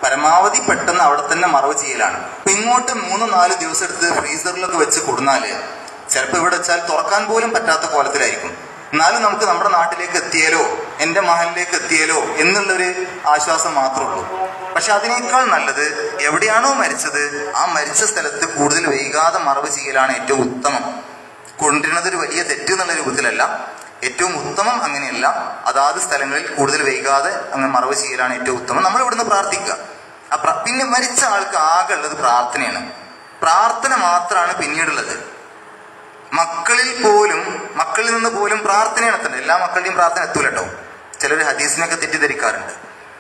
പരമാവധി പെട്ടെന്ന് അവിടെ തന്നെ മറവ് ചെയ്യലാണ് അപ്പൊ ഇങ്ങോട്ട് മൂന്ന് നാല് ദിവസം എടുത്ത് ഫ്രീസറിലൊക്കെ വെച്ച് കൊടുന്നാല് ചിലപ്പോൾ ഇവിടെ വെച്ചാൽ തുറക്കാൻ പോലും പറ്റാത്ത കോലത്തിലായിരിക്കും എന്നാലും നമുക്ക് നമ്മുടെ നാട്ടിലേക്ക് എത്തിയാലോ എൻ്റെ മഹലിലേക്ക് എത്തിയാലോ എന്നുള്ളൊരു ആശ്വാസം മാത്രമേ ഉള്ളൂ പക്ഷെ അതിനേക്കാൾ നല്ലത് എവിടെയാണോ മരിച്ചത് ആ മരിച്ച സ്ഥലത്ത് കൂടുതൽ വൈകാതെ മറവ് ചെയ്യലാണ് ഏറ്റവും ഉത്തമം കൊണ്ടിരുന്നത് ഒരു വലിയ തെറ്റ് എന്നുള്ള രൂപത്തിലല്ല ഏറ്റവും ഉത്തമം അങ്ങനെയല്ല അതാത് സ്ഥലങ്ങളിൽ കൂടുതൽ വൈകാതെ അങ്ങനെ മറവ് ചെയ്യലാണ് ഏറ്റവും ഉത്തമം നമ്മൾ ഇവിടുന്ന് പ്രാർത്ഥിക്കുക ആ പ്ര- പിന്നെ മരിച്ച ആൾക്ക് ആകെ ഉള്ളത് പ്രാർത്ഥനയാണ് പ്രാർത്ഥന മാത്രമാണ് പിന്നീടുള്ളത് മക്കളിൽ പോലും മക്കളിൽ നിന്ന് പോലും പ്രാർത്ഥനയാണ് എത്തുന്നത് എല്ലാ മക്കളുടെയും പ്രാർത്ഥന എത്തൂല കേട്ടോ ചിലർ ഹദീസിനൊക്കെ തെറ്റിദ്ധരിക്കാറുണ്ട്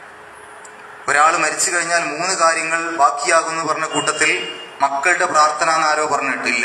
ഒരാൾ മരിച്ചു കഴിഞ്ഞാൽ മൂന്ന് കാര്യങ്ങൾ ബാക്കിയാകുന്നു പറഞ്ഞ കൂട്ടത്തിൽ മക്കളുടെ പ്രാർത്ഥന എന്ന് ആരോ പറഞ്ഞിട്ടില്ല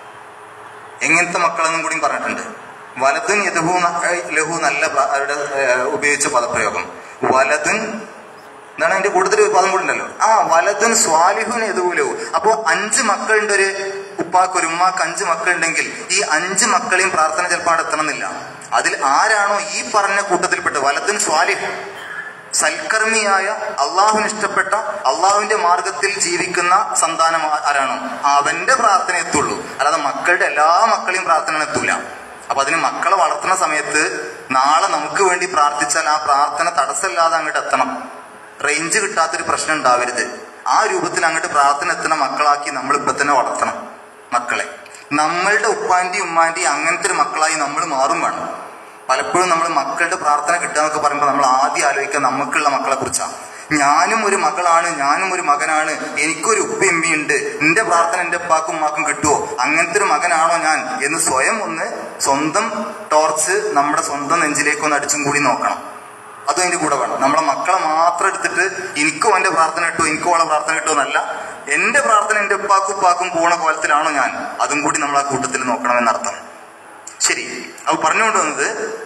എങ്ങനത്തെ മക്കളെന്നും കൂടി പറഞ്ഞിട്ടുണ്ട് വലതുൻ യഥു ലഹു നല്ല പ്ര- അവരുടെ ഏഹ്, ഉപയോഗിച്ച പദപ്രയോഗം വലതുൻ എന്താണ് അതിന്റെ കൂടുതൽ ഒരു പദം കൂടി ഉണ്ടല്ലോ ആ വലതുൻ സ്വാലിഹുൻ യഥുലു അപ്പോ അഞ്ച് മക്കളുണ്ട് ഒരു ഉപ്പാക്ക് ഒരു ഉമ്മാക്ക് അഞ്ച് മക്കളുണ്ടെങ്കിൽ ഈ അഞ്ച് മക്കളെയും പ്രാർത്ഥന ചിലപ്പോൾ അവിടെ എത്തണമെന്നില്ല അതിൽ ആരാണോ ഈ പറഞ്ഞ കൂട്ടത്തിൽപ്പെട്ട് വലതുൻ സ്വാലിഹ് സൽക്കർമ്മിയായ അള്ളാഹുവിന് ഇഷ്ടപ്പെട്ട അള്ളാഹുവിന്റെ മാർഗത്തിൽ ജീവിക്കുന്ന സന്താനം ആ- ആരാണോ അവന്റെ പ്രാർത്ഥന എത്തുള്ളൂ അല്ലാതെ മക്കളുടെ എല്ലാ മക്കളെയും പ്രാർത്ഥന എത്തൂല അപ്പൊ അതിന് മക്കളെ വളർത്തുന്ന സമയത്ത് നാളെ നമുക്ക് വേണ്ടി പ്രാർത്ഥിച്ചാൽ ആ പ്രാർത്ഥന തടസ്സമില്ലാതെ അങ്ങോട്ട് എത്തണം റേഞ്ച് കിട്ടാത്തൊരു പ്രശ്നം ഉണ്ടാവരുത് ആ രൂപത്തിൽ അങ്ങോട്ട് പ്രാർത്ഥന എത്തുന്ന മക്കളാക്കി നമ്മൾ ഇപ്പൊ തന്നെ വളർത്തണം മക്കളെ നമ്മളുടെ ഉപ്പാന്റെയും ഉമ്മാന്റെയും അങ്ങനത്തെ ഒരു മക്കളായി നമ്മൾ മാറും വേണം പലപ്പോഴും നമ്മൾ മക്കളുടെ പ്രാർത്ഥന കിട്ടുക എന്നൊക്കെ പറയുമ്പോൾ നമ്മൾ ആദ്യം ആലോചിക്കുക നമുക്കുള്ള മക്കളെ കുറിച്ചാണ് ഞാനും ഒരു മകളാണ് ഞാനും ഒരു മകനാണ് എനിക്കൊരു ഉപ്പയമ്മയുണ്ട് എന്റെ പ്രാർത്ഥന എന്റെ ഉപ്പാക്കും ഉമ്മാക്കും കിട്ടുമോ അങ്ങനത്തെ ഒരു മകനാണോ ഞാൻ എന്ന് സ്വയം ഒന്ന് സ്വന്തം ടോർച്ച് നമ്മുടെ സ്വന്തം നെഞ്ചിലേക്ക് ഒന്ന് അടിച്ചും കൂടി നോക്കണം അതും അതിന്റെ കൂടെ വേണം നമ്മളെ മക്കളെ മാത്രം എടുത്തിട്ട് എനിക്കും എന്റെ പ്രാർത്ഥന കിട്ടുമോ എനിക്കും അവളെ പ്രാർത്ഥന കിട്ടുമോ എന്നല്ല എന്റെ പ്രാർത്ഥന എന്റെ ഉപ്പാക്കും ഉപ്പാക്കും പോണ കോലത്തിലാണോ ഞാൻ അതും കൂടി നമ്മൾ ആ കൂട്ടത്തിൽ നോക്കണമെന്നർത്ഥം ശരി അപ്പൊ പറഞ്ഞുകൊണ്ട് വന്നത്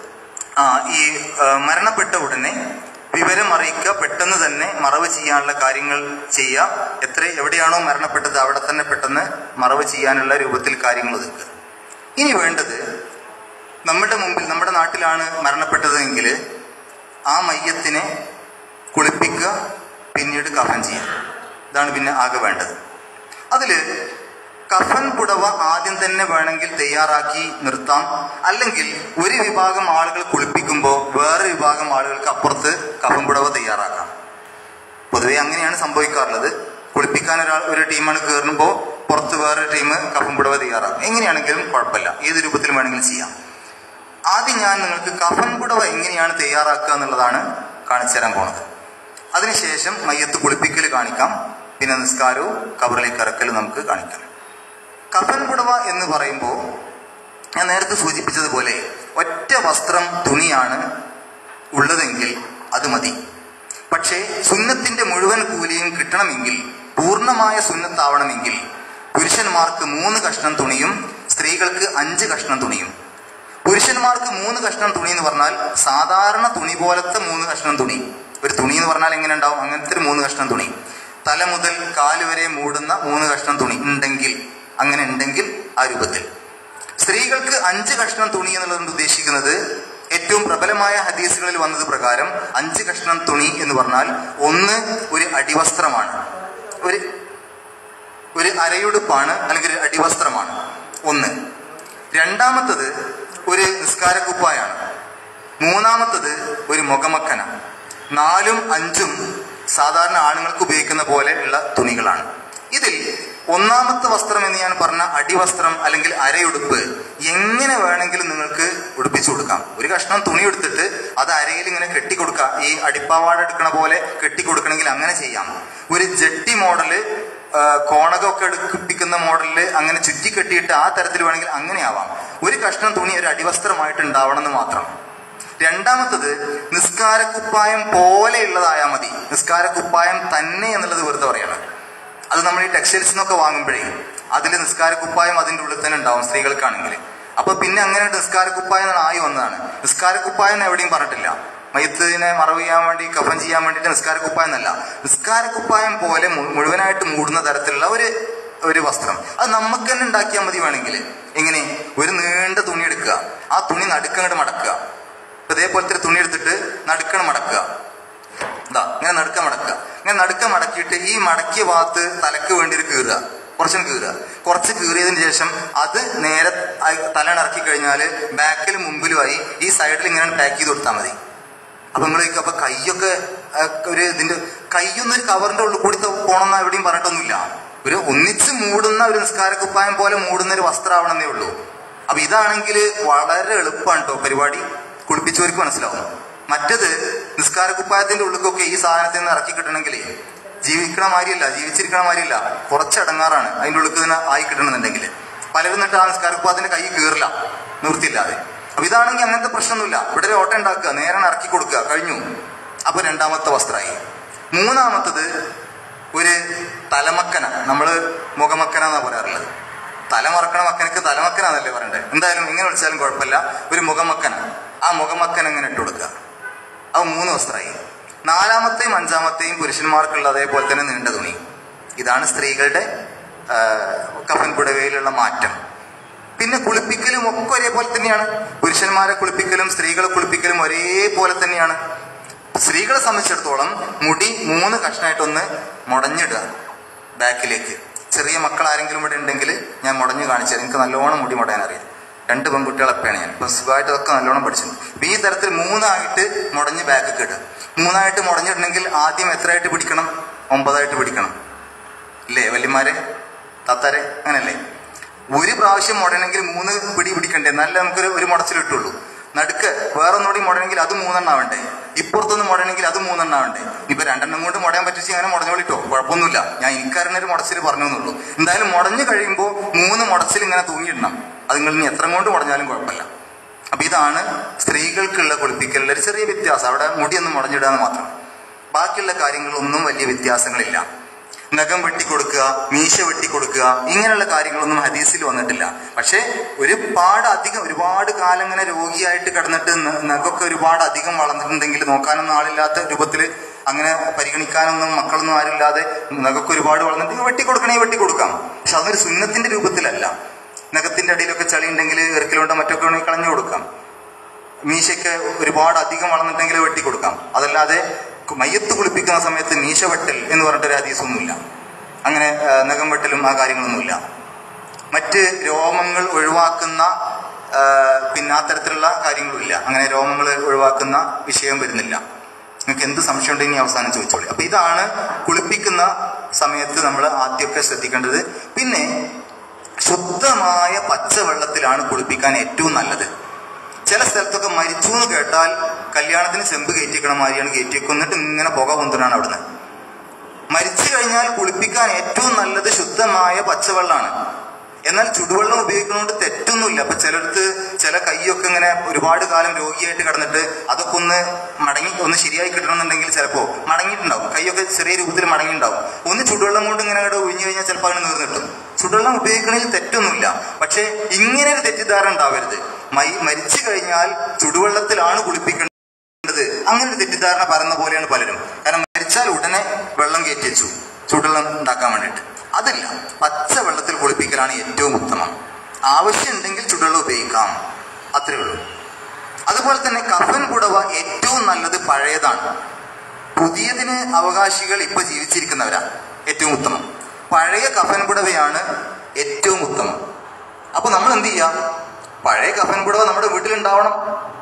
ആ ഈ ആ, മരണപ്പെട്ട ഉടനെ വിവരം അറിയിക്കുക പെട്ടെന്ന് തന്നെ മറവ് ചെയ്യാനുള്ള കാര്യങ്ങൾ ചെയ്യുക എത്ര എവിടെയാണോ മരണപ്പെട്ടത് അവിടെ തന്നെ പെട്ടെന്ന് മറവ് ചെയ്യാനുള്ള രൂപത്തിൽ കാര്യങ്ങൾ ഒതുക്കുക ഇനി വേണ്ടത് നമ്മുടെ മുമ്പിൽ നമ്മുടെ നാട്ടിലാണ് മരണപ്പെട്ടതെങ്കിൽ ആ മയ്യത്തിനെ കുളിപ്പിക്കുക പിന്നീട് കഫൻ ചെയ്യുക ഇതാണ് പിന്നെ ആകെ വേണ്ടത് അതില് കഫൻ പുടവ ആദ്യം തന്നെ വേണമെങ്കിൽ തയ്യാറാക്കി നിർത്താം അല്ലെങ്കിൽ ഒരു വിഭാഗം ആളുകൾ കുളിപ്പിക്കുമ്പോൾ വേറെ വിഭാഗം ആളുകൾക്ക് അപ്പുറത്ത് കഫൻ പുടവ തയ്യാറാക്കാം പൊതുവെ അങ്ങനെയാണ് സംഭവിക്കാറുള്ളത് കുളിപ്പിക്കാൻ ഒരാൾ ഒരു ടീമാണ് കയറുമ്പോൾ പുറത്ത് വേറൊരു ടീം കഫൻ പുടവ തയ്യാറാക്കും എങ്ങനെയാണെങ്കിലും കുഴപ്പമില്ല ഏത് രൂപത്തിൽ വേണമെങ്കിലും ചെയ്യാം ആദ്യം ഞാൻ നിങ്ങൾക്ക് കഫൻ പുടവ എങ്ങനെയാണ് തയ്യാറാക്കുക എന്നുള്ളതാണ് കാണിച്ചു തരാൻ പോണത് അതിനുശേഷം മയ്യത്ത് കുളിപ്പിക്കൽ കാണിക്കാം പിന്നെ നിസ്കാരവും കബറിലേക്ക് ഇറക്കലും നമുക്ക് കാണിക്കാം കഫൻ പുടവ എന്ന് പറയുമ്പോൾ ഞാൻ നേരത്തെ സൂചിപ്പിച്ചതുപോലെ ഒറ്റ വസ്ത്രം തുണിയാണ് ഉള്ളതെങ്കിൽ അത് മതി പക്ഷേ സുന്നത്തിന്റെ മുഴുവൻ കൂലിയും കിട്ടണമെങ്കിൽ പൂർണ്ണമായ സുന്നത്താവണമെങ്കിൽ പുരുഷന്മാർക്ക് മൂന്ന് കഷ്ണം തുണിയും സ്ത്രീകൾക്ക് അഞ്ച് കഷ്ണം തുണിയും പുരുഷന്മാർക്ക് മൂന്ന് കഷ്ണം തുണി എന്ന് പറഞ്ഞാൽ സാധാരണ തുണി പോലത്തെ മൂന്ന് കഷ്ണം തുണി ഒരു തുണി എന്ന് പറഞ്ഞാൽ എങ്ങനെ ഉണ്ടാവും അങ്ങനത്തെ ഒരു മൂന്ന് കഷ്ണം തുണി തല മുതൽ കാല് വരെ മൂടുന്ന മൂന്ന് കഷ്ണം തുണി ഉണ്ടെങ്കിൽ അങ്ങനെ ഉണ്ടെങ്കിൽ ആ രൂപത്തിൽ സ്ത്രീകൾക്ക് അഞ്ച് കഷ്ണം തുണി എന്നുള്ളത് ഉദ്ദേശിക്കുന്നത് ഏറ്റവും പ്രബലമായ ഹദീസുകളിൽ വന്നത് പ്രകാരം അഞ്ച് കഷ്ണം തുണി എന്ന് പറഞ്ഞാൽ ഒന്ന് ഒരു അടിവസ്ത്രമാണ് ഒരു ഒരു അരയുടുപ്പാണ് അല്ലെങ്കിൽ ഒരു അടിവസ്ത്രമാണ് ഒന്ന് രണ്ടാമത്തത് ഒരു നിസ്കാരക്കുപ്പായാണ് മൂന്നാമത്തത് ഒരു മുഖമക്കന നാലും അഞ്ചും സാധാരണ ആണുങ്ങൾക്ക് ഉപയോഗിക്കുന്ന പോലെ ഉള്ള തുണികളാണ് ഇതിൽ ഒന്നാമത്തെ വസ്ത്രം എന്ന് ഞാൻ പറഞ്ഞ അടിവസ്ത്രം അല്ലെങ്കിൽ അരയുടുപ്പ് എങ്ങനെ വേണമെങ്കിലും നിങ്ങൾക്ക് ഉടുപ്പിച്ചു കൊടുക്കാം ഒരു കഷ്ണം തുണി എടുത്തിട്ട് അത് അരയിൽ ഇങ്ങനെ കെട്ടിക്കൊടുക്കാം ഈ അടിപ്പാവാട എടുക്കണ പോലെ കെട്ടിക്കൊടുക്കണമെങ്കിൽ അങ്ങനെ ചെയ്യാം ഒരു ജട്ടി മോഡല് ആ, കോണകമൊക്കെ എടുപ്പിക്കുന്ന മോഡലില് അങ്ങനെ ചുറ്റി കെട്ടിയിട്ട് ആ തരത്തിൽ വേണമെങ്കിൽ അങ്ങനെ ആവാം ഒരു കഷ്ണം തുണി ഒരു അടിവസ്ത്രമായിട്ട് ഉണ്ടാവണം എന്ന് മാത്രം രണ്ടാമത്തത് നിസ്കാരക്കുപ്പായം പോലെയുള്ളതായാൽ മതി നിസ്കാരക്കുപ്പായം തന്നെ എന്നുള്ളത് വെറുതെ പറയണം അത് നമ്മൾ ഈ ടെക്സ്റ്റൈൽസ് നിന്നൊക്കെ വാങ്ങുമ്പോഴേ അതിൽ നിസ്കാരക്കുപ്പായം അതിൻ്റെ ഉള്ളിൽ തന്നെ ഉണ്ടാവും സ്ത്രീകൾക്കാണെങ്കിൽ അപ്പൊ പിന്നെ അങ്ങനെ നിസ്കാരക്കുപ്പായം എന്നാണ് ആയി വന്നതാണ് നിസ്കാരക്കുപ്പായം എന്ന് എവിടെയും പറഞ്ഞിട്ടില്ല മയത്തിനെ മറവ് ചെയ്യാൻ വേണ്ടി കഫൻ ചെയ്യാൻ വേണ്ടിയിട്ട് നിസ്കാരക്കുപ്പായം എന്നല്ല നിസ്കാരക്കുപ്പായം പോലെ മു- മുഴുവനായിട്ട് മൂടുന്ന തരത്തിലുള്ള ഒരു ഒരു വസ്ത്രം അത് നമുക്ക് തന്നെ ഉണ്ടാക്കിയാൽ മതി വേണമെങ്കിൽ എങ്ങനെ ഒരു നീണ്ട തുണി എടുക്കുക ആ തുണി നടുക്കങ്ങോട്ട് മടക്കുക ഇപ്പൊ ഇതേപോലത്തെ ഒരു തുണി എടുത്തിട്ട് നടുക്കണം മടക്കുക ഇതാ ഇങ്ങനെ നടുക്ക മടക്കുക ഇങ്ങനെ ഇങ്ങനെ നടുക്ക മടക്കിയിട്ട് ഈ മടക്കിയ ഭാഗത്ത് തലക്ക് വേണ്ടി ഒരു കീറുക കുറച്ചും കീറുക കുറച്ച് കീറിയതിന് ശേഷം അത് നേരെ തല ഇറക്കി കഴിഞ്ഞാൽ ബാക്കിലും മുമ്പിലുമായി ഈ സൈഡിൽ ഇങ്ങനെ പാക്ക് ചെയ്ത് കൊടുത്താൽ മതി അപ്പൊ നിങ്ങൾ അപ്പൊ കൈയൊക്കെ ആ, ഒരു ഇതിന്റെ കൈയൊന്നും ഒരു കവറിന്റെ ഉള്ളിൽ കൂടി പോകണമെന്ന് എവിടെയും പറഞ്ഞിട്ടൊന്നുമില്ല ഒരു ഒന്നിച്ച് മൂടുന്ന ഒരു നിസ്കാരക്കുപ്പായം പോലെ മൂടുന്ന ഒരു വസ്ത്രമാവണമെന്നേ ഉള്ളൂ അപ്പൊ ഇതാണെങ്കിൽ വളരെ എളുപ്പമാണ് കേട്ടോ പരിപാടി കുളിപ്പിച്ചവർക്ക് മനസ്സിലാവും മറ്റത് നിസ്കാരക്കുപ്പായത്തിന്റെ ഉള്ളിലൊക്കെ ഈ സാധനത്തിൽ നിന്ന് ഇറക്കി കിട്ടണമെങ്കിൽ ജീവിക്കണ മാതിരിയല്ല ജീവിച്ചിരിക്കണ മാതിരിയല്ല കുറച്ച് അടങ്ങാറാണ് അതിന്റെ ഉള്ളിൽ തന്നെ ആയി കിട്ടണമെന്നുണ്ടെങ്കിൽ പലരും എന്നിട്ട് ആ നിസ്കാരക്കുപ്പായത്തിന്റെ കൈ കീറില്ല നിർത്തിയില്ലാതെ അപ്പൊ ഇതാണെങ്കിൽ അങ്ങനത്തെ പ്രശ്നമൊന്നുമില്ല ഇവിടെ ഒരു ഓട്ടം ഉണ്ടാക്കുക നേരെ ഇറക്കി കൊടുക്കുക കഴിഞ്ഞു അപ്പൊ രണ്ടാമത്തെ വസ്ത്രമായി മൂന്നാമത്തത് ഒരു തലമക്കന നമ്മള് മുഖമക്കന എന്നാ പറയാറുള്ളത് തലമറക്കണ മക്കനക്ക് തലമക്കന എന്നല്ലേ പറയണ്ടേ എന്തായാലും ഇങ്ങനെ വിളിച്ചാലും കുഴപ്പമില്ല ഒരു മുഖമക്കന ആ മുഖമക്കന ഇങ്ങനെ ഇട്ട് കൊടുക്കുക അത് മൂന്ന് വസ്ത്രമായി നാലാമത്തെയും അഞ്ചാമത്തെയും പുരുഷന്മാർക്കുള്ള അതേപോലെ തന്നെ നീണ്ട തുണി ഇതാണ് സ്ത്രീകളുടെ ആ, കഫൻ പുടവയിലുള്ള മാറ്റം പിന്നെ കുളിപ്പിക്കലും ഒക്കെ ഒരേപോലെ തന്നെയാണ് പുരുഷന്മാരെ കുളിപ്പിക്കലും സ്ത്രീകളെ കുളിപ്പിക്കലും ഒരേപോലെ തന്നെയാണ് സ്ത്രീകളെ സംബന്ധിച്ചിടത്തോളം മുടി മൂന്ന് കഷ്ണമായിട്ടൊന്ന് മുടഞ്ഞിടുക ബാക്കിലേക്ക് ചെറിയ മക്കൾ ആരെങ്കിലും ഇവിടെ ഉണ്ടെങ്കിൽ ഞാൻ മുടഞ്ഞു കാണിച്ചു എനിക്ക് നല്ലോണം മുടി മുടയാൻ അറിയാം രണ്ട് പെൺകുട്ടികളെപ്പോഴാണ് ഞാൻ ഇപ്പൊ സുഖമായിട്ട് അതൊക്കെ നല്ലോണം പഠിച്ചിട്ടുണ്ട് അപ്പൊ ഈ തരത്തിൽ മൂന്നായിട്ട് മുടഞ്ഞ് ബാക്കൊക്കെ ഇടുക മൂന്നായിട്ട് മുടഞ്ഞിടണമെങ്കിൽ ആദ്യം എത്രയായിട്ട് പിടിക്കണം ഒമ്പതായിട്ട് പിടിക്കണം ഇല്ലേ വല്യമാരെ താത്താരെ അങ്ങനല്ലേ ഒരു പ്രാവശ്യം മുടണമെങ്കിൽ മൂന്ന് പിടി പിടിക്കണ്ടേ എന്നാലേ നമുക്കൊരു ഒരു മുടച്ചിൽ കിട്ടുള്ളൂ നടുക്ക് വേറെ ഒന്നുകൂടി മുടണമെങ്കിൽ അത് മൂന്നെണ്ണം ആവണ്ടേ ഇപ്പുറത്തൊന്ന് മുടണമെങ്കിൽ അത് മൂന്നെണ്ണം ആവണ്ടേ ഇപ്പൊ രണ്ടെണ്ണം കൊണ്ട് മുടയാൻ പറ്റിച്ച് അങ്ങനെ മുടഞ്ഞോളിട്ടോ കുഴപ്പമൊന്നുമില്ല ഞാൻ എനിക്കറിഞ്ഞ ഒരു മുടച്ചിൽ പറഞ്ഞു എന്നുള്ളൂ എന്തായാലും മുടഞ്ഞു കഴിയുമ്പോൾ മൂന്ന് മുടച്ചിൽ ഇങ്ങനെ തൂങ്ങിയിടണം അത് നിങ്ങൾ ഇനി എത്ര കൊണ്ട് മുടഞ്ഞാലും കുഴപ്പമില്ല അപ്പൊ ഇതാണ് സ്ത്രീകൾക്കുള്ള കുളിപ്പിക്കലുള്ള ഒരു ചെറിയ വ്യത്യാസം അവിടെ മുടിയൊന്നും മുടഞ്ഞിടാന്ന് മാത്രം ബാക്കിയുള്ള കാര്യങ്ങളൊന്നും വലിയ വ്യത്യാസങ്ങളില്ല നഖം വെട്ടിക്കൊടുക്കുക മീശ വെട്ടിക്കൊടുക്കുക ഇങ്ങനെയുള്ള കാര്യങ്ങളൊന്നും ഹദീസിൽ വന്നിട്ടില്ല പക്ഷേ ഒരുപാട് അധികം ഒരുപാട് കാലം ഇങ്ങനെ രോഗിയായിട്ട് കിടന്നിട്ട് ന- നഖമൊക്കെ ഒരുപാട് അധികം വളർന്നിട്ടുണ്ടെങ്കിൽ നോക്കാനൊന്നും ആളില്ലാത്ത രൂപത്തിൽ അങ്ങനെ പരിഗണിക്കാനൊന്നും മക്കളൊന്നും ആരില്ലാതെ നഖമൊക്കെ ഒരുപാട് വളർന്നിട്ടുണ്ടെങ്കിൽ വെട്ടിക്കൊടുക്കണേ വെട്ടിക്കൊടുക്കാം പക്ഷെ അതൊരു സുന്നത്തിന്റെ രൂപത്തിലല്ല നഖത്തിന്റെ അടിയിലൊക്കെ ചളി ഉണ്ടെങ്കിൽ ഇറക്കലുണ്ടോ മറ്റൊക്കെ ഉണ്ടെങ്കിൽ കളഞ്ഞു കൊടുക്കാം മീശയ്ക്ക് ഒരുപാട് അധികം വളർന്നിട്ടെങ്കിൽ വെട്ടിക്കൊടുക്കാം അതല്ലാതെ മയ്യത്ത് കുളിപ്പിക്കുന്ന സമയത്ത് മീശ വെട്ടൽ എന്ന് പറഞ്ഞിട്ടൊരു ഹദീസൊന്നുമില്ല അങ്ങനെ ആ, നഖം വെട്ടലും ആ കാര്യങ്ങളൊന്നുമില്ല മറ്റ് രോമങ്ങൾ ഒഴിവാക്കുന്ന ആ, പിന്നെ ആ തരത്തിലുള്ള കാര്യങ്ങളുമില്ല അങ്ങനെ രോമങ്ങൾ ഒഴിവാക്കുന്ന വിഷയം വരുന്നില്ല നിങ്ങൾക്ക് എന്ത് സംശയം ഉണ്ടെങ്കിൽ അവസാനം ചോദിച്ചോളൂ അപ്പൊ ഇതാണ് കുളിപ്പിക്കുന്ന സമയത്ത് നമ്മൾ ആദ്യമൊക്കെ ശ്രദ്ധിക്കേണ്ടത് പിന്നെ ശുദ്ധമായ പച്ചവെള്ളത്തിലാണ് കുളിപ്പിക്കാൻ ഏറ്റവും നല്ലത് ചില സ്ഥലത്തൊക്കെ മരിച്ചു എന്ന് കേട്ടാൽ കല്യാണത്തിന് ചെമ്പ് കയറ്റിക്കണ മാതിരിയാണ് കയറ്റി എന്നിട്ട് ഇങ്ങനെ പുക പൊന്തുനാണ് അവിടുന്ന് മരിച്ചു കഴിഞ്ഞാൽ കുളിപ്പിക്കാൻ ഏറ്റവും നല്ലത് ശുദ്ധമായ പച്ചവെള്ളമാണ് എന്നാൽ ചുടുവെള്ളം ഉപയോഗിക്കുന്നതുകൊണ്ട് തെറ്റൊന്നുമില്ല അപ്പൊ ചിലടത്ത് ചില കൈയൊക്കെ ഇങ്ങനെ ഒരുപാട് കാലം രോഗിയായിട്ട് കിടന്നിട്ട് അതൊക്കെ ഒന്ന് മടങ്ങി ഒന്ന് ശരിയായി കിട്ടണമെന്നുണ്ടെങ്കിൽ ചിലപ്പോ മടങ്ങിയിട്ടുണ്ടാവും കൈയൊക്കെ ചെറിയ രൂപത്തിൽ മടങ്ങിയിട്ടുണ്ടാവും ഒന്ന് ചുടുവെള്ളം കൊണ്ട് ഇങ്ങനെ അവിടെ ഒഴിഞ്ഞു കഴിഞ്ഞാൽ ചിലപ്പോൾ അങ്ങനെ നീർന്നിട്ടും ചുടുവെള്ളം ഉപയോഗിക്കണതിൽ തെറ്റൊന്നുമില്ല പക്ഷെ ഇങ്ങനെ ഒരു തെറ്റിദ്ധാരണ ഉണ്ടാവരുത് മൈ മരിച്ചു കഴിഞ്ഞാൽ ചുടുവെള്ളത്തിലാണ് കുളിപ്പിക്കേണ്ടത് അങ്ങനെ ഒരു തെറ്റിദ്ധാരണ പറയുന്ന പോലെയാണ് പലരും കാരണം മരിച്ചാൽ ഉടനെ വെള്ളം കയറ്റി വെച്ചു ചുടുവെള്ളം ഉണ്ടാക്കാൻ വേണ്ടിയിട്ട് അതല്ല പച്ച വെള്ളത്തിൽ കുളിപ്പിക്കലാണ് ഏറ്റവും ഉത്തമം ആവശ്യമുണ്ടെങ്കിൽ ചുടുവെള്ളം ഉപയോഗിക്കാം അത്രേ ഉള്ളൂ അതുപോലെ തന്നെ കഫൻ പുടവ ഏറ്റവും നല്ലത് പഴയതാണ് പുതിയതിന് അവകാശികൾ ഇപ്പൊ ജീവിച്ചിരിക്കുന്നവരാണ് ഏറ്റവും ഉത്തമം പഴയ കഫൻ പുടവയാണ് ഏറ്റവും ഉത്തമം അപ്പൊ നമ്മൾ എന്ത് ചെയ്യാം പഴയ കഫൻ പുടവ നമ്മുടെ വീട്ടിലുണ്ടാവണം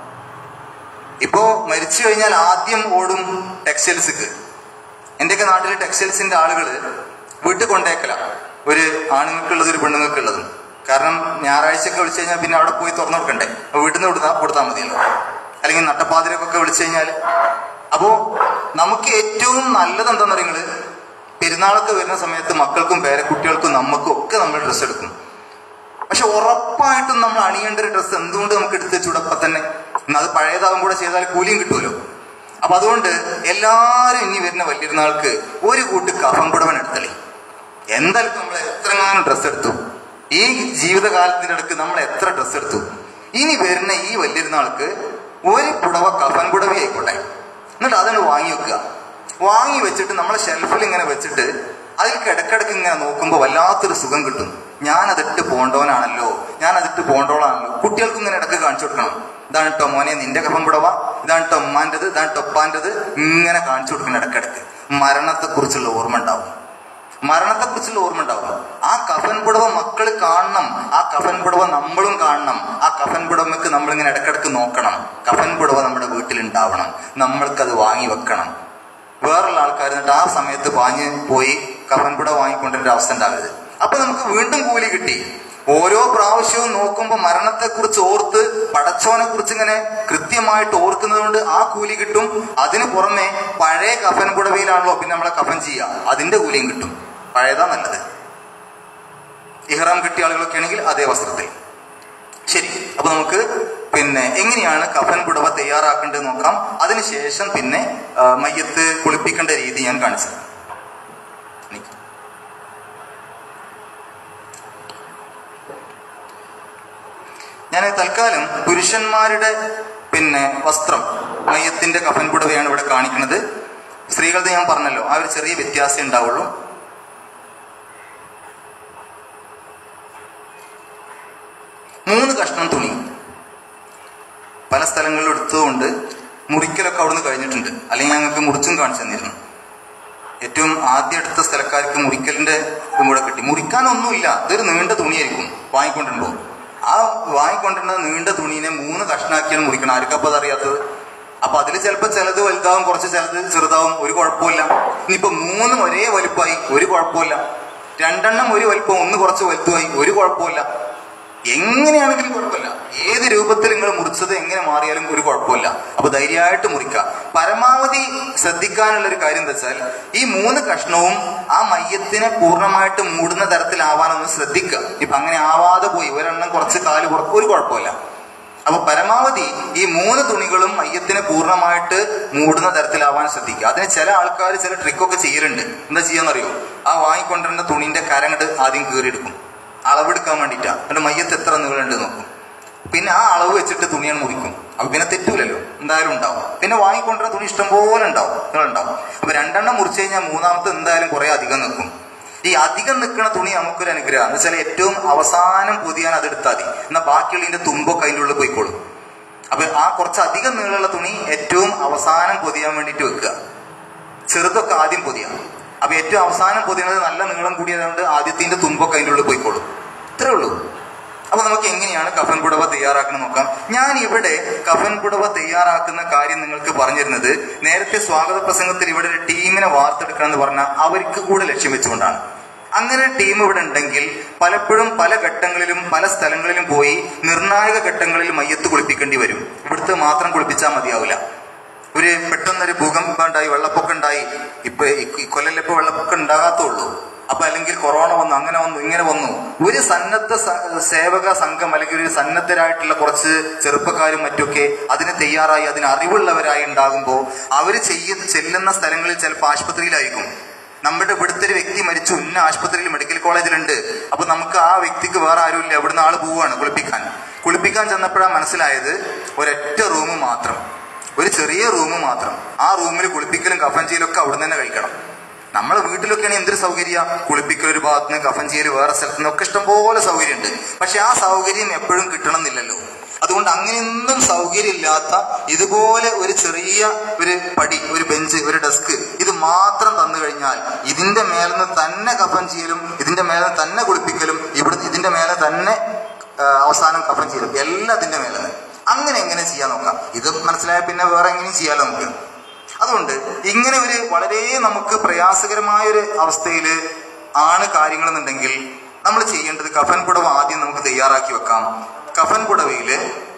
ഇപ്പോ മരിച്ചു കഴിഞ്ഞാൽ ആദ്യം ഓടും ടെക്സ്റ്റൈൽസിക്ക് എന്റെയൊക്കെ നാട്ടിൽ ടെക്സ്റ്റൈൽസിന്റെ ആളുകൾ വീട്ടിൽ കൊണ്ടേക്കല ഒരു ആണുങ്ങൾക്കുള്ളത് ഒരു പെണ്ണുങ്ങൾക്കുള്ളതും കാരണം ഞായറാഴ്ചയൊക്കെ വിളിച്ചു കഴിഞ്ഞാൽ പിന്നെ അവിടെ പോയി തുറന്നു കൊടുക്കണ്ടേ അപ്പൊ വീട്ടിൽ നിന്ന് കൊടുത്താൽ കൊടുത്താൽ മതിയല്ലോ അല്ലെങ്കിൽ നട്ടപ്പാതിരക്കൊക്കെ വിളിച്ചു കഴിഞ്ഞാൽ അപ്പോ നമുക്ക് ഏറ്റവും നല്ലത് എന്താണെന്ന് പറയുന്നത് പെരുന്നാളൊക്കെ വരുന്ന സമയത്ത് മക്കൾക്കും പേരക്കുട്ടികൾക്കും നമുക്കും ഒക്കെ നമ്മൾ ഡ്രസ്സ് എടുക്കും പക്ഷെ ഉറപ്പായിട്ടും നമ്മൾ അണിയേണ്ട ഒരു ഡ്രസ്സ് എന്തുകൊണ്ട് നമുക്ക് എടുത്ത് വെച്ചൂടപ്പം തന്നെ എന്നാ അത് പഴയതാകും കൂടെ ചെയ്താൽ കൂലിയും കിട്ടുമല്ലോ അപ്പൊ അതുകൊണ്ട് എല്ലാരും ഇനി വരുന്ന വലിയൊരുനാൾക്ക് ഒരു കൂട്ട് കഫം കുടവൻ എടുത്തളി എന്തായാലും നമ്മൾ എത്രങ്ങാനും ഡ്രസ്സ് എടുത്തു ഈ ജീവിതകാലത്തിന്റെ ഇടക്ക് നമ്മൾ എത്ര ഡ്രസ്സ് എടുത്തു ഇനി വരുന്ന ഈ വലിയൊരുനാൾക്ക് ഒരു പുടവ കഫൻ പുടവ ആയിക്കോട്ടെ എന്നിട്ട് അതങ്ങ് വാങ്ങി വെക്കുക വാങ്ങി വെച്ചിട്ട് നമ്മളെ ഷെൽഫിൽ ഇങ്ങനെ വെച്ചിട്ട് അതിൽ കിടക്കിടക്ക് ഇങ്ങനെ നോക്കുമ്പോൾ വല്ലാത്തൊരു സുഖം കിട്ടും ഞാൻ അതിട്ട് പോണ്ടോനാണല്ലോ ഞാൻ അതിട്ട് പോണ്ടോളാണല്ലോ കുട്ടികൾക്കും ഇങ്ങനെ ഇടക്ക് കാണിച്ചു കൊടുക്കണം ഇതാണ് ട്ടോ മോനെ നിന്റെ കഫം പുടവ ഇതാണ് ട്ടോ ഉമ്മാൻ്റെത് ഇതാണ് ടൊപ്പാൻ്റെത് ഇങ്ങനെ കാണിച്ചു കൊടുക്കണം ഇടക്കിടക്ക് മരണത്തെക്കുറിച്ചുള്ള ഓർമ്മ ഉണ്ടാവും മരണത്തെക്കുറിച്ചുള്ള ഓർമ്മ ഉണ്ടാവും ആ കഫൻ പുടവ മക്കൾ കാണണം ആ കഫൻ പുടവ നമ്മളും കാണണം ആ കഫൻ പുടവക്ക് നമ്മളിങ്ങനെ ഇടക്കിടക്ക് നോക്കണം കഫൻ പുടവ നമ്മുടെ വീട്ടിൽ ഉണ്ടാവണം നമ്മൾക്കത് വാങ്ങി വെക്കണം വേറുള്ള ആൾക്കാർ എന്നിട്ട് ആ സമയത്ത് വാങ്ങി പോയി കഫൻ പുടവ വാങ്ങിക്കൊണ്ടിരുന്ന അവസ്ഥ ഉണ്ടാവരുത് അപ്പൊ നമുക്ക് വീണ്ടും കൂലി കിട്ടി ഓരോ പ്രാവശ്യവും നോക്കുമ്പോൾ മരണത്തെക്കുറിച്ച് ഓർത്ത് പടച്ചോനെ കുറിച്ച് ഇങ്ങനെ കൃത്യമായിട്ട് ഓർക്കുന്നത് കൊണ്ട് ആ കൂലി കിട്ടും അതിന് പുറമെ പഴയ കഫൻ പുടവയിലാണല്ലോ പിന്നെ നമ്മളെ കഫൻ ചെയ്യുക അതിന്റെ കൂലിയും കിട്ടും പഴയതാ നല്ലത് ഇഹ്റാം കിട്ടിയ ആളുകളൊക്കെ ആണെങ്കിൽ അതേ വസ്ത്രത്തിൽ ശരി അപ്പൊ നമുക്ക് പിന്നെ എങ്ങനെയാണ് കഫൻ പുടവ തയ്യാറാക്കേണ്ടത് നോക്കാം അതിനുശേഷം പിന്നെ ആ, മയ്യത്ത് കുളിപ്പിക്കേണ്ട രീതി ഞാൻ കാണിച്ചു തരാം. നിക്ക്. ഞാൻ തൽക്കാലം പുരുഷന്മാരുടെ പിന്നെ വസ്ത്രം മയ്യത്തിന്റെ കഫൻ പുടവയാണ് ഇവിടെ കാണിക്കുന്നത് സ്ത്രീകളുടെ ഞാൻ പറഞ്ഞല്ലോ ആ ഒരു ചെറിയ വ്യത്യാസം ഉണ്ടാവുള്ളൂ മൂന്ന് കഷ്ണം തുണി പല സ്ഥലങ്ങളിലും എടുത്തതുകൊണ്ട് മുറിക്കലൊക്കെ അവിടുന്ന് കഴിഞ്ഞിട്ടുണ്ട് അല്ലെങ്കിൽ ഞങ്ങൾക്ക് മുറിച്ചും കാണിച്ചു തന്നിരുന്നു ഏറ്റവും ആദ്യം എടുത്ത സ്ഥലക്കാർക്ക് മുറിക്കലിന്റെ ഇതും കൂടെ കിട്ടി മുറിക്കാനൊന്നുമില്ല ഇതൊരു നീണ്ട തുണിയായിരിക്കും വാങ്ങിക്കൊണ്ടിരുമ്പോ ആ വാങ്ങിക്കൊണ്ടിരുന്ന നീണ്ട തുണീനെ മൂന്ന് കഷ്ണാക്കിയാണ് മുറിക്കണം ആർക്കപ്പോൾ അതറിയാത്തത് അപ്പൊ അതിൽ ചിലപ്പോൾ ചിലത് വലുതാവും കുറച്ച് ചിലത് ചെറുതാവും ഒരു കുഴപ്പമില്ല ഇനിയിപ്പോ മൂന്നും ഒരേ വലുപ്പമായി ഒരു കുഴപ്പമില്ല രണ്ടെണ്ണം ഒരു വലുപ്പം ഒന്ന് കുറച്ച് വലുതുമായി ഒരു കുഴപ്പമില്ല എങ്ങനെയാണെങ്കിലും കുഴപ്പമില്ല ഏത് രൂപത്തിൽ നിങ്ങൾ മുറിച്ചത് എങ്ങനെ മാറിയാലും ഒരു കുഴപ്പമില്ല അപ്പൊ ധൈര്യമായിട്ട് മുറിക്കുക പരമാവധി ശ്രദ്ധിക്കാനുള്ള ഒരു കാര്യം എന്താ വെച്ചാൽ ഈ മൂന്ന് കഷ്ണവും ആ മയ്യത്തിനെ പൂർണ്ണമായിട്ട് മൂടുന്ന തരത്തിലാവാനൊന്ന് ശ്രദ്ധിക്കുക ഇപ്പൊ അങ്ങനെ ആവാതെ പോയി ഒരെണ്ണം കുറച്ച് കാല് പുറത്ത് ഒരു കുഴപ്പമില്ല അപ്പൊ പരമാവധി ഈ മൂന്ന് തുണികളും മയ്യത്തിനെ പൂർണ്ണമായിട്ട് മൂടുന്ന തരത്തിലാവാൻ ശ്രദ്ധിക്കുക അതിന് ചില ആൾക്കാർ ചില ട്രിക്കൊക്കെ ചെയ്യലുണ്ട് എന്താ ചെയ്യാന്നറിയോ ആ വാങ്ങിക്കൊണ്ടിരുന്ന തുണിന്റെ കരങ്ങട്ട് ആദ്യം കീറിയെടുക്കും അളവെടുക്കാൻ വേണ്ടിയിട്ടാ എന്നിട്ട് മയ്യത്ത് എത്ര നീളുണ്ട് നോക്കും പിന്നെ ആ അളവ് വെച്ചിട്ട് തുണിയാണ് മുറിക്കും അപ്പൊ പിന്നെ തെറ്റൂലല്ലോ എന്തായാലും ഉണ്ടാവും പിന്നെ വാങ്ങിക്കൊണ്ടുവരുന്ന തുണി ഇഷ്ടംപോലെ ഉണ്ടാവും നീളുണ്ടാവും അപ്പൊ രണ്ടെണ്ണം മുറിച്ചു കഴിഞ്ഞാൽ മൂന്നാമത്തെ എന്തായാലും കുറെ അധികം നിൽക്കും ഈ അധികം നിൽക്കുന്ന തുണി നമുക്കൊരു അനുഗ്രഹം എന്ന് വെച്ചാൽ ഏറ്റവും അവസാനം പൊതിയാൻ അത് എടുത്താൽ മതി എന്നാൽ ബാക്കിയുള്ളതിന്റെ തുമ്പൊക്കെ അതിൻ്റെ ഉള്ളിൽ പോയിക്കോളും അപ്പൊ ആ കുറച്ച് അധികം നീളമുള്ള തുണി ഏറ്റവും അവസാനം പൊതിയാൻ വേണ്ടിയിട്ട് വെക്കുക ചെറുതൊക്കെ ആദ്യം പൊതിയാം അപ്പൊ ഏറ്റവും അവസാനം പൊതിയുന്നത് നല്ല നീളം കൂടിയതുകൊണ്ട് ആദ്യത്തിന്റെ തുമ്പൊക്കെ അതിൻ്റെ ഉള്ളിൽ പോയിക്കോളും ഇത്രേ ഉള്ളൂ അപ്പൊ നമുക്ക് എങ്ങനെയാണ് കഫൻ പുടവ തയ്യാറാക്കണം നോക്കാം ഞാൻ ഇവിടെ കഫൻ പുടവ തയ്യാറാക്കുന്ന കാര്യം നിങ്ങൾക്ക് പറഞ്ഞിരുന്നത് നേരത്തെ സ്വാഗത പ്രസംഗത്തിൽ ഇവിടെ ഒരു ടീമിനെ വാർത്തെടുക്കണം എന്ന് പറഞ്ഞാൽ അവർക്ക് കൂടെ ലക്ഷ്യം വെച്ചുകൊണ്ടാണ് അങ്ങനെ ഒരു ടീം ഇവിടെ ഉണ്ടെങ്കിൽ പലപ്പോഴും പല ഘട്ടങ്ങളിലും പല സ്ഥലങ്ങളിലും പോയി നിർണായക ഘട്ടങ്ങളിൽ മയ്യത്ത് കുളിപ്പിക്കേണ്ടി വരും ഇവിടുത്തെ മാത്രം കുളിപ്പിച്ചാൽ മതിയാവില്ല ഒരു പെട്ടെന്നൊരു ഭൂകമ്പം ഉണ്ടായി വെള്ളപ്പൊക്കം ഉണ്ടായി ഇപ്പൊ ഈ കൊല്ലം ഇപ്പൊ വെള്ളപ്പൊക്കം ഉണ്ടാകാത്തുള്ളൂ അപ്പൊ അല്ലെങ്കിൽ കൊറോണ വന്നു അങ്ങനെ വന്നു ഇങ്ങനെ വന്നു ഒരു സന്നദ്ധ സ- സേവക സംഘം അല്ലെങ്കിൽ ഒരു സന്നദ്ധരായിട്ടുള്ള കുറച്ച് ചെറുപ്പക്കാരും മറ്റൊക്കെ അതിന് തയ്യാറായി അതിന് അറിവുള്ളവരായി ഉണ്ടാകുമ്പോൾ അവർ ചെയ്യ ചെല്ലുന്ന സ്ഥലങ്ങളിൽ ചിലപ്പോൾ ആശുപത്രിയിലായിരിക്കും നമ്മുടെ ഇവിടുത്തെ ഒരു വ്യക്തി മരിച്ചു ഇന്ന ആശുപത്രിയിൽ മെഡിക്കൽ കോളേജിലുണ്ട് അപ്പൊ നമുക്ക് ആ വ്യക്തിക്ക് വേറെ ആരുമില്ല ഇവിടുന്ന് ആള് പോവാണ് കുളിപ്പിക്കാൻ കുളിപ്പിക്കാൻ ചെന്നപ്പോഴാണ് മനസ്സിലായത് ഒരൊറ്റ റൂം മാത്രം ഒരു ചെറിയ റൂം മാത്രം ആ റൂമിൽ കുളിപ്പിക്കലും കഫൻ ചെയ്യലും ഒക്കെ അവിടെ തന്നെ കഴിക്കണം നമ്മളെ വീട്ടിലൊക്കെയാണ് എന്തൊരു സൗകര്യ കുളിപ്പിക്കൽ ഒരു ഭാഗത്ത് നിന്ന് കഫൻ ചെയ്യൽ വേറെ സ്ഥലത്ത് നിന്നൊക്കെ ഇഷ്ടംപോലെ സൗകര്യമുണ്ട് പക്ഷെ ആ സൗകര്യം എപ്പോഴും കിട്ടണമെന്നില്ലല്ലോ അതുകൊണ്ട് അങ്ങനെയൊന്നും സൗകര്യമില്ലാത്ത ഇതുപോലെ ഒരു ചെറിയ ഒരു പടി ഒരു ബെഞ്ച് ഒരു ഡെസ്ക് ഇത് മാത്രം തന്നു കഴിഞ്ഞാൽ ഇതിന്റെ മേലെന്ന് തന്നെ കഫൻ ചെയ്യലും ഇതിന്റെ മേലെ തന്നെ കുളിപ്പിക്കലും ഇവിടെ ഇതിന്റെ മേലെ തന്നെ ആ, അവസാനം കഫൻ ചെയ്യലും എല്ലാം ഇതിന്റെ മേലെ അങ്ങനെ എങ്ങനെ ചെയ്യാൻ നോക്കാം ഇത് മനസ്സിലായ പിന്നെ വേറെ എങ്ങനെയും ചെയ്യാലോ നമുക്ക് അതുകൊണ്ട് ഇങ്ങനെ ഒരു വളരെ നമുക്ക് പ്രയാസകരമായ ഒരു അവസ്ഥയിൽ ആണ് കാര്യങ്ങളെന്നുണ്ടെങ്കിൽ നമ്മൾ ചെയ്യേണ്ടത് കഫൻ പുടവ ആദ്യം നമുക്ക് തയ്യാറാക്കി വെക്കാം കഫൻ പുടവയില്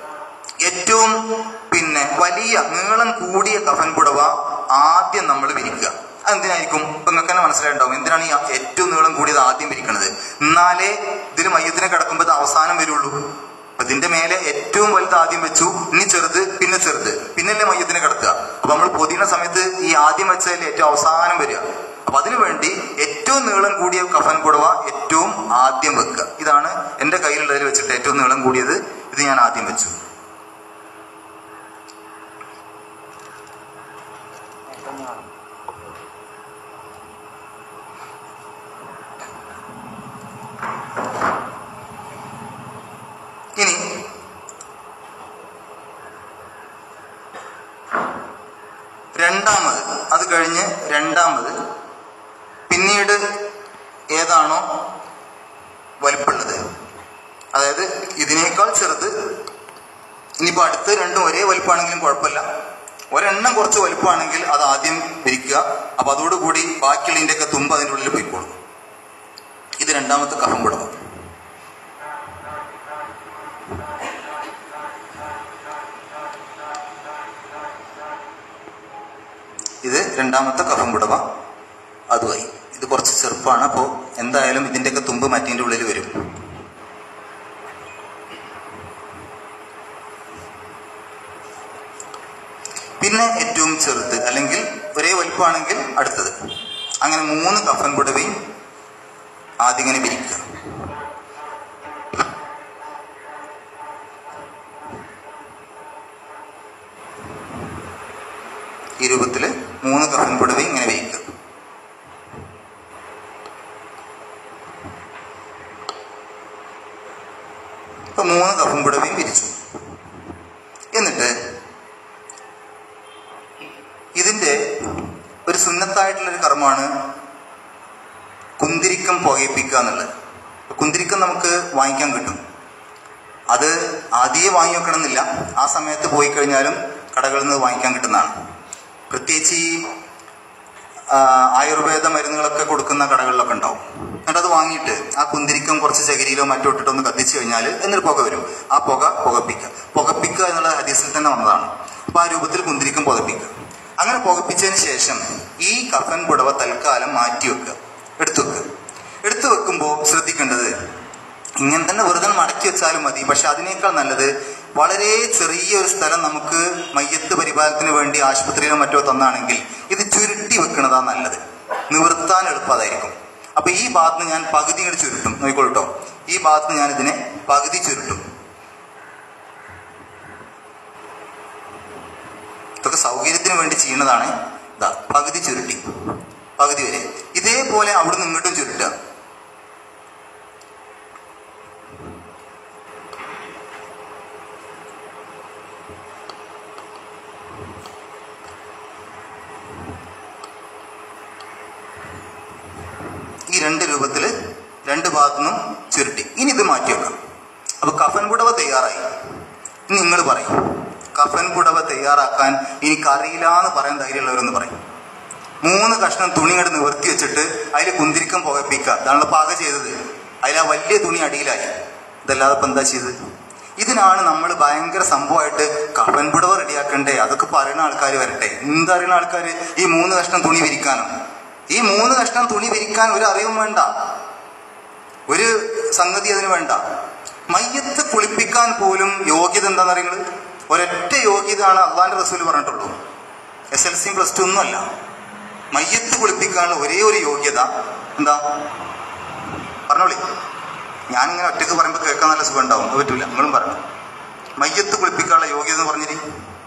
ഏറ്റവും പിന്നെ വലിയ നീളം കൂടിയ കഫൻ പുടവ ആദ്യം നമ്മൾ വിരിക്കുക അതെന്തിനായിരിക്കും ഇപ്പൊ നിങ്ങൾക്ക് തന്നെ മനസ്സിലായിട്ടുണ്ടാവും എന്തിനാണ് ഈ ഏറ്റവും നീളം കൂടിയത് ആദ്യം വിരിക്കണത് എന്നാലേ ഇതിൽ മയ്യത്തിനെ കിടക്കുമ്പോൾ ഇത് അവസാനം വരുള്ളൂ അപ്പൊ ഇതിന്റെ മേലെ ഏറ്റവും വലുത് ആദ്യം വെച്ചു ഇനി ചെറുത് പിന്നെ ചെറുത് പിന്നല്ലേ മയ്യത്തിനെ കിടത്തുക അപ്പൊ നമ്മൾ പൊതിയുന്ന സമയത്ത് ഈ ആദ്യം വെച്ചതിൽ ഏറ്റവും അവസാനം വരിക അപ്പൊ അതിനു വേണ്ടി ഏറ്റവും നീളം കൂടിയ കഫൻ പുടവ ഏറ്റവും ആദ്യം വെക്കുക ഇതാണ് എന്റെ കയ്യിലുള്ളതിൽ വെച്ചിട്ട് ഏറ്റവും നീളം കൂടിയത് ഇത് ഞാൻ ആദ്യം വെച്ചു ഇനി രണ്ടാമത് അത് കഴിഞ്ഞ് രണ്ടാമത് പിന്നീട് ഏതാണോ വലിപ്പമുള്ളത് അതായത് ഇതിനേക്കാൾ ചെറുത് ഇനിയിപ്പോൾ അടുത്ത് രണ്ടും ഒരേ വലിപ്പമാണെങ്കിലും കുഴപ്പമില്ല ഒരെണ്ണം കുറച്ച് വലിപ്പമാണെങ്കിൽ അത് ആദ്യം വിരിക്കുക അപ്പൊ അതോടുകൂടി ബാക്കിയുള്ളതിൻ്റെയൊക്കെ തുമ്പ് അതിൻ്റെ ഉള്ളിൽ പോയിക്കോളും ഇത് രണ്ടാമത്തെ കഫം പുടവ ഇത് രണ്ടാമത്തെ കഫം പുടവ അതുമായി ഇത് കുറച്ച് ചെറുപ്പമാണ് അപ്പോൾ എന്തായാലും ഇതിൻ്റെയൊക്കെ തുമ്പ് മറ്റേൻ്റെ ഉള്ളിൽ വരും പിന്നെ ഏറ്റവും ചെറുത് അല്ലെങ്കിൽ ഒരേ വലുപ്പമാണെങ്കിൽ അടുത്തത് അങ്ങനെ മൂന്ന് കഫൻ പുടവയും ആദ്യം ഇങ്ങനെ വിരിക്കുക ഈ രൂപത്തില് മൂന്ന് കഫൻ പുടവയും ഇങ്ങനെ വിരിക്കുക ഇപ്പൊ മൂന്ന് കഫൻ പുടവയും വിരിച്ചു എന്നിട്ട് ഇതിന്റെ ഒരു സുന്നത്തായിട്ടുള്ള ഒരു കർമ്മമാണ് കുന്തിരിക്കം പുകയിപ്പിക്കുക എന്നുള്ളത് കുന്തിരിക്കം നമുക്ക് വാങ്ങിക്കാൻ കിട്ടും അത് ആദ്യമേ വാങ്ങി വെക്കണമെന്നില്ല ആ സമയത്ത് പോയി കഴിഞ്ഞാലും കടകളിൽ നിന്ന് വാങ്ങിക്കാൻ കിട്ടുന്നതാണ് പ്രത്യേകിച്ച് ഈ ആ, ആയുർവേദ മരുന്നുകളൊക്കെ കൊടുക്കുന്ന കടകളിലൊക്കെ ഉണ്ടാവും എന്നിട്ട് അത് വാങ്ങിയിട്ട് ആ കുന്തിരിക്കം കുറച്ച് ചകിരിയിലോ മറ്റോ ഇട്ടിട്ട് ഒന്ന് കത്തിച്ചു കഴിഞ്ഞാൽ എന്നിട്ട് പുക വരും ആ പുക പുകപ്പിക്കുക പുകപ്പിക്കുക എന്നുള്ള ഹദീസിൽ തന്നെ വന്നതാണ് അപ്പൊ ആ രൂപത്തിൽ കുന്തിരിക്കം പുകപ്പിക്കുക അങ്ങനെ പുകപ്പിച്ചതിന് ശേഷം ഈ കഫൻ പുടവ തൽക്കാലം മാറ്റി വെക്കുക എടുത്തു വെക്കുക എടുത്തു വെക്കുമ്പോൾ ശ്രദ്ധിക്കേണ്ടത് ഇങ്ങനെ തന്നെ വെറുതെ മടക്കി വെച്ചാലും മതി പക്ഷെ അതിനേക്കാൾ നല്ലത് വളരെ ചെറിയ ഒരു സ്ഥലം നമുക്ക് മയ്യത്ത് പരിപാലനത്തിന് വേണ്ടി ആശുപത്രിയിലോ മറ്റോ തന്നാണെങ്കിൽ ഇത് ചുരുട്ടി വെക്കണതാ നല്ലത് നിവർത്താൻ എളുപ്പമായിരിക്കും അപ്പൊ ഈ ഭാഗത്ത് ഞാൻ പകുതി ഇങ്ങോട്ട് ചുരുട്ടും നോക്കിക്കൊള്ളട്ടോ ഈ ഭാഗത്ത് ഞാൻ ഇതിനെ പകുതി ചുരുട്ടും ഇതൊക്കെ സൗകര്യത്തിന് വേണ്ടി ചെയ്യുന്നതാണ് ഇതാ പകുതി ചുരുട്ടി പകുതി വരെ ഇതേപോലെ അവിടുന്ന് ഇങ്ങോട്ടും ചുരുട്ടുക ഈ രണ്ട് രൂപത്തിൽ രണ്ട് ഭാഗത്തുനിന്നും ചുരുട്ടി ഇനി ഇത് മാറ്റി വെക്കാം അപ്പൊ കഫൻ പുടവ തയ്യാറായി ഇനി നിങ്ങൾ പറയും കഫൻ പുടവ തയ്യാറാക്കാൻ എനിക്കറിയില്ല എന്ന് പറയാൻ ധൈര്യമുള്ളവരെന്ന് പറയും മൂന്ന് കഷ്ണം തുണി കണ്ട് നിവർത്തി വെച്ചിട്ട് അതിൽ കുന്തിരിക്കം പുകപ്പിക്കുക അതാണല്ലോ പാക ചെയ്തത് അതിൽ ആ വലിയ തുണി അടിയിലായി ഇതല്ലാതെ ഇപ്പം എന്താ ചെയ്തത് ഇതിനാണ് നമ്മൾ ഭയങ്കര സംഭവമായിട്ട് കഫൻ പുടവ റെഡിയാക്കണ്ടേ അതൊക്കെ പറയുന്ന ആൾക്കാർ വരട്ടെ എന്തറിയുന്ന ആൾക്കാർ ഈ മൂന്ന് കഷ്ണം തുണി വിരിക്കാനോ ഈ മൂന്ന് കഷ്ണം തുണി വിരിക്കാൻ ഒരു അറിവും വേണ്ട ഒരു സംഗതി അതിന് വേണ്ട മയ്യത്ത് കുളിപ്പിക്കാൻ പോലും യോഗ്യത എന്താണെന്ന് അറിയുന്നത് ഒരൊറ്റ യോഗ്യതയാണ് അള്ളാന്റെ റസൂൽ പറഞ്ഞിട്ടുള്ളൂ S L C plus two ഒന്നുമല്ല മയ്യത്ത് കുളിപ്പിക്കാനുള്ള ഒരേ ഒരു യോഗ്യത എന്താ പറഞ്ഞോളി ഞാനിങ്ങനെ ഒറ്റക്ക് പറയുമ്പോൾ കേൾക്കാൻ നല്ല സുഖം ഉണ്ടാവും അത് പറ്റൂല നിങ്ങളും പറഞ്ഞു മയ്യത്ത് കുളിപ്പിക്കാനുള്ള യോഗ്യത എന്ന് പറഞ്ഞിരി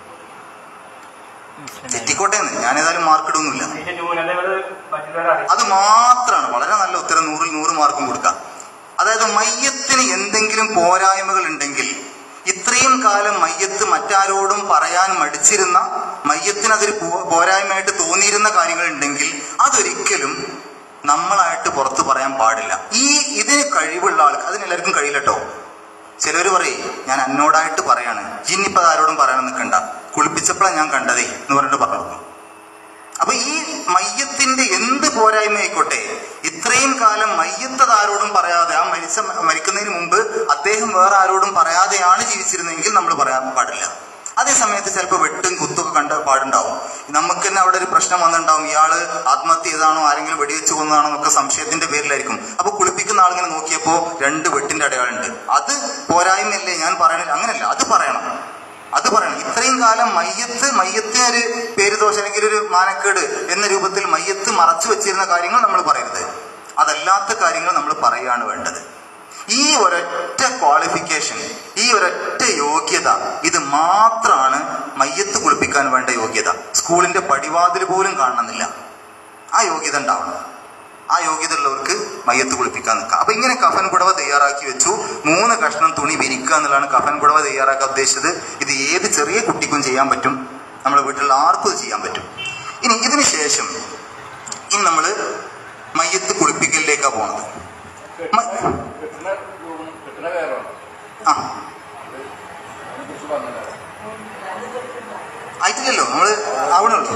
തെറ്റിക്കോട്ടെ എന്ന് ഞാൻ ഏതായാലും മാർക്ക് ഇടുന്നില്ല അതിന്റെ ന്യൂനതകൾ മറ്റുള്ളവരറിയാം അത് മാത്രമാണ് വളരെ നല്ല ഉത്തരം നൂറിൽ നൂറ് മാർക്കും കൊടുക്കാം അതായത് മയ്യത്തിന് എന്തെങ്കിലും പോരായ്മകൾ ഉണ്ടെങ്കിൽ ഇത്രയും കാലം മയ്യത്ത് മറ്റാരോടും പറയാൻ മടിച്ചിരുന്ന മയ്യത്തിന് അതൊരു പോ- പോരായ്മയായിട്ട് തോന്നിയിരുന്ന കാര്യങ്ങൾ ഉണ്ടെങ്കിൽ അതൊരിക്കലും നമ്മളായിട്ട് പുറത്ത് പറയാൻ പാടില്ല ഈ ഇതിന് കഴിവുള്ള ആൾക്ക് അതിനെല്ലാവർക്കും കഴിയില്ല കേട്ടോ ചിലർ പറയും ഞാൻ എന്നോടായിട്ട് പറയാണ് ഇനിയിപ്പോ ആരോടും പറയാൻ നിൽക്കണ്ട കുളിപ്പിച്ചപ്പോഴാണ് ഞാൻ കണ്ടതേ എന്ന് പറഞ്ഞിട്ട് പറഞ്ഞു അപ്പൊ ഈ മയ്യത്തിന്റെ എന്ത് പോരായ്മയായിക്കോട്ടെ ഇത്രയും കാലം മയ്യത്തത് ആരോടും പറയാതെ ആ മരിച്ച മരിക്കുന്നതിന് മുമ്പ് അദ്ദേഹം വേറെ ആരോടും പറയാതെയാണ് ജീവിച്ചിരുന്നതെങ്കിൽ നമ്മൾ പറയാൻ പാടില്ല അതേ സമയത്ത് ചിലപ്പോൾ വെട്ടും കുത്തൊക്കെ കണ്ട പാടുണ്ടാവും നമുക്ക് തന്നെ അവിടെ ഒരു പ്രശ്നം വന്നിട്ടുണ്ടാവും ഇയാള് ആത്മഹത്യ ചെയ്താണോ ആരെങ്കിലും വെടിവെച്ച് കൊന്നതാണോ എന്നൊക്കെ സംശയത്തിന്റെ പേരിലായിരിക്കും അപ്പൊ കുളിപ്പിക്കുന്ന ആളിങ്ങനെ നോക്കിയപ്പോ രണ്ട് വെട്ടിന്റെ അടയാളുണ്ട് അത് പോരായ്മയല്ലേ ഞാൻ പറയണില്ല അങ്ങനല്ല അത് പറയണം അത് പറയണം ഇത്രയും കാലം മയ്യത്ത് മയ്യത്തിന് ഒരു പേര് ദോഷം അല്ലെങ്കിൽ ഒരു മാനക്കേട് എന്ന രൂപത്തിൽ മയ്യത്ത് മറച്ചു വെച്ചിരുന്ന കാര്യങ്ങൾ നമ്മൾ പറയരുത് അതല്ലാത്ത കാര്യങ്ങൾ നമ്മൾ പറയുകയാണ് വേണ്ടത് ഈ ഒരൊറ്റ ക്വാളിഫിക്കേഷൻ ഈ ഒരൊറ്റ യോഗ്യത ഇത് മാത്രമാണ് മയ്യത്ത് കുളിപ്പിക്കാൻ വേണ്ട യോഗ്യത സ്കൂളിന്റെ പടിവാതിൽ പോലും കാണണമെന്നില്ല ആ യോഗ്യത ഉണ്ടാവണം ആ യോഗ്യത ഉള്ളവർക്ക് മയ്യത്ത് കുളിപ്പിക്കാൻ നിൽക്കാം അപ്പൊ ഇങ്ങനെ കഫൻ പുടവ തയ്യാറാക്കി വെച്ചു മൂന്ന് കഷ്ണം തുണി വിരിക്കുക എന്നുള്ളതാണ് കഫൻ പുടവ തയ്യാറാക്കാൻ ഉദ്ദേശിച്ചത് ഇത് ഏത് ചെറിയ കുട്ടിക്കും ചെയ്യാൻ പറ്റും നമ്മുടെ വീട്ടിലുള്ള ആർക്കും ഇത് ചെയ്യാൻ പറ്റും ഇനി ഇതിന് ശേഷം ഇനി നമ്മൾ മയ്യത്ത് കുളിപ്പിക്കലിലേക്കാണ് പോണത് മ- കിട്ടുന്ന രൂപം കിട്ടുന്ന കയറാണ് ആ അതിനെക്കുറിച്ച് പറഞ്ഞില്ല ആയിട്ടില്ലല്ലോ നമ്മൾ ആവണുള്ളൂ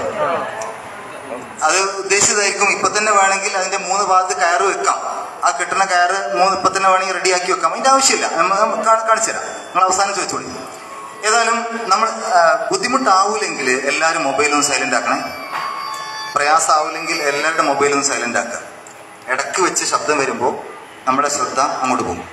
അത് ഉദ്ദേശിച്ചതായിരിക്കും ഇപ്പൊ തന്നെ വേണമെങ്കിൽ അതിന്റെ മൂന്ന് ഭാഗത്ത് കയറ് വെക്കാം ആ കിട്ടുന്ന കയറ് മൂന്ന് ഇപ്പൊ തന്നെ വേണമെങ്കിൽ റെഡിയാക്കി വെക്കാം അതിന്റെ ആവശ്യമില്ല നമ്മ- നമ്മ കാ- കാണിച്ചു തരാം നിങ്ങൾ അവസാനം ചോദിച്ചോളി ഏതായാലും നമ്മൾ ആ, ബുദ്ധിമുട്ടാവൂലെങ്കിൽ എല്ലാവരും മൊബൈലൊന്ന് സൈലന്റ് ആക്കണേ പ്രയാസമാവില്ലെങ്കിൽ എല്ലാവരുടെ മൊബൈലൊന്ന് സൈലന്റ് ആക്കുക ഇടയ്ക്ക് വെച്ച് ശബ്ദം വരുമ്പോൾ നമ്മുടെ ശ്രദ്ധ അങ്ങോട്ട് പോകും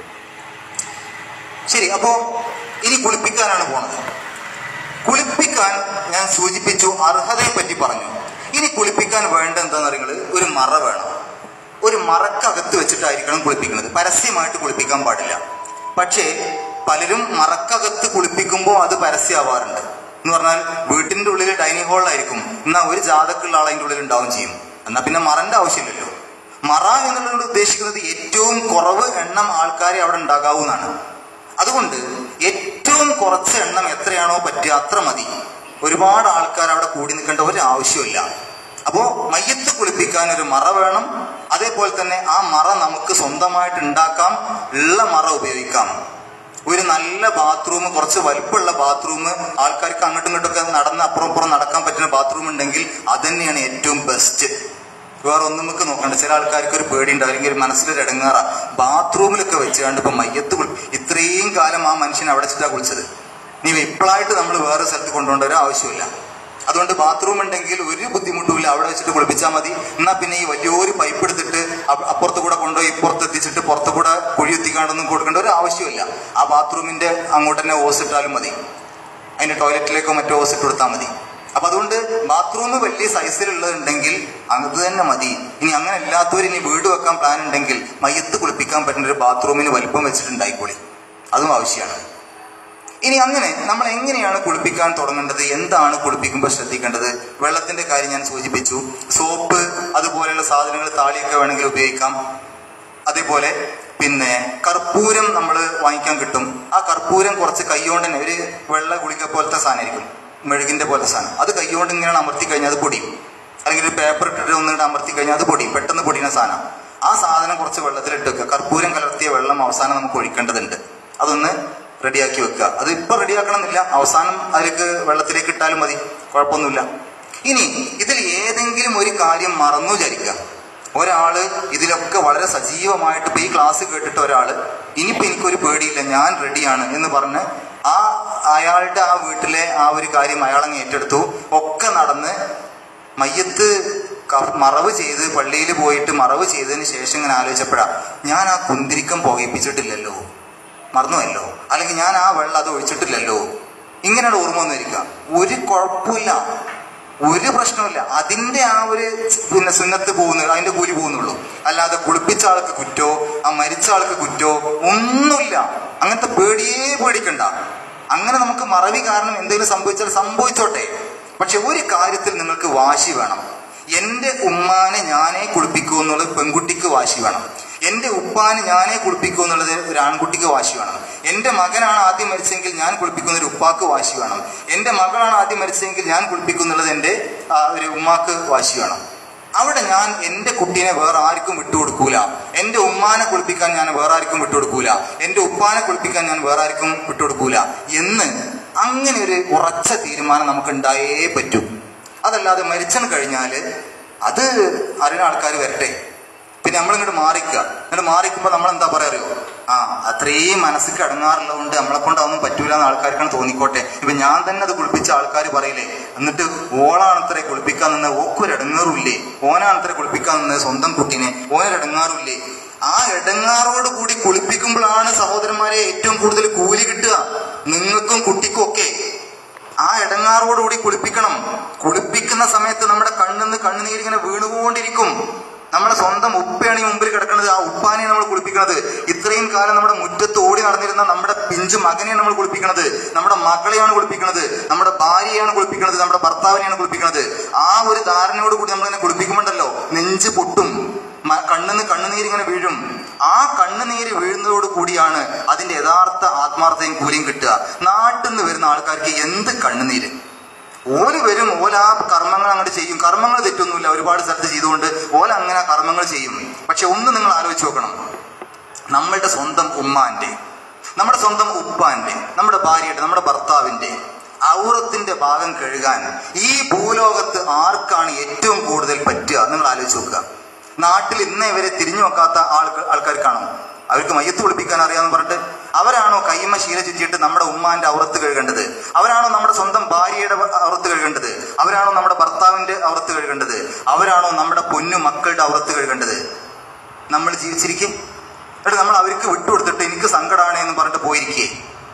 ശരി അപ്പോ ഇനി കുളിപ്പിക്കാനാണ് പോണത് കുളിപ്പിക്കാൻ ഞാൻ സൂചിപ്പിച്ചു അർഹതയെ പറ്റി പറഞ്ഞു ഇനി കുളിപ്പിക്കാൻ വേണ്ട എന്താന്ന് നിങ്ങൾ ഒരു മറ വേണം ഒരു മറക്കകത്ത് വെച്ചിട്ടായിരിക്കണം കുളിപ്പിക്കുന്നത് പരസ്യമായിട്ട് കുളിപ്പിക്കാൻ പാടില്ല പക്ഷേ പലരും മറക്കകത്ത് കുളിപ്പിക്കുമ്പോൾ അത് പരസ്യമാവാറുണ്ട് എന്ന് പറഞ്ഞാൽ വീട്ടിന്റെ ഉള്ളിൽ ഡൈനിങ് ഹാളിലായിരിക്കും എന്നാൽ ഒരു ജാതക്കുള്ള ആൾ അതിൻ്റെ ഉള്ളിൽ ഉണ്ടാവും ചെയ്യും എന്നാൽ പിന്നെ മറന്റെ ആവശ്യമില്ലല്ലോ മറ എന്നുള്ളത് ഉദ്ദേശിക്കുന്നത് ഏറ്റവും കുറവ് എണ്ണം ആൾക്കാരെ അവിടെ ഉണ്ടാകാവുന്നതാണ് അതുകൊണ്ട് ഏറ്റവും കുറച്ച് എണ്ണം എത്രയാണോ പറ്റുക അത്ര മതി ഒരുപാട് ആൾക്കാർ അവിടെ കൂടി നിൽക്കേണ്ട ഒരു ആവശ്യമില്ല അപ്പോ മയ്യത്ത് കുളിപ്പിക്കാൻ ഒരു മറ വേണം അതേപോലെ തന്നെ ആ മറ നമുക്ക് സ്വന്തമായിട്ട് ഉണ്ടാക്കാം ഉള്ള മറ ഉപയോഗിക്കാം ഒരു നല്ല ബാത്റൂം കുറച്ച് വലിപ്പമുള്ള ബാത്റൂം ആൾക്കാർക്ക് അങ്ങോട്ടും ഇങ്ങോട്ടൊക്കെ നടന്ന് അപ്പുറം ഇപ്പുറം നടക്കാൻ പറ്റുന്ന ബാത്റൂം ഉണ്ടെങ്കിൽ അത് തന്നെയാണ് ഏറ്റവും ബെസ്റ്റ് വേറെ ഒന്നും നമുക്ക് നോക്കണ്ട ചില ആൾക്കാർക്ക് ഒരു പേടി ഉണ്ടാവും അല്ലെങ്കിൽ ഒരു മനസ്സിലൊരു ഇടങ്ങാറ ബാത്റൂമിലൊക്കെ വെച്ചുകൊണ്ട് ഇപ്പൊ മയ്യത്ത് കുളി ഇത്രയും കാലം ആ മനുഷ്യൻ അവിടെ വെച്ചിട്ടാ കുളിച്ചത് നീ ഇപ്പോഴായിട്ട് നമ്മൾ വേറെ സ്ഥലത്ത് കൊണ്ടുപോകേണ്ട ഒരു ആവശ്യമില്ല അതുകൊണ്ട് ബാത്റൂം ഉണ്ടെങ്കിൽ ഒരു ബുദ്ധിമുട്ടുമില്ല അവിടെ വെച്ചിട്ട് കുളിപ്പിച്ചാൽ മതി എന്നാ പിന്നെ ഈ വലിയൊരു പൈപ്പ് എടുത്തിട്ട് അപ്പ- അപ്പുറത്ത് കൂടെ കൊണ്ടുപോയി ഇപ്പുറത്ത് എത്തിച്ചിട്ട് പുറത്ത് കൂടെ കുഴി എത്തിക്കാണ്ടൊന്നും കൊടുക്കേണ്ട ഒരു ആവശ്യമില്ല ആ ബാത്റൂമിന്റെ അങ്ങോട്ട് തന്നെ ഓസ് ഇട്ടാലും മതി അതിന്റെ ടോയ്ലറ്റിലേക്കോ മറ്റോ ഓസ് ഇട്ട് കൊടുത്താൽ മതി അപ്പൊ അതുകൊണ്ട് ബാത്റൂം വലിയ സൈസിലുള്ളതുണ്ടെങ്കിൽ അത് തന്നെ മതി ഇനി അങ്ങനെ ഇല്ലാത്തവർ ഇനി വീട് വെക്കാൻ പ്ലാൻ ഉണ്ടെങ്കിൽ മയ്യത്ത് കുളിപ്പിക്കാൻ പറ്റുന്ന ഒരു ബാത്റൂമിന് വലിപ്പം വെച്ചിട്ടുണ്ടായിക്കോളി അതും ആവശ്യമാണ് ഇനി അങ്ങനെ നമ്മൾ എങ്ങനെയാണ് കുളിപ്പിക്കാൻ തുടങ്ങേണ്ടത് എന്താണ് കുളിപ്പിക്കുമ്പോൾ ശ്രദ്ധിക്കേണ്ടത് വെള്ളത്തിന്റെ കാര്യം ഞാൻ സൂചിപ്പിച്ചു സോപ്പ് അതുപോലെയുള്ള സാധനങ്ങൾ താളിയൊക്കെ വേണമെങ്കിൽ ഉപയോഗിക്കാം അതേപോലെ പിന്നെ കർപ്പൂരം നമ്മൾ വാങ്ങിക്കാൻ കിട്ടും ആ കർപ്പൂരം കുറച്ച് കൈകൊണ്ട് തന്നെ ഒരു വെള്ള ഗുളിക പോലത്തെ സാധനമായിരിക്കും മെഴുകിന്റെ പോലത്തെ സാധനം അത് കൈകൊണ്ട് ഇങ്ങനെ അമർത്തി കഴിഞ്ഞാൽ അത് പൊടിയും അല്ലെങ്കിൽ ഒരു പേപ്പർ ഇട്ടിട്ട് ഒന്നിട്ട് അമർത്തി കഴിഞ്ഞാൽ അത് പൊടിയും പെട്ടെന്ന് പൊടിയുന്ന സാധനം ആ സാധനം കുറച്ച് വെള്ളത്തിലിട്ട് വെക്കുക കർപ്പൂരം കലർത്തിയ വെള്ളം അവസാനം നമുക്ക് ഒഴിക്കേണ്ടതുണ്ട് അതൊന്ന് റെഡിയാക്കി വെക്കുക അത് ഇപ്പൊ റെഡിയാക്കണമെന്നില്ല അവസാനം അതിലേക്ക് വെള്ളത്തിലേക്ക് ഇട്ടാലും മതി കുഴപ്പമൊന്നുമില്ല ഇനി ഇതിൽ ഏതെങ്കിലും ഒരു കാര്യം മറന്നു വിചാരിക്കുക ഒരാള് ഇതിലൊക്കെ വളരെ സജീവമായിട്ട് ഇപ്പൊ ഈ ക്ലാസ് കേട്ടിട്ട് ഒരാള് ഇനിയിപ്പോ എനിക്കൊരു പേടിയില്ല ഞാൻ റെഡിയാണ് എന്ന് പറഞ്ഞ് ആ അയാളുടെ ആ വീട്ടിലെ ആ ഒരു കാര്യം അയാളങ്ങ് ഏറ്റെടുത്തു ഒക്കെ നടന്ന് മയ്യത്ത് ക- മറവ് ചെയ്ത് പള്ളിയിൽ പോയിട്ട് മറവ് ചെയ്തതിന് ശേഷം ഇങ്ങനെ ആലോചിച്ചപ്പോഴാ ഞാൻ ആ കുന്തിരിക്കം പുകയിപ്പിച്ചിട്ടില്ലല്ലോ മറന്നുവല്ലോ അല്ലെങ്കിൽ ഞാൻ ആ വെള്ളം അത് ഒഴിച്ചിട്ടില്ലല്ലോ ഇങ്ങനെയാണ് ഓർമ്മ വന്നിരിക്കുക ഒരു കുഴപ്പമില്ല ഒരു പ്രശ്നമില്ല അതിന്റെ ആ ഒരു പിന്നെ സുന്നത്ത് പോകുന്നു അതിന്റെ കൂലി പോകുന്നുള്ളൂ അല്ലാതെ കുളിപ്പിച്ച ആൾക്ക് കുറ്റോ ആ മരിച്ച ആൾക്ക് കുറ്റോ ഒന്നുമില്ല അങ്ങനത്തെ പേടിയേ പേടിക്കണ്ട അങ്ങനെ നമുക്ക് മറവി കാരണം എന്തെങ്കിലും സംഭവിച്ചാൽ സംഭവിച്ചോട്ടെ പക്ഷെ ഒരു കാര്യത്തിൽ നിങ്ങൾക്ക് വാശി വേണം എന്റെ ഉമ്മാനെ ഞാനേ കുളിപ്പിക്കൂ എന്നുള്ളത് പെൺകുട്ടിക്ക് വാശി വേണം എന്റെ ഉപ്പാനെ ഞാനേ കുളിപ്പിക്കൂ എന്നുള്ളത് ഒരു ആൺകുട്ടിക്ക് വാശി വേണം എന്റെ മകനാണ് ആദ്യം മരിച്ചെങ്കിൽ ഞാൻ കുളിപ്പിക്കുന്ന ഒരു ഉപ്പാക്ക് വാശി വേണം എന്റെ മകളാണ് ആദ്യം മരിച്ചെങ്കിൽ ഞാൻ കുളിപ്പിക്കുന്നുള്ളത് എന്റെ ആ, ഒരു ഉമ്മാക്ക് വാശി വേണം അവിടെ ഞാൻ എന്റെ കുട്ടീനെ വേറെ ആർക്കും വിട്ടുകൊടുക്കൂല എന്റെ ഉമ്മാനെ കുളിപ്പിക്കാൻ ഞാൻ വേറെ ആർക്കും വിട്ടുകൊടുക്കൂല എന്റെ ഉപ്പാനെ കുളിപ്പിക്കാൻ ഞാൻ വേറെ ആർക്കും വിട്ടുകൊടുക്കൂല എന്ന് അങ്ങനെ ഒരു ഉറച്ച തീരുമാനം നമുക്ക് ഉണ്ടായേ പറ്റൂ അതല്ലാതെ മരിച്ചെന്ന് കഴിഞ്ഞാല് അത് അറിയുന്ന ആൾക്കാർ വരട്ടെ പിന്നെ നമ്മളിങ്ങോട്ട് മാറിക്കുക ഇങ്ങോട്ട് മാറിക്കുമ്പോൾ നമ്മൾ എന്താ പറയാ അറിയോ ആ അത്രയും മനസ്സിക്ക് അടങ്ങാറുള്ളതുകൊണ്ട് നമ്മളെ കൊണ്ട് അതൊന്നും പറ്റൂല എന്ന് ആൾക്കാർക്കാണ് തോന്നിക്കോട്ടെ ഇപ്പൊ ഞാൻ തന്നെ അത് കുളിപ്പിച്ച ആൾക്കാർ പറയില്ലേ എന്നിട്ട് ഓളാണ് ഇത്ര കുളിപ്പിക്കാൻ നിന്ന് ഓക്കൊരു ഇടങ്ങാറുമില്ലേ ഓനാണ് ഇത്ര കുളിപ്പിക്കാൻ നിന്ന് സ്വന്തം കുട്ടീനെ ഓനൊരു ഇടങ്ങാറുമില്ലേ ആ ഇടങ്ങാറോട് കൂടി കുളിപ്പിക്കുമ്പോഴാണ് സഹോദരന്മാരെ ഏറ്റവും കൂടുതൽ കൂലി കിട്ടുക നിങ്ങൾക്കും കുട്ടിക്കും ഒക്കെ ആ ഇടങ്ങാറോടുകൂടി കുളിപ്പിക്കണം കുളിപ്പിക്കുന്ന സമയത്ത് നമ്മുടെ കണ്ണിന്ന് കണ്ണുനീരിങ്ങനെ വീണുകൊണ്ടിരിക്കും നമ്മുടെ സ്വന്തം ഉപ്പയാണ് ഈ മുമ്പിൽ കിടക്കുന്നത് ആ ഉപ്പാനെയാണ് നമ്മൾ കുളിപ്പിക്കുന്നത് ഇത്രയും കാലം നമ്മുടെ മുറ്റത്ത് ഓടി നടന്നിരുന്ന നമ്മുടെ പിഞ്ചു മകനെയാണ് നമ്മൾ കുളിപ്പിക്കുന്നത് നമ്മുടെ മകളെയാണ് കുളിപ്പിക്കുന്നത് നമ്മുടെ ഭാര്യയാണ് കുളിപ്പിക്കുന്നത് നമ്മുടെ ഭർത്താവിനെയാണ് കുളിപ്പിക്കുന്നത് ആ ഒരു ധാരണയോട് കൂടി നമ്മളിങ്ങനെ കുളിപ്പിക്കുമ്പോണ്ടല്ലോ നെഞ്ച് പൊട്ടും മ- കണ്ണിന്ന് കണ്ണുനീരിങ്ങനെ വീഴും ആ കണ്ണുനീര് വീഴുന്നതോട് കൂടിയാണ് അതിന്റെ യഥാർത്ഥ ആത്മാർത്ഥയും കൂലിയും കിട്ടുക നാട്ടിൽ നിന്ന് വരുന്ന ആൾക്കാർക്ക് എന്ത് കണ്ണുനീര് ഓല് വരും ഓല ആ കർമ്മങ്ങൾ അങ്ങോട്ട് ചെയ്യും കർമ്മങ്ങൾ തെറ്റൊന്നുമില്ല ഒരുപാട് സ്ഥലത്ത് ചെയ്തുകൊണ്ട് ഓല അങ്ങനെ ആ കർമ്മങ്ങൾ ചെയ്യും പക്ഷെ ഒന്ന് നിങ്ങൾ ആലോചിച്ച് നോക്കണം നമ്മളുടെ സ്വന്തം ഉമ്മാന്റെ നമ്മുടെ സ്വന്തം ഉപ്പാന്റെ നമ്മുടെ ഭാര്യയുടെ നമ്മുടെ ഭർത്താവിന്റെ ഔറത്തിന്റെ ഭാഗം കഴുകാൻ ഈ ഭൂലോകത്ത് ആർക്കാണ് ഏറ്റവും കൂടുതൽ പറ്റുക നിങ്ങൾ ആലോചിച്ച് നോക്കുക നാട്ടിൽ ഇന്നേ വരെ തിരിഞ്ഞു നോക്കാത്ത ആൾക്ക് ആൾക്കാർക്കാണോ അവർക്ക് മയ്യത്ത് കുളിപ്പിക്കാൻ അറിയാമെന്ന് പറഞ്ഞിട്ട് അവരാണോ കൈമ ശീല ചുറ്റിയിട്ട് നമ്മുടെ ഉമ്മാന്റെ ഔറത്ത് കഴുകേണ്ടത് അവരാണോ നമ്മുടെ സ്വന്തം ഭാര്യയുടെ ഔറത്ത് കഴുകേണ്ടത് അവരാണോ നമ്മുടെ ഭർത്താവിന്റെ ഔറത്ത് കഴുകേണ്ടത് അവരാണോ നമ്മുടെ പൊന്നു മക്കളുടെ ഔറത്ത് കഴുകേണ്ടത് നമ്മൾ ജീവിച്ചിരിക്കും എന്നിട്ട് നമ്മൾ അവർക്ക് വിട്ടുകൊടുത്തിട്ട് എനിക്ക് സങ്കടമാണ് എന്ന് പറഞ്ഞിട്ട് പോയിരിക്കേ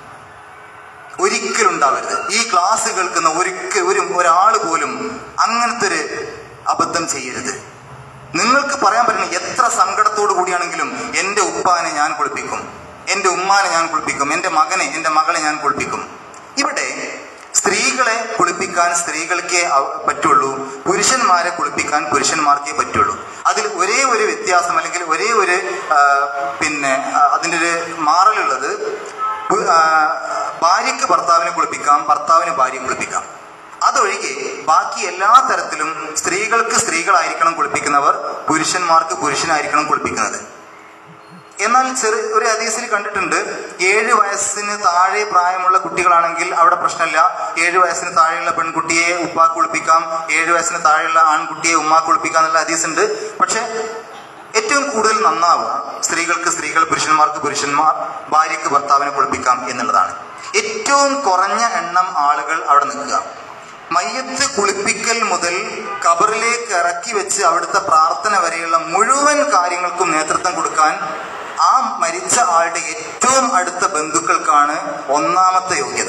ഒരിക്കലും ഉണ്ടാവരുത് ഈ ക്ലാസ് കേൾക്കുന്ന ഒരിക്കൽ ഒരു ഒരാൾ പോലും അങ്ങനത്തെ ഒരു അബദ്ധം ചെയ്യരുത് നിങ്ങൾക്ക് പറയാൻ പറ്റുന്ന എത്ര സങ്കടത്തോടു കൂടിയാണെങ്കിലും എൻ്റെ ഉപ്പാനെ ഞാൻ കുളിപ്പിക്കും എൻ്റെ ഉമ്മാനെ ഞാൻ കുളിപ്പിക്കും എൻ്റെ മകനെ എൻ്റെ മകളെ ഞാൻ കുളിപ്പിക്കും ഇവിടെ സ്ത്രീകളെ കുളിപ്പിക്കാൻ സ്ത്രീകൾക്കേ അവ- പറ്റുള്ളൂ പുരുഷന്മാരെ കുളിപ്പിക്കാൻ പുരുഷന്മാർക്കേ പറ്റുള്ളൂ അതിൽ ഒരേ ഒരു വ്യത്യാസം അല്ലെങ്കിൽ ഒരേ ഒരു ആ, പിന്നെ ആ, അതിൻ്റെ ഒരു മാറലുള്ളത് പു- ആ, ഭാര്യയ്ക്ക് ഭർത്താവിനെ കുളിപ്പിക്കാം ഭർത്താവിന് ഭാര്യയെ കുളിപ്പിക്കാം അതൊഴികെ ബാക്കി എല്ലാ തരത്തിലും സ്ത്രീകൾക്ക് സ്ത്രീകളായിരിക്കണം കുളിപ്പിക്കുന്നവർ പുരുഷന്മാർക്ക് പുരുഷനായിരിക്കണം കുളിപ്പിക്കുന്നത് എന്നാൽ ചെറു ഒരു ഹദീസിൽ കണ്ടിട്ടുണ്ട് ഏഴ് വയസ്സിന് താഴെ പ്രായമുള്ള കുട്ടികളാണെങ്കിൽ അവിടെ പ്രശ്നമില്ല ഏഴ് വയസ്സിന് താഴെയുള്ള പെൺകുട്ടിയെ ഉപ്പാക്ക് കുളിപ്പിക്കാം ഏഴ് വയസ്സിന് താഴെയുള്ള ആൺകുട്ടിയെ ഉമ്മാക്ക് കുളിപ്പിക്കാം എന്നുള്ള ഹദീസ് ഉണ്ട് പക്ഷെ ഏറ്റവും കൂടുതൽ നന്നാവുക സ്ത്രീകൾക്ക് സ്ത്രീകൾ പുരുഷന്മാർക്ക് പുരുഷന്മാർ ഭാര്യയ്ക്ക് ഭർത്താവിനെ കുളിപ്പിക്കാം എന്നുള്ളതാണ് ഏറ്റവും കുറഞ്ഞ എണ്ണം ആളുകൾ അവിടെ നിൽക്കുക മയ്യത്ത് കുളിപ്പിക്കൽ മുതൽ കബറിലേക്ക് ഇറക്കി വെച്ച് അവിടുത്തെ പ്രാർത്ഥന വരെയുള്ള മുഴുവൻ കാര്യങ്ങൾക്കും നേതൃത്വം കൊടുക്കാൻ ആ മരിച്ച ആളുടെ ഏറ്റവും അടുത്ത ബന്ധുക്കൾക്കാണ് ഒന്നാമത്തെ യോഗ്യത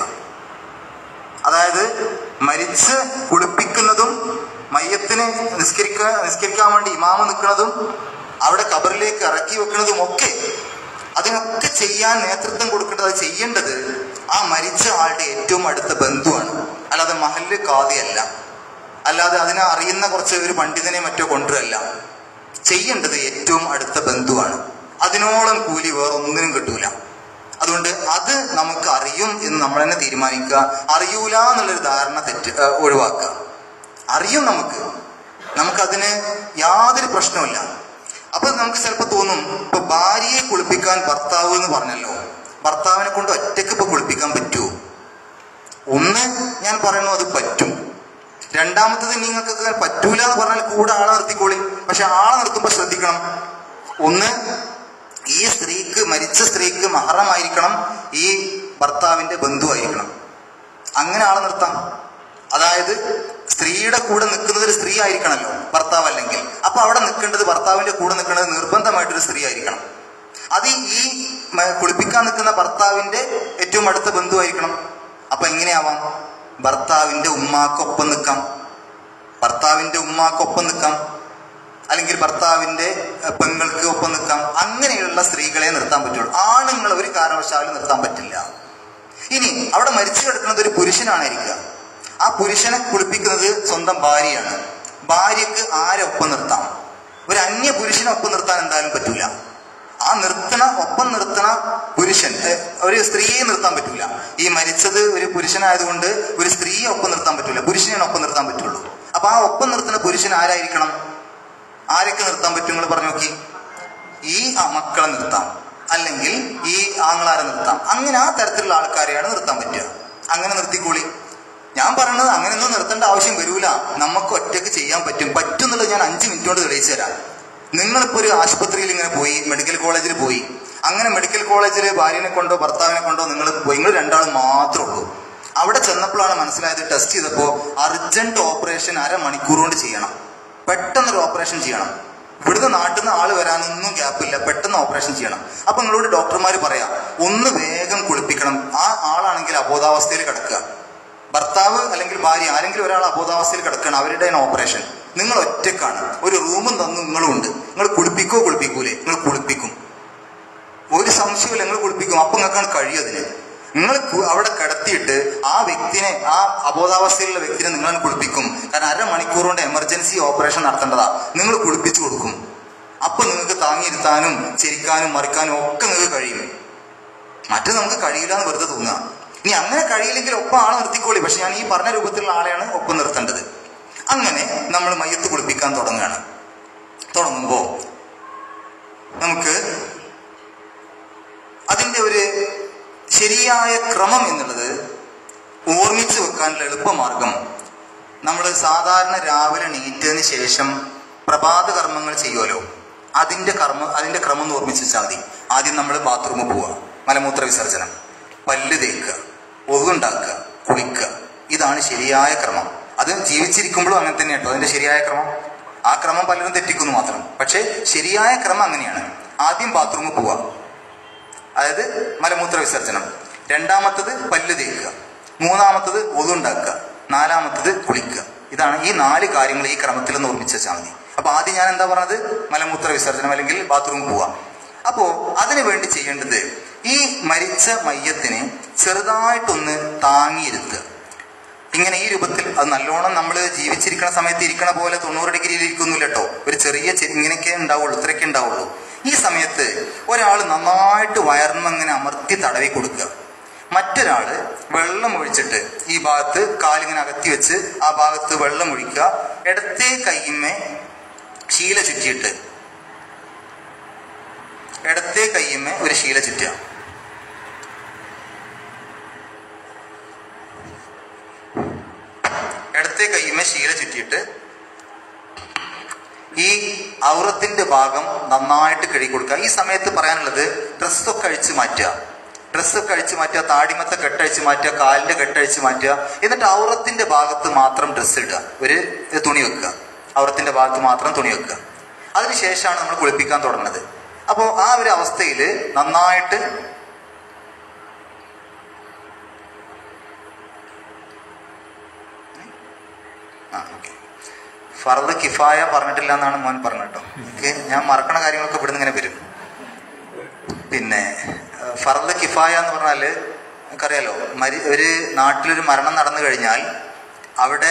അതായത് മരിച്ച് കുളിപ്പിക്കുന്നതും മയ്യത്തിന് നിസ്കരിക്കാൻ നിസ്കരിക്കാൻ വേണ്ടി ഇമാമ നിൽക്കുന്നതും അവിടെ കബറിലേക്ക് ഇറക്കി വെക്കുന്നതും ഒക്കെ അതിനൊക്കെ ചെയ്യാൻ നേതൃത്വം കൊടുക്കേണ്ടത് അത് ചെയ്യേണ്ടത് ആ മരിച്ച ആളുടെ ഏറ്റവും അടുത്ത ബന്ധുവാണ് അല്ലാതെ മഹല്ല് കാതിയല്ല അല്ലാതെ അതിനെ അറിയുന്ന കുറച്ച് ഒരു പണ്ഡിതനെ മറ്റോ കൊണ്ടുവരല്ല ചെയ്യേണ്ടത് ഏറ്റവും അടുത്ത ബന്ധുവാണ് അതിനോളം കൂലി വേറെ ഒന്നിനും കിട്ടൂല അതുകൊണ്ട് അത് നമുക്ക് അറിയും എന്ന് നമ്മൾ തന്നെ തീരുമാനിക്കുക അറിയൂല എന്നുള്ളൊരു ധാരണ തെറ്റ് ഏ, ഒഴിവാക്കുക അറിയും നമുക്ക് നമുക്കതിന് യാതൊരു പ്രശ്നവുമില്ല അപ്പൊ നമുക്ക് ചിലപ്പോൾ തോന്നും ഇപ്പൊ ഭാര്യയെ കുളിപ്പിക്കാൻ ഭർത്താവ് എന്ന് പറഞ്ഞല്ലോ ഭർത്താവിനെ കൊണ്ട് ഒറ്റയ്ക്ക് ഇപ്പൊ കുളിപ്പിക്കാൻ പറ്റുമോ ഒന്ന് ഞാൻ പറയുന്നു അത് പറ്റും രണ്ടാമത്തത് നിങ്ങൾക്ക് പറ്റൂല എന്ന് പറഞ്ഞാൽ കൂടെ ആളെ നിർത്തിക്കോളി പക്ഷെ ആളെ നിർത്തുമ്പോൾ ശ്രദ്ധിക്കണം ഒന്ന് ഈ സ്ത്രീക്ക് മരിച്ച സ്ത്രീക്ക് മഹറമായിരിക്കണം ഈ ഭർത്താവിന്റെ ബന്ധുവായിരിക്കണം അങ്ങനെ ആളെ നിർത്താം അതായത് സ്ത്രീയുടെ കൂടെ നിൽക്കുന്നത് ഒരു സ്ത്രീ ആയിരിക്കണമല്ലോ ഭർത്താവ് അല്ലെങ്കിൽ അപ്പൊ അവിടെ നിൽക്കേണ്ടത് ഭർത്താവിന്റെ കൂടെ നിൽക്കേണ്ടത് നിർബന്ധമായിട്ടൊരു സ്ത്രീ ആയിരിക്കണം അത് ഈ മ- കുളിപ്പിക്കാൻ നിൽക്കുന്ന ഭർത്താവിന്റെ ഏറ്റവും അടുത്ത ബന്ധുവായിരിക്കണം അപ്പൊ എങ്ങനെയാവാം ഭർത്താവിന്റെ ഉമ്മാക്കൊപ്പം നിൽക്കാം ഭർത്താവിന്റെ ഉമ്മാക്കൊപ്പം നിൽക്കാം അല്ലെങ്കിൽ ഭർത്താവിന്റെ എഹ്, പെങ്ങൾക്ക് ഒപ്പം നിൽക്കാം അങ്ങനെയുള്ള സ്ത്രീകളെ നിർത്താൻ പറ്റുള്ളൂ ആണുങ്ങൾ ഒരു കാരണവശാലും നിർത്താൻ പറ്റില്ല ഇനി അവിടെ മരിച്ചു കിടക്കുന്നത് ഒരു പുരുഷനാണിരിക്കുക ആ പുരുഷനെ കുളിപ്പിക്കുന്നത് സ്വന്തം ഭാര്യയാണ് ഭാര്യക്ക് ആരെ ഒപ്പം നിർത്താം ഒരു അന്യ പുരുഷനെ ഒപ്പം നിർത്താൻ എന്തായാലും പറ്റൂല ആ നിർത്തണ ഒപ്പം നിർത്തണ പുരുഷൻ ഏഹ്, ഒരു സ്ത്രീയെ നിർത്താൻ പറ്റൂല ഈ മരിച്ചത് ഒരു പുരുഷനായതുകൊണ്ട് ഒരു സ്ത്രീയെ ഒപ്പം നിർത്താൻ പറ്റൂല പുരുഷനെയാണ് ഒപ്പം നിർത്താൻ പറ്റുള്ളൂ അപ്പൊ ആ ഒപ്പം നിർത്തുന്ന പുരുഷൻ ആരായിരിക്കണം ആരൊക്കെ നിർത്താൻ പറ്റും നിങ്ങൾ പറഞ്ഞു നോക്കി ഈ ആ മക്കളെ നിർത്താം അല്ലെങ്കിൽ ഈ ആങ്ങളാരെ നിർത്താം അങ്ങനെ ആ തരത്തിലുള്ള ആൾക്കാരെയാണ് നിർത്താൻ പറ്റുക അങ്ങനെ നിർത്തിക്കോളി ഞാൻ പറയുന്നത് അങ്ങനെയൊന്നും നിർത്തേണ്ട ആവശ്യം വരൂല നമുക്ക് ഒറ്റയ്ക്ക് ചെയ്യാൻ പറ്റും പറ്റും എന്നുള്ളത് ഞാൻ അഞ്ച് മിനിറ്റ് കൊണ്ട് തെളിയിച്ചു തരാം നിങ്ങളിപ്പോൾ ഒരു ആശുപത്രിയിൽ ഇങ്ങനെ പോയി മെഡിക്കൽ കോളേജിൽ പോയി അങ്ങനെ മെഡിക്കൽ കോളേജിൽ ഭാര്യനെ കൊണ്ടോ ഭർത്താവിനെ കൊണ്ടോ നിങ്ങൾ പോയി നിങ്ങൾ രണ്ടാളും മാത്രമേ ഉള്ളൂ അവിടെ ചെന്നപ്പോഴാണ് മനസ്സിലായത് ടെസ്റ്റ് ചെയ്തപ്പോൾ അർജന്റ് ഓപ്പറേഷൻ അരമണിക്കൂർ കൊണ്ട് ചെയ്യണം പെട്ടെന്നൊരു ഓപ്പറേഷൻ ചെയ്യണം ഇവിടുന്ന് നാട്ടിൽ നിന്ന് ആള് വരാനൊന്നും ഗ്യാപ്പില്ല പെട്ടെന്ന് ഓപ്പറേഷൻ ചെയ്യണം അപ്പൊ നിങ്ങളോട് ഡോക്ടർമാർ പറയാം ഒന്ന് വേഗം കുളിപ്പിക്കണം ആ ആളാണെങ്കിൽ അബോധാവസ്ഥയിൽ കിടക്കുക ഭർത്താവ് അല്ലെങ്കിൽ ഭാര്യ ആരെങ്കിലും ഒരാൾ അബോധാവസ്ഥയിൽ കിടക്കുകയാണ് അവരുടെ ഓപ്പറേഷൻ നിങ്ങൾ ഒറ്റക്കാണ് ഒരു റൂമും തന്നു നിങ്ങളും ഉണ്ട് നിങ്ങൾ കുളിപ്പിക്കോ കുളിപ്പിക്കൂലേ നിങ്ങൾ കുളിപ്പിക്കും ഒരു സംശയമില്ല നിങ്ങൾ കുളിപ്പിക്കും അപ്പൊ നിങ്ങൾക്കാണ് കഴിയതിന് നിങ്ങൾ കു- അവിടെ കിടത്തിയിട്ട് ആ വ്യക്തിനെ ആ അബോധാവസ്ഥയിലുള്ള വ്യക്തിനെ നിങ്ങൾ കുളിപ്പിക്കും കാരണം അരമണിക്കൂർ കൊണ്ട് എമർജൻസി ഓപ്പറേഷൻ നടത്തേണ്ടതാ നിങ്ങൾ കുളിപ്പിച്ചു കൊടുക്കും അപ്പൊ നിങ്ങൾക്ക് താങ്ങിയിരുത്താനും ചിരിക്കാനും മറിക്കാനും ഒക്കെ നിങ്ങൾക്ക് കഴിയും മറ്റു നമുക്ക് കഴിയില്ല എന്ന് വെറുതെ തോന്നുക ഇനി അങ്ങനെ കഴിയില്ലെങ്കിൽ ഒപ്പം ആളെ നിർത്തിക്കോളി പക്ഷെ ഞാൻ ഈ പറഞ്ഞ രൂപത്തിലുള്ള ആളെയാണ് ഒപ്പം നിർത്തേണ്ടത് അങ്ങനെ നമ്മൾ മയ്യത്ത് കുളിപ്പിക്കാൻ തുടങ്ങുകയാണ് തുടങ്ങുമ്പോൾ നമുക്ക് അതിൻ്റെ ഒരു ശരിയായ ക്രമം എന്നുള്ളത് ഓർമ്മിച്ച് വെക്കാനുള്ള എളുപ്പമാർഗം നമ്മൾ സാധാരണ രാവിലെ നീറ്റതിന് ശേഷം പ്രഭാത കർമ്മങ്ങൾ ചെയ്യുമല്ലോ അതിൻ്റെ കർമ്മ അതിൻ്റെ ക്രമം ഒന്ന് ഓർമ്മിച്ച് വെച്ചാൽ മതി ആദ്യം നമ്മൾ ബാത്റൂമിൽ പോവുക മലമൂത്ര വിസർജനം പല്ല് തേക്കുക ഒതുണ്ടാക്കുക കുളിക്കുക ഇതാണ് ശരിയായ ക്രമം അത് ജീവിച്ചിരിക്കുമ്പോഴും അങ്ങനെ തന്നെ കേട്ടോ അതിൻ്റെ ശരിയായ ക്രമം ആ ക്രമം പലരും തെറ്റിക്കുന്നു മാത്രം പക്ഷേ ശരിയായ ക്രമം അങ്ങനെയാണ് ആദ്യം ബാത്റൂമിൽ പോവുക അതായത് മലമൂത്ര വിസർജനം രണ്ടാമത്തത് പല്ല് തേക്കുക മൂന്നാമത്തത് ഒതുണ്ടാക്കുക നാലാമത്തത് കുളിക്കുക ഇതാണ് ഈ നാല് കാര്യങ്ങൾ ഈ ക്രമത്തിൽ നിന്ന് ഓർമ്മിച്ച് വെച്ചാൽ മതി അപ്പൊ ആദ്യം ഞാൻ എന്താ പറഞ്ഞത് മലമൂത്ര വിസർജനം അല്ലെങ്കിൽ ബാത്റൂമിൽ പോവാം അപ്പോ അതിനു വേണ്ടി ചെയ്യേണ്ടത് ഈ മരിച്ച മയ്യത്തിനെ ചെറുതായിട്ടൊന്ന് താങ്ങിയിരുത്തുക ഇങ്ങനെ ഈ രൂപത്തിൽ അത് നല്ലോണം നമ്മൾ ജീവിച്ചിരിക്കുന്ന സമയത്ത് ഇരിക്കണ പോലെ തൊണ്ണൂറ് ഡിഗ്രിയിൽ ഇരിക്കുന്നില്ല കേട്ടോ ഒരു ചെറിയ ചെ- ഇങ്ങനെയൊക്കെ ഉണ്ടാവുള്ളൂ ഇത്രയൊക്കെ ഉണ്ടാവുള്ളൂ ഈ സമയത്ത് ഒരാൾ നന്നായിട്ട് വയർന്ന് അങ്ങനെ അമർത്തി തടവി കൊടുക്കുക മറ്റൊരാള് വെള്ളം ഒഴിച്ചിട്ട് ഈ ഭാഗത്ത് കാലിങ്ങനെ അകത്തി വെച്ച് ആ ഭാഗത്ത് വെള്ളം ഒഴിക്കുക ഇടത്തേ കൈയിന്മേ ശീല ചുറ്റിയിട്ട് ഇടത്തേ കൈയിന്മേ ഒരു ശീല ചുറ്റുക ഇടത്തേ കൈയുമേ ശീല ചുറ്റിയിട്ട് ഈ ഔറത്തിന്റെ ഭാഗം നന്നായിട്ട് കഴുകി കൊടുക്കുക ഈ സമയത്ത് പറയാനുള്ളത് ഡ്രസ്സൊക്കെ അഴിച്ചു മാറ്റുക ഡ്രസ്സൊക്കെ അഴിച്ചു മാറ്റുക താടിമത്തെ കെട്ടഴിച്ച് മാറ്റുക കാലിന്റെ കെട്ടഴിച്ച് മാറ്റുക എന്നിട്ട് ഔറത്തിന്റെ ഭാഗത്ത് മാത്രം ഡ്രസ്സ് ഇടുക ഒരു തുണി വെക്കുക ഔറത്തിന്റെ ഭാഗത്ത് മാത്രം തുണി വെക്കുക അതിനുശേഷമാണ് നമ്മൾ കുളിപ്പിക്കാൻ തുടങ്ങുന്നത് അപ്പോൾ ആ ഒരു അവസ്ഥയിൽ നന്നായിട്ട് ആ ഓക്കെ ഫർദ് കിഫായ പറഞ്ഞിട്ടില്ല എന്നാണ് മോൻ പറഞ്ഞത് കേട്ടോ എനിക്ക് ഞാൻ മറക്കണ കാര്യങ്ങളൊക്കെ ഇവിടുന്ന് ഇങ്ങനെ വരും പിന്നെ ഏഹ്, ഫർദ് കിഫായ എന്ന് പറഞ്ഞാല് നമുക്കറിയാലോ മരി ഒരു നാട്ടിലൊരു മരണം നടന്നു കഴിഞ്ഞാൽ അവിടെ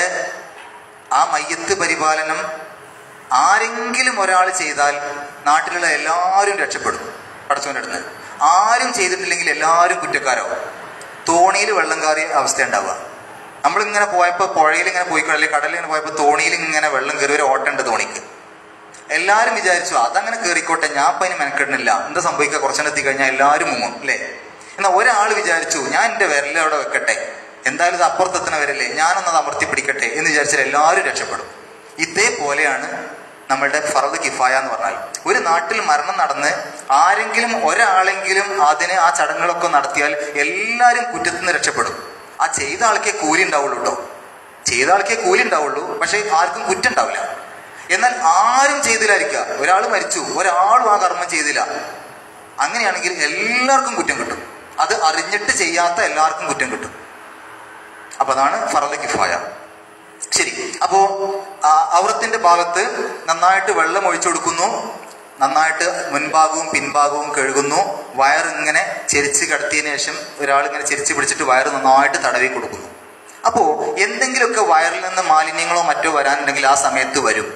ആ മയ്യത്ത് പരിപാലനം ആരെങ്കിലും ഒരാൾ ചെയ്താൽ നാട്ടിലുള്ള എല്ലാവരും രക്ഷപ്പെടും പടച്ചവൻ്റെ അടുത്ത് ആരും ചെയ്തിട്ടില്ലെങ്കിൽ എല്ലാവരും കുറ്റക്കാരാവും തോണിയിൽ വെള്ളം കയറിയ അവസ്ഥ ഉണ്ടാവുക നമ്മളിങ്ങനെ പോയപ്പോൾ പുഴയിൽ ഇങ്ങനെ പോയി അല്ലെങ്കിൽ കടലിൽ ഇങ്ങനെ പോയപ്പോൾ തോണിയിൽ ഇങ്ങനെ വെള്ളം കയറി ഒരു ഓട്ടമുണ്ട് തോണിക്ക് എല്ലാവരും വിചാരിച്ചു അതങ്ങനെ കയറിക്കോട്ടെ ഞാൻ ഇപ്പം അതിന് മെനക്കെടുന്നില്ല എന്താ സംഭവിക്കുക കുറച്ചെണ്ണം കഴിഞ്ഞാൽ എല്ലാവരും മുങ്ങും അല്ലേ എന്നാൽ ഒരാൾ വിചാരിച്ചു ഞാൻ എൻ്റെ വിരൽ അവിടെ വെക്കട്ടെ എന്തായാലും ഇത് അപ്പുറത്തെത്തുന്ന വരല്ലേ ഞാനൊന്നത് അമർത്തി പിടിക്കട്ടെ എന്ന് വിചാരിച്ചാൽ എല്ലാവരും രക്ഷപ്പെടും ഇതേപോലെയാണ് നമ്മളുടെ ഫറദ് കിഫായ എന്ന് പറഞ്ഞാൽ ഒരു നാട്ടിൽ മരണം നടന്ന് ആരെങ്കിലും ഒരാളെങ്കിലും അതിന് ആ ചടങ്ങുകളൊക്കെ നടത്തിയാൽ എല്ലാവരും കുറ്റത്തിൽ നിന്ന് രക്ഷപ്പെടും ആ ചെയ്ത ആൾക്കേ കൂലി ഉണ്ടാവുള്ളൂ കേട്ടോ ചെയ്ത ആൾക്കേ കൂലി ഉണ്ടാവുള്ളൂ പക്ഷെ ആർക്കും കുറ്റം ഉണ്ടാവില്ല എന്നാൽ ആരും ചെയ്തില്ലായിരിക്കുക ഒരാൾ മരിച്ചു ഒരാളും ആ കർമ്മം ചെയ്തില്ല അങ്ങനെയാണെങ്കിൽ എല്ലാവർക്കും കുറ്റം കിട്ടും അത് അറിഞ്ഞിട്ട് ചെയ്യാത്ത എല്ലാവർക്കും കുറ്റം കിട്ടും അപ്പൊ അതാണ് ഫറദ് കിഫായ ശരി അപ്പോ ആ, ഔറത്തിന്റെ ഭാഗത്ത് നന്നായിട്ട് വെള്ളം ഒഴിച്ചു കൊടുക്കുന്നു നന്നായിട്ട് മുൻഭാഗവും പിൻഭാഗവും കഴുകുന്നു വയർ ഇങ്ങനെ ചെരിച്ച് കിടത്തിയതിനു ശേഷം ഒരാൾ ഇങ്ങനെ ചെരിച്ച് പിടിച്ചിട്ട് വയർ നന്നായിട്ട് തടവി കൊടുക്കുന്നു അപ്പോ എന്തെങ്കിലുമൊക്കെ വയറിൽ നിന്ന് മാലിന്യങ്ങളോ മറ്റോ വരാനുണ്ടെങ്കിൽ ആ സമയത്ത് വരും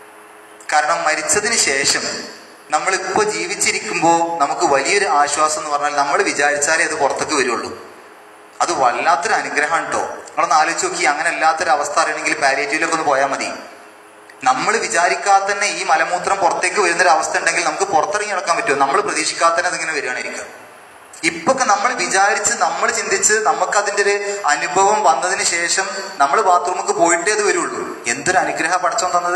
കാരണം മരിച്ചതിന് ശേഷം നമ്മളിപ്പോൾ ജീവിച്ചിരിക്കുമ്പോൾ നമുക്ക് വലിയൊരു ആശ്വാസം എന്ന് പറഞ്ഞാൽ നമ്മൾ വിചാരിച്ചാലേ അത് പുറത്തേക്ക് വരുള്ളൂ അത് വല്ലാത്തൊരു അനുഗ്രഹമാണ് കേട്ടോ നിങ്ങളൊന്ന് ആലോചിച്ച് നോക്കി അങ്ങനെ അല്ലാത്തൊരു അവസ്ഥ അറിയണമെങ്കിൽ പാലിയേറ്റീവിലൊക്കെ ഒന്ന് പോയാൽ മതി നമ്മൾ വിചാരിക്കാതെ തന്നെ ഈ മലമൂത്രം പുറത്തേക്ക് വരുന്നൊരു അവസ്ഥ ഉണ്ടെങ്കിൽ നമുക്ക് പുറത്തിറങ്ങി നടക്കാൻ പറ്റുമോ നമ്മൾ പ്രതീക്ഷിക്കാതെ തന്നെ അതിങ്ങനെ വരികയാണിരിക്കുക ഇപ്പൊക്കെ നമ്മൾ വിചാരിച്ച് നമ്മൾ ചിന്തിച്ച് നമുക്ക് അതിന്റെ ഒരു അനുഭവം വന്നതിന് ശേഷം നമ്മൾ ബാത്റൂമിലേക്ക് പോയിട്ടേ അത് വരുള്ളൂ എന്തൊരു അനുഗ്രഹ പഠിച്ചോൻ തന്നത്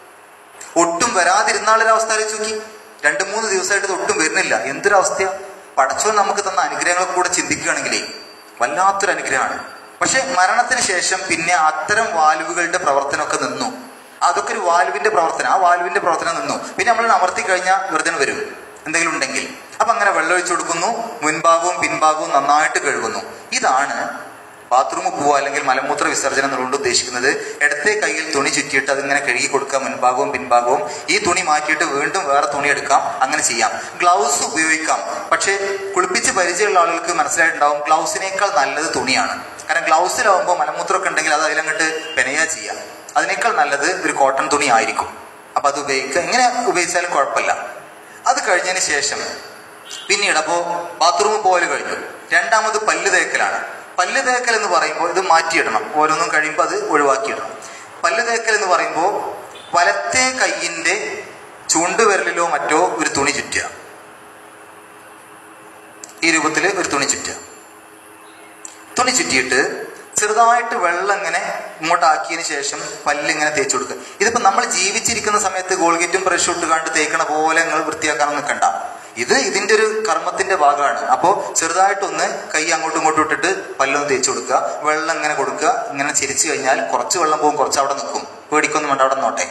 ഒട്ടും വരാതിരുന്നാളൊരവസ്ഥ ആലോചിച്ച് നോക്കി രണ്ട് മൂന്ന് ദിവസമായിട്ട് ഇത് ഒട്ടും വരുന്നില്ല എന്തൊരു അവസ്ഥയാ പടച്ചോൻ നമുക്ക് തന്ന അനുഗ്രഹങ്ങളൊക്കെ കൂടെ ചിന്തിക്കുകയാണെങ്കിലേ വല്ലാത്തൊരു അനുഗ്രഹമാണ് പക്ഷെ മരണത്തിന് ശേഷം പിന്നെ അത്തരം വാൽവുകളുടെ പ്രവർത്തനമൊക്കെ നിന്നു അതൊക്കെ ഒരു വാൽവിന്റെ പ്രവർത്തനം ആ വാൽവിന്റെ പ്രവർത്തനം നിന്നു പിന്നെ നമ്മൾ അമർത്തി കഴിഞ്ഞാൽ വെറുതെ വരും എന്തെങ്കിലും ഉണ്ടെങ്കിൽ അപ്പൊ അങ്ങനെ വെള്ളം ഒഴിച്ചു കൊടുക്കുന്നു മുൻഭാഗവും പിൻഭാഗവും നന്നായിട്ട് കഴുകുന്നു ഇതാണ് ബാത്റൂമിൽ പോവുക അല്ലെങ്കിൽ മലമൂത്ര വിസർജനം എന്നുകൊണ്ട് ഉദ്ദേശിക്കുന്നത് ഇടത്തെ കയ്യിൽ തുണി ചുറ്റിയിട്ട് അതിങ്ങനെ കഴുകി കൊടുക്കുക മുൻഭാഗവും പിൻഭാഗവും ഈ തുണി മാറ്റിയിട്ട് വീണ്ടും വേറെ തുണി എടുക്കാം അങ്ങനെ ചെയ്യാം ഗ്ലൗസ് ഉപയോഗിക്കാം പക്ഷേ കുളിപ്പിച്ച് പരിചയമുള്ള ആളുകൾക്ക് മനസ്സിലായിട്ടുണ്ടാവും ഗ്ലൗസിനേക്കാൾ നല്ലത് തുണിയാണ് കാരണം ഗ്ലൗസിലാവുമ്പോൾ മലമൂത്രമൊക്കെ ഉണ്ടെങ്കിൽ അത് അതിലങ്ങോട്ട് പെനയാ ചെയ്യാം അതിനേക്കാൾ നല്ലത് ഒരു കോട്ടൺ തുണി ആയിരിക്കും അപ്പൊ അത് ഉപയോഗിക്കുക എങ്ങനെ ഉപയോഗിച്ചാലും കുഴപ്പമില്ല അത് കഴിഞ്ഞതിന് ശേഷം പിന്നീട് അപ്പോ ബാത്റൂമിൽ പോകൽ കഴിഞ്ഞു രണ്ടാമത് പല്ല് തേക്കലാണ് പല്ല് തേക്കൽ എന്ന് പറയുമ്പോൾ ഇത് മാറ്റിയിടണം ഓരോന്നും കഴിയുമ്പോൾ അത് ഒഴിവാക്കിയിടണം പല്ല് തേക്കൽ എന്ന് പറയുമ്പോൾ വലത്തെ കൈയിന്റെ ചൂണ്ടുവിരലിലോ മറ്റോ ഒരു തുണി ചുറ്റുക ഈ രൂപത്തിൽ ഒരു തുണി ചുറ്റുക തുണി ചുറ്റിയിട്ട് ചെറുതായിട്ട് വെള്ളം ഇങ്ങനെ ഇങ്ങോട്ടാക്കിയതിന് ശേഷം പല്ലിങ്ങനെ തേച്ച് കൊടുക്കുക ഇതിപ്പോ നമ്മൾ ജീവിച്ചിരിക്കുന്ന സമയത്ത് ഗോൾഗേറ്റും ബ്രഷും ഇട്ട് കണ്ട് തേക്കണ പോലെ നിങ്ങൾ വൃത്തിയാക്കാനൊന്നും നിൽക്കണ്ട ഇത് ഇതിന്റെ ഒരു കർമ്മത്തിന്റെ ഭാഗമാണ് അപ്പോൾ ചെറുതായിട്ടൊന്ന് കൈ അങ്ങോട്ടും ഇങ്ങോട്ടും ഇട്ടിട്ട് പല്ലൊന്ന് തേച്ച് കൊടുക്കുക വെള്ളം ഇങ്ങനെ കൊടുക്കുക ഇങ്ങനെ ചിരിച്ചു കഴിഞ്ഞാൽ കുറച്ച് വെള്ളം പോകും കുറച്ച് അവിടെ നിൽക്കും പേടിക്കൊന്നും വേണ്ട അവിടെ നോട്ടെ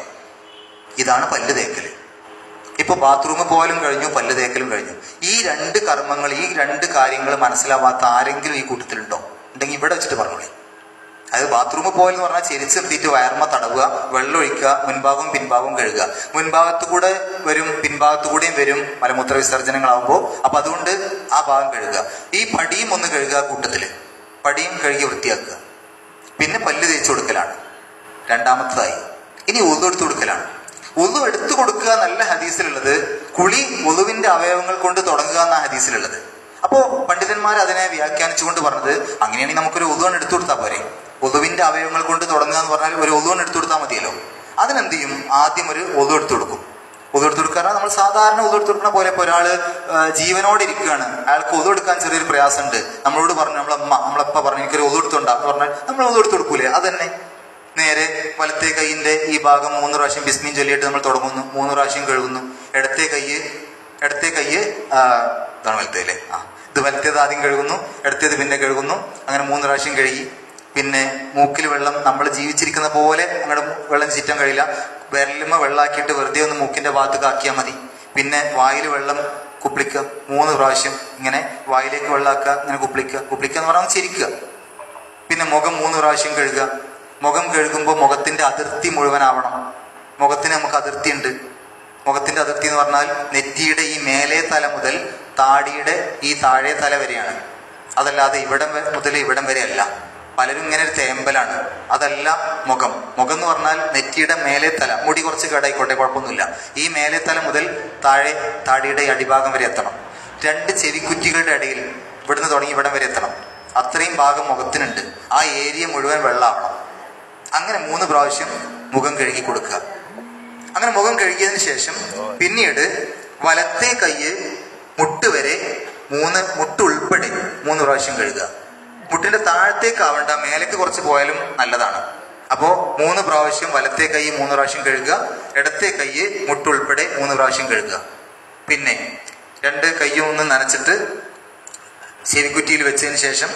ഇതാണ് പല്ല് തേക്കല് ഇപ്പൊ ബാത്റൂം പോലും കഴിഞ്ഞു പല്ല് തേക്കലും കഴിഞ്ഞു ഈ രണ്ട് കർമ്മങ്ങൾ ഈ രണ്ട് കാര്യങ്ങൾ മനസ്സിലാവാത്ത ആരെങ്കിലും ഈ കൂട്ടത്തിലുണ്ടോ ഉണ്ടെങ്കിൽ ഇവിടെ വെച്ചിട്ട് പറഞ്ഞോളേ അത് ബാത്റൂം പോകൽ എന്ന് പറഞ്ഞാൽ ചെരിച്ച് നിർത്തിയിട്ട് വയർമ തടവുക വെള്ളം ഒഴിക്കുക മുൻഭാഗവും പിൻഭാഗവും കഴുകുക മുൻഭാഗത്തു കൂടെ വരും പിൻഭാഗത്തു കൂടെയും വരും മലമൂത്ര വിസർജനങ്ങളാവുമ്പോൾ അപ്പൊ അതുകൊണ്ട് ആ ഭാഗം കഴുകുക ഈ പടിയും ഒന്ന് കഴുകുക കൂട്ടത്തില് പടിയും കഴുകി വൃത്തിയാക്കുക പിന്നെ പല്ല് തേച്ച് കൊടുക്കലാണ് രണ്ടാമത്തതായി ഇനി ഒതു എടുത്തു കൊടുക്കലാണ് ഒതു എടുത്തു കൊടുക്കുക നല്ല ഹദീസിലുള്ളത് കുളി ഒതുവിന്റെ അവയവങ്ങൾ കൊണ്ട് തുടങ്ങുക എന്ന ഹദീസിലുള്ളത് അപ്പോ പണ്ഡിതന്മാർ അതിനെ വ്യാഖ്യാനിച്ചുകൊണ്ട് പറഞ്ഞത് അങ്ങനെയാണെങ്കിൽ നമുക്കൊരു ഒതുവൺ എടുത്തു കൊടുത്താൽ പോരെ ഒതുവിന്റെ അവയവങ്ങൾ കൊണ്ട് തുടങ്ങുക എന്ന് പറഞ്ഞാൽ ഒരു ഒതുവൺ എടുത്തു കൊടുത്താൽ മതിയല്ലോ അതിനെന്ത് ചെയ്യും ആദ്യം ഒരു ഒതു എടുത്തു കൊടുക്കും ഒതു എടുത്തു കൊടുക്കുക നമ്മൾ സാധാരണ ഒതു എടുത്തു കൊടുക്കുന്ന പോലെ ഇപ്പോൾ ഒരാള് ആ, ജീവനോടെ ഇരിക്കുകയാണ് അയാൾക്ക് ഒതു എടുക്കാൻ ചെറിയൊരു പ്രയാസമുണ്ട് നമ്മളോട് പറഞ്ഞു നമ്മളമ്മ നമ്മളപ്പ പറഞ്ഞു എനിക്കൊരു ഒതു എടുത്തുണ്ടാ എന്ന് പറഞ്ഞാൽ നമ്മൾ ഒതു എടുത്തു കൊടുക്കൂലേ അതന്നെ നേരെ വലത്തെ കൈയിന്റെ ഈ ഭാഗം മൂന്ന് പ്രാവശ്യം ബിസ്മീൻ ചൊല്ലിയിട്ട് നമ്മൾ തുടങ്ങുന്നു മൂന്ന് പ്രാവശ്യം കഴുകുന്നു ഇടത്തെ കൈയ്യ് ഇടത്തെ കൈയ്യ് ആ, ഇതാണ് വലത്തെ അല്ലേ ആ ഇത് വലത്തേത് ആദ്യം കഴുകുന്നു ഇടത്തേത് പിന്നെ കഴുകുന്നു അങ്ങനെ മൂന്ന് പ്രാവശ്യം കഴുകി പിന്നെ മൂക്കിൽ വെള്ളം നമ്മൾ ജീവിച്ചിരിക്കുന്ന പോലെ അങ്ങോട്ട് വെള്ളം ചീറ്റാൻ കഴിയില്ല വിരലുമ വെള്ളാക്കിയിട്ട് വെറുതെ ഒന്ന് മൂക്കിന്റെ ഭാഗത്ത് കാക്കിയാൽ മതി പിന്നെ വായിൽ വെള്ളം കുപ്പിളിക്കുക മൂന്ന് പ്രാവശ്യം ഇങ്ങനെ വായിലേക്ക് വെള്ളാക്കുക ഇങ്ങനെ കുപ്പിളിക്കുക കുപ്പിളിക്കുക എന്ന് പറഞ്ഞാൽ ചിരിക്കുക പിന്നെ മുഖം മൂന്ന് പ്രാവശ്യം കഴുകുക മുഖം കഴുകുമ്പോൾ മുഖത്തിന്റെ അതിർത്തി മുഴുവനാവണം മുഖത്തിന് നമുക്ക് അതിർത്തി ഉണ്ട് മുഖത്തിന്റെ അതിർത്തി എന്ന് പറഞ്ഞാൽ നെറ്റിയുടെ ഈ മേലേ തല മുതൽ താടിയുടെ ഈ താഴെ തല വരെയാണ് അതല്ലാതെ ഇവിടം വ- മുതൽ ഇവിടം വരെ അല്ല പലരും ഇങ്ങനെ ഒരു തേമ്പലാണ് അതല്ല മുഖം മുഖം എന്ന് പറഞ്ഞാൽ നെറ്റിയുടെ മേലെ തല മുടി കുറച്ച് കേടായിക്കോട്ടെ കുഴപ്പമൊന്നുമില്ല ഈ മേലെ തല മുതൽ താഴെ താടിയുടെ ഈ അടിഭാഗം വരെ എത്തണം രണ്ട് ചെവിക്കുറ്റികളുടെ ഇടയിൽ ഇവിടുന്ന് തുടങ്ങി ഇവിടം വരെ എത്തണം അത്രയും ഭാഗം മുഖത്തിനുണ്ട് ആ ഏരിയ മുഴുവൻ വെള്ളമാവണം അങ്ങനെ മൂന്ന് പ്രാവശ്യം മുഖം കഴുകി കൊടുക്കുക അങ്ങനെ മുഖം കഴുകിയതിന് ശേഷം പിന്നീട് വലത്തെ കൈയ്യ് മുട്ട് വരെ മൂന്ന് മുട്ട് ഉൾപ്പെടെ മൂന്ന് പ്രാവശ്യം കഴുകുക മുട്ടിന്റെ താഴത്തേക്ക് ആവണ്ട മേലേക്ക് കുറച്ച് പോയാലും നല്ലതാണ് അപ്പോ മൂന്ന് പ്രാവശ്യം വലത്തെ കൈ മൂന്ന് പ്രാവശ്യം കഴുകുക ഇടത്തെ കൈ മുട്ടുൾപ്പെടെ മൂന്ന് പ്രാവശ്യം കഴുകുക പിന്നെ രണ്ട് കൈയും ഒന്ന് നനച്ചിട്ട് ചെവിക്കുറ്റിയിൽ വെച്ചതിന് ശേഷം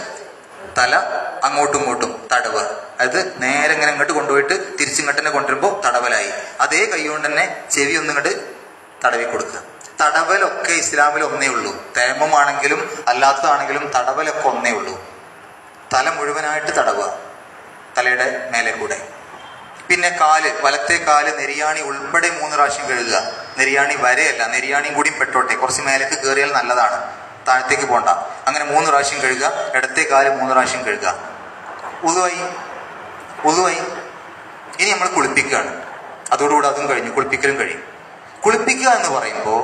തല അങ്ങോട്ടും ഇങ്ങോട്ടും തടവുക അത് നേരെ ഇങ്ങനെ ഇങ്ങോട്ട് കൊണ്ടുപോയിട്ട് തിരിച്ചിങ്ങോട്ട് തന്നെ കൊണ്ടുവരുമ്പോൾ തടവലായി അതേ കൈ കൊണ്ട് തന്നെ ചെവി ഒന്നിങ്ങോട്ട് തടവി കൊടുക്കുക തടവലൊക്കെ ഇസ്ലാമിൽ ഒന്നേ ഉള്ളൂ തേമമാണെങ്കിലും അല്ലാത്തതാണെങ്കിലും തടവലൊക്കെ ഒന്നേ ഉള്ളൂ തല മുഴുവനായിട്ട് തടവുക തലയുടെ മേലെ കൂടെ പിന്നെ കാല് വലത്തെ കാല് നെരിയാണി ഉൾപ്പെടെ മൂന്ന് പ്രാവശ്യം കഴുകുക നെരിയാണി വരെയല്ല നെരിയാണിയും കൂടിയും പെട്ടോട്ടെ കുറച്ച് മേലേക്ക് കയറിയാൽ നല്ലതാണ് താഴത്തേക്ക് പോണ്ട അങ്ങനെ മൂന്ന് പ്രാവശ്യം കഴുകുക ഇടത്തെ കാല് മൂന്ന് പ്രാവശ്യം കഴുകുക ഉതുവായി ഉതുവായി ഇനി നമ്മൾ കുളിപ്പിക്കുകയാണ് അതോടുകൂടി അതും കഴിഞ്ഞു കുളിപ്പിക്കലും കഴിയും കുളിപ്പിക്കുക എന്ന് പറയുമ്പോൾ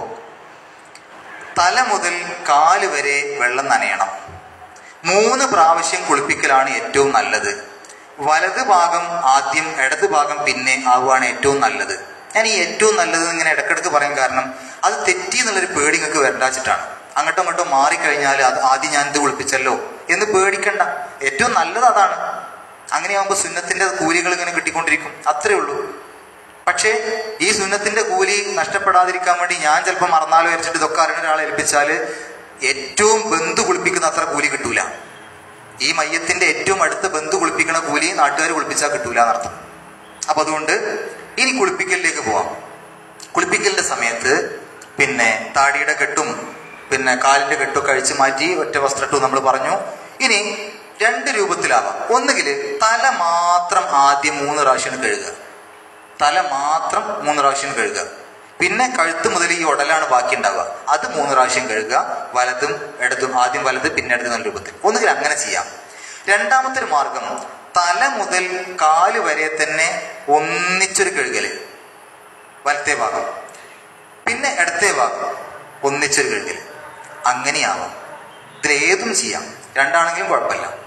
തല മുതൽ കാല് വരെ വെള്ളം നനയണം മൂന്ന് പ്രാവശ്യം കുളിപ്പിക്കലാണ് ഏറ്റവും നല്ലത് വലത് ഭാഗം ആദ്യം ഇടത് ഭാഗം പിന്നെ ആവുകയാണ് ഏറ്റവും നല്ലത് ഞാൻ ഈ ഏറ്റവും നല്ലത് എന്ന് ഇങ്ങനെ ഇടക്കിടക്ക് പറയാൻ കാരണം അത് തെറ്റി എന്നുള്ളൊരു പേടി നിങ്ങൾക്ക് വരണ്ടാച്ചിട്ടാണ് അങ്ങോട്ടും ഇങ്ങോട്ടും മാറിക്കഴിഞ്ഞാൽ അത് ആദ്യം ഞാൻ ഇത് കുളിപ്പിച്ചല്ലോ എന്ന് പേടിക്കണ്ട ഏറ്റവും നല്ലത് അതാണ് അങ്ങനെയാകുമ്പോൾ സുന്നത്തിന്റെ കൂലികൾ ഇങ്ങനെ കിട്ടിക്കൊണ്ടിരിക്കും അത്രേ ഉള്ളൂ പക്ഷേ ഈ സുന്നത്തിന്റെ കൂലി നഷ്ടപ്പെടാതിരിക്കാൻ വേണ്ടി ഞാൻ ചിലപ്പോൾ മറന്നാലോ വിചാരിച്ചിട്ട് ഇതൊക്കെ അറിയുന്ന ഒരാളെ ഏൽപ്പിച്ചാൽ ഏറ്റവും ബന്ധു കുളിപ്പിക്കുന്ന അത്ര കൂലി കിട്ടൂല ഈ മയ്യത്തിന്റെ ഏറ്റവും അടുത്ത ബന്ധു കുളിപ്പിക്കണ കൂലി നാട്ടുകാർ കുളിപ്പിച്ചാൽ കിട്ടൂല എന്നർത്ഥം അപ്പൊ അതുകൊണ്ട് ഇനി കുളിപ്പിക്കലിലേക്ക് പോവാം കുളിപ്പിക്കലിന്റെ സമയത്ത് പിന്നെ താടിയുടെ കെട്ടും പിന്നെ കാലിന്റെ കെട്ടും കഴിച്ചു മാറ്റി ഒറ്റ വസ്ത്രട്ടും നമ്മൾ പറഞ്ഞു ഇനി രണ്ട് രൂപത്തിലാവാം ഒന്നുകിൽ തല മാത്രം ആദ്യം മൂന്ന് പ്രാവശ്യം കഴുകുക തല മാത്രം മൂന്ന് പ്രാവശ്യം കഴുകുക പിന്നെ കഴുത്ത് മുതൽ ഈ ഉടലാണ് ബാക്കി ഉണ്ടാവുക അത് മൂന്ന് പ്രാവശ്യം കഴുകുക വലതും ഇടതും ആദ്യം വലത് പിന്നെ ഇടത് എന്ന രൂപത്തിൽ ഒന്നുകിൽ അങ്ങനെ ചെയ്യാം രണ്ടാമത്തെ ഒരു മാർഗം തല മുതൽ കാല് വരെ തന്നെ ഒന്നിച്ചൊരു കഴുകല് വലത്തെ ഭാഗം പിന്നെ ഇടത്തെ ഭാഗം ഒന്നിച്ചൊരു കഴുകല് അങ്ങനെയാവാം ഇതിലേതും ചെയ്യാം രണ്ടാണെങ്കിലും കുഴപ്പമില്ല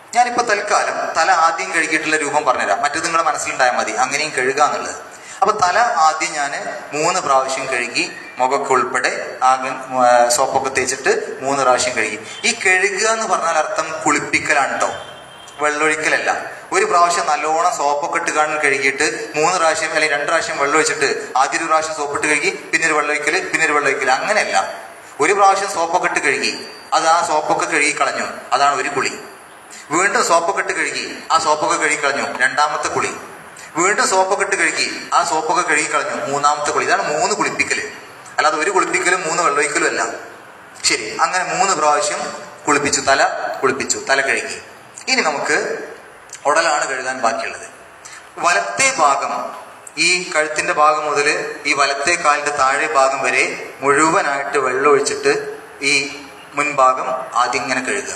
ഞാനിപ്പോൾ തൽക്കാലം തല ആദ്യം കഴുകിയിട്ടുള്ള രൂപം പറഞ്ഞുതരാം മറ്റേത് നിങ്ങളുടെ മനസ്സിലുണ്ടായാൽ മതി അങ്ങനെയും കഴുകുക എന്നുള്ളത് അപ്പൊ തല ആദ്യം ഞാൻ മൂന്ന് പ്രാവശ്യം കഴുകി മുഖമൊക്കെ ഉൾപ്പെടെ ആകെ ആ, സോപ്പൊക്കെ തേച്ചിട്ട് മൂന്ന് പ്രാവശ്യം കഴുകി ഈ കഴുകുക എന്ന് പറഞ്ഞാൽ അർത്ഥം കുളിപ്പിക്കലാണ് കേട്ടോ വെള്ളമൊഴിക്കലല്ല ഒരു പ്രാവശ്യം നല്ലോണം സോപ്പൊക്കെ ഇട്ട് കാണാൻ കഴുകിയിട്ട് മൂന്ന് പ്രാവശ്യം അല്ലെങ്കിൽ രണ്ട് പ്രാവശ്യം വെള്ളം ഒഴിച്ചിട്ട് ആദ്യം ഒരു പ്രാവശ്യം സോപ്പിട്ട് കഴുകി പിന്നെ ഒരു വെള്ളം ഒഴിക്കല് പിന്നെ ഒരു വെള്ളം ഒഴിക്കല് അങ്ങനെയല്ല ഒരു പ്രാവശ്യം സോപ്പൊക്കെ ഇട്ട് കഴുകി അത് ആ സോപ്പൊക്കെ കഴുകി കളഞ്ഞു അതാണ് ഒരു കുളി വീണ്ടും സോപ്പൊക്കെ ഇട്ട് കഴുകി ആ സോപ്പൊക്കെ കഴുകി കളഞ്ഞു രണ്ടാമത്തെ കുളി വീണ്ടും സോപ്പൊക്കെ ഇട്ട് കഴുകി ആ സോപ്പൊക്കെ കഴുകി കളഞ്ഞു മൂന്നാമത്തെ കുളി ഇതാണ് മൂന്ന് കുളിപ്പിക്കല് അല്ലാതെ ഒരു കുളിപ്പിക്കലും മൂന്ന് വെള്ളമൊഴിക്കലും അല്ല ശരി അങ്ങനെ മൂന്ന് പ്രാവശ്യം കുളിപ്പിച്ചു തല കുളിപ്പിച്ചു തല കഴുകി ഇനി നമുക്ക് ഉടലാണ് കഴുകാൻ ബാക്കിയുള്ളത് വലത്തെ ഭാഗം ഈ കഴുത്തിന്റെ ഭാഗം മുതൽ ഈ വലത്തെ കാലിന്റെ താഴെ ഭാഗം വരെ മുഴുവനായിട്ട് വെള്ളം ഒഴിച്ചിട്ട് ഈ മുൻഭാഗം ആദ്യം ഇങ്ങനെ കഴുകുക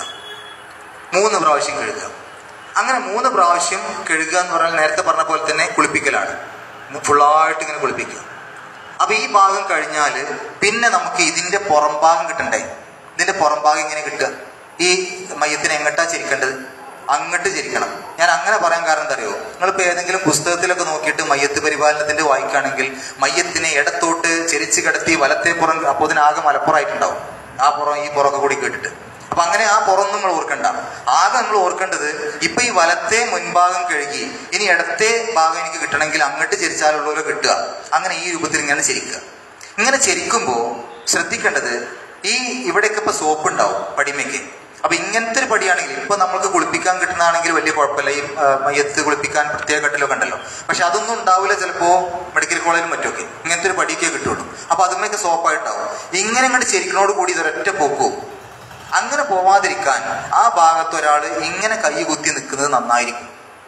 മൂന്ന് പ്രാവശ്യം കഴുകുക അങ്ങനെ മൂന്ന് പ്രാവശ്യം കഴുകുക എന്ന് പറഞ്ഞാൽ നേരത്തെ പറഞ്ഞ പോലെ തന്നെ കുളിപ്പിക്കലാണ് ഫുള്ളായിട്ട് ഇങ്ങനെ കുളിപ്പിക്കുക അപ്പൊ ഈ ഭാഗം കഴിഞ്ഞാൽ പിന്നെ നമുക്ക് ഇതിന്റെ പുറം ഭാഗം കിട്ടണ്ടേ ഇതിന്റെ പുറം ഭാഗം ഇങ്ങനെ കിട്ടുക ഈ മയത്തിന് എങ്ങട്ടാ ചിരിക്കേണ്ടത് അങ്ങോട്ട് ചിരിക്കണം ഞാൻ അങ്ങനെ പറയാൻ കാരണം എന്താ അറിയോ നിങ്ങളിപ്പോ ഏതെങ്കിലും പുസ്തകത്തിലൊക്കെ നോക്കിയിട്ട് മയ്യത്ത് പരിപാലനത്തിന്റെ വായിക്കുകയാണെങ്കിൽ മയ്യത്തിനെ ഇടത്തോട്ട് ചെരിച്ച് കിടത്തി വലത്തെ പുറം അപ്പോൾ ഇതിനാകെ മലപ്പുറമായിട്ടുണ്ടാവും ആ പുറം ഈ പുറമൊക്കെ കൂടി കേട്ടിട്ട് അപ്പൊ അങ്ങനെ ആ പുറം നിങ്ങൾ ഓർക്കണ്ട ആകെ നമ്മൾ ഓർക്കേണ്ടത് ഇപ്പൊ ഈ വലത്തെ മുൻഭാഗം കഴുകി ഇനി ഇടത്തെ ഭാഗം എനിക്ക് കിട്ടണമെങ്കിൽ അങ്ങോട്ട് ചെരിച്ചാലുള്ളവരെ കിട്ടുക അങ്ങനെ ഈ രൂപത്തിൽ ഇങ്ങനെ ചെരിക്കുക ഇങ്ങനെ ചെരിക്കുമ്പോൾ ശ്രദ്ധിക്കേണ്ടത് ഈ ഇവിടെയൊക്കെ ഇപ്പൊ സോപ്പ് ഉണ്ടാവും പടിമയ്ക്ക് അപ്പൊ ഇങ്ങനത്തെ ഒരു പടിയാണെങ്കിൽ ഇപ്പൊ നമ്മൾക്ക് കുളിപ്പിക്കാൻ കിട്ടുന്നതാണെങ്കിൽ വലിയ കുഴപ്പമില്ല ഈ ആ, മയ്യത്ത് കുളിപ്പിക്കാൻ പ്രത്യേക കട്ടിലൊക്കെ ഉണ്ടല്ലോ പക്ഷെ അതൊന്നും ഉണ്ടാവില്ല ചിലപ്പോ മെഡിക്കൽ കോളേജിലും മറ്റൊക്കെ ഇങ്ങനത്തെ ഒരു പടിക്കേ കിട്ടുള്ളൂ അപ്പൊ അതുമൊക്കെ സോപ്പായിട്ടുണ്ടാവും ഇങ്ങനെ ഇങ്ങോട്ട് ചെരിക്കണോട് കൂടി ഇതൊരൊറ്റ പോക്കും അങ്ങനെ പോവാതിരിക്കാൻ ആ ഭാഗത്ത് ഒരാൾ ഇങ്ങനെ കൈ കുത്തി നിൽക്കുന്നത് നന്നായിരിക്കും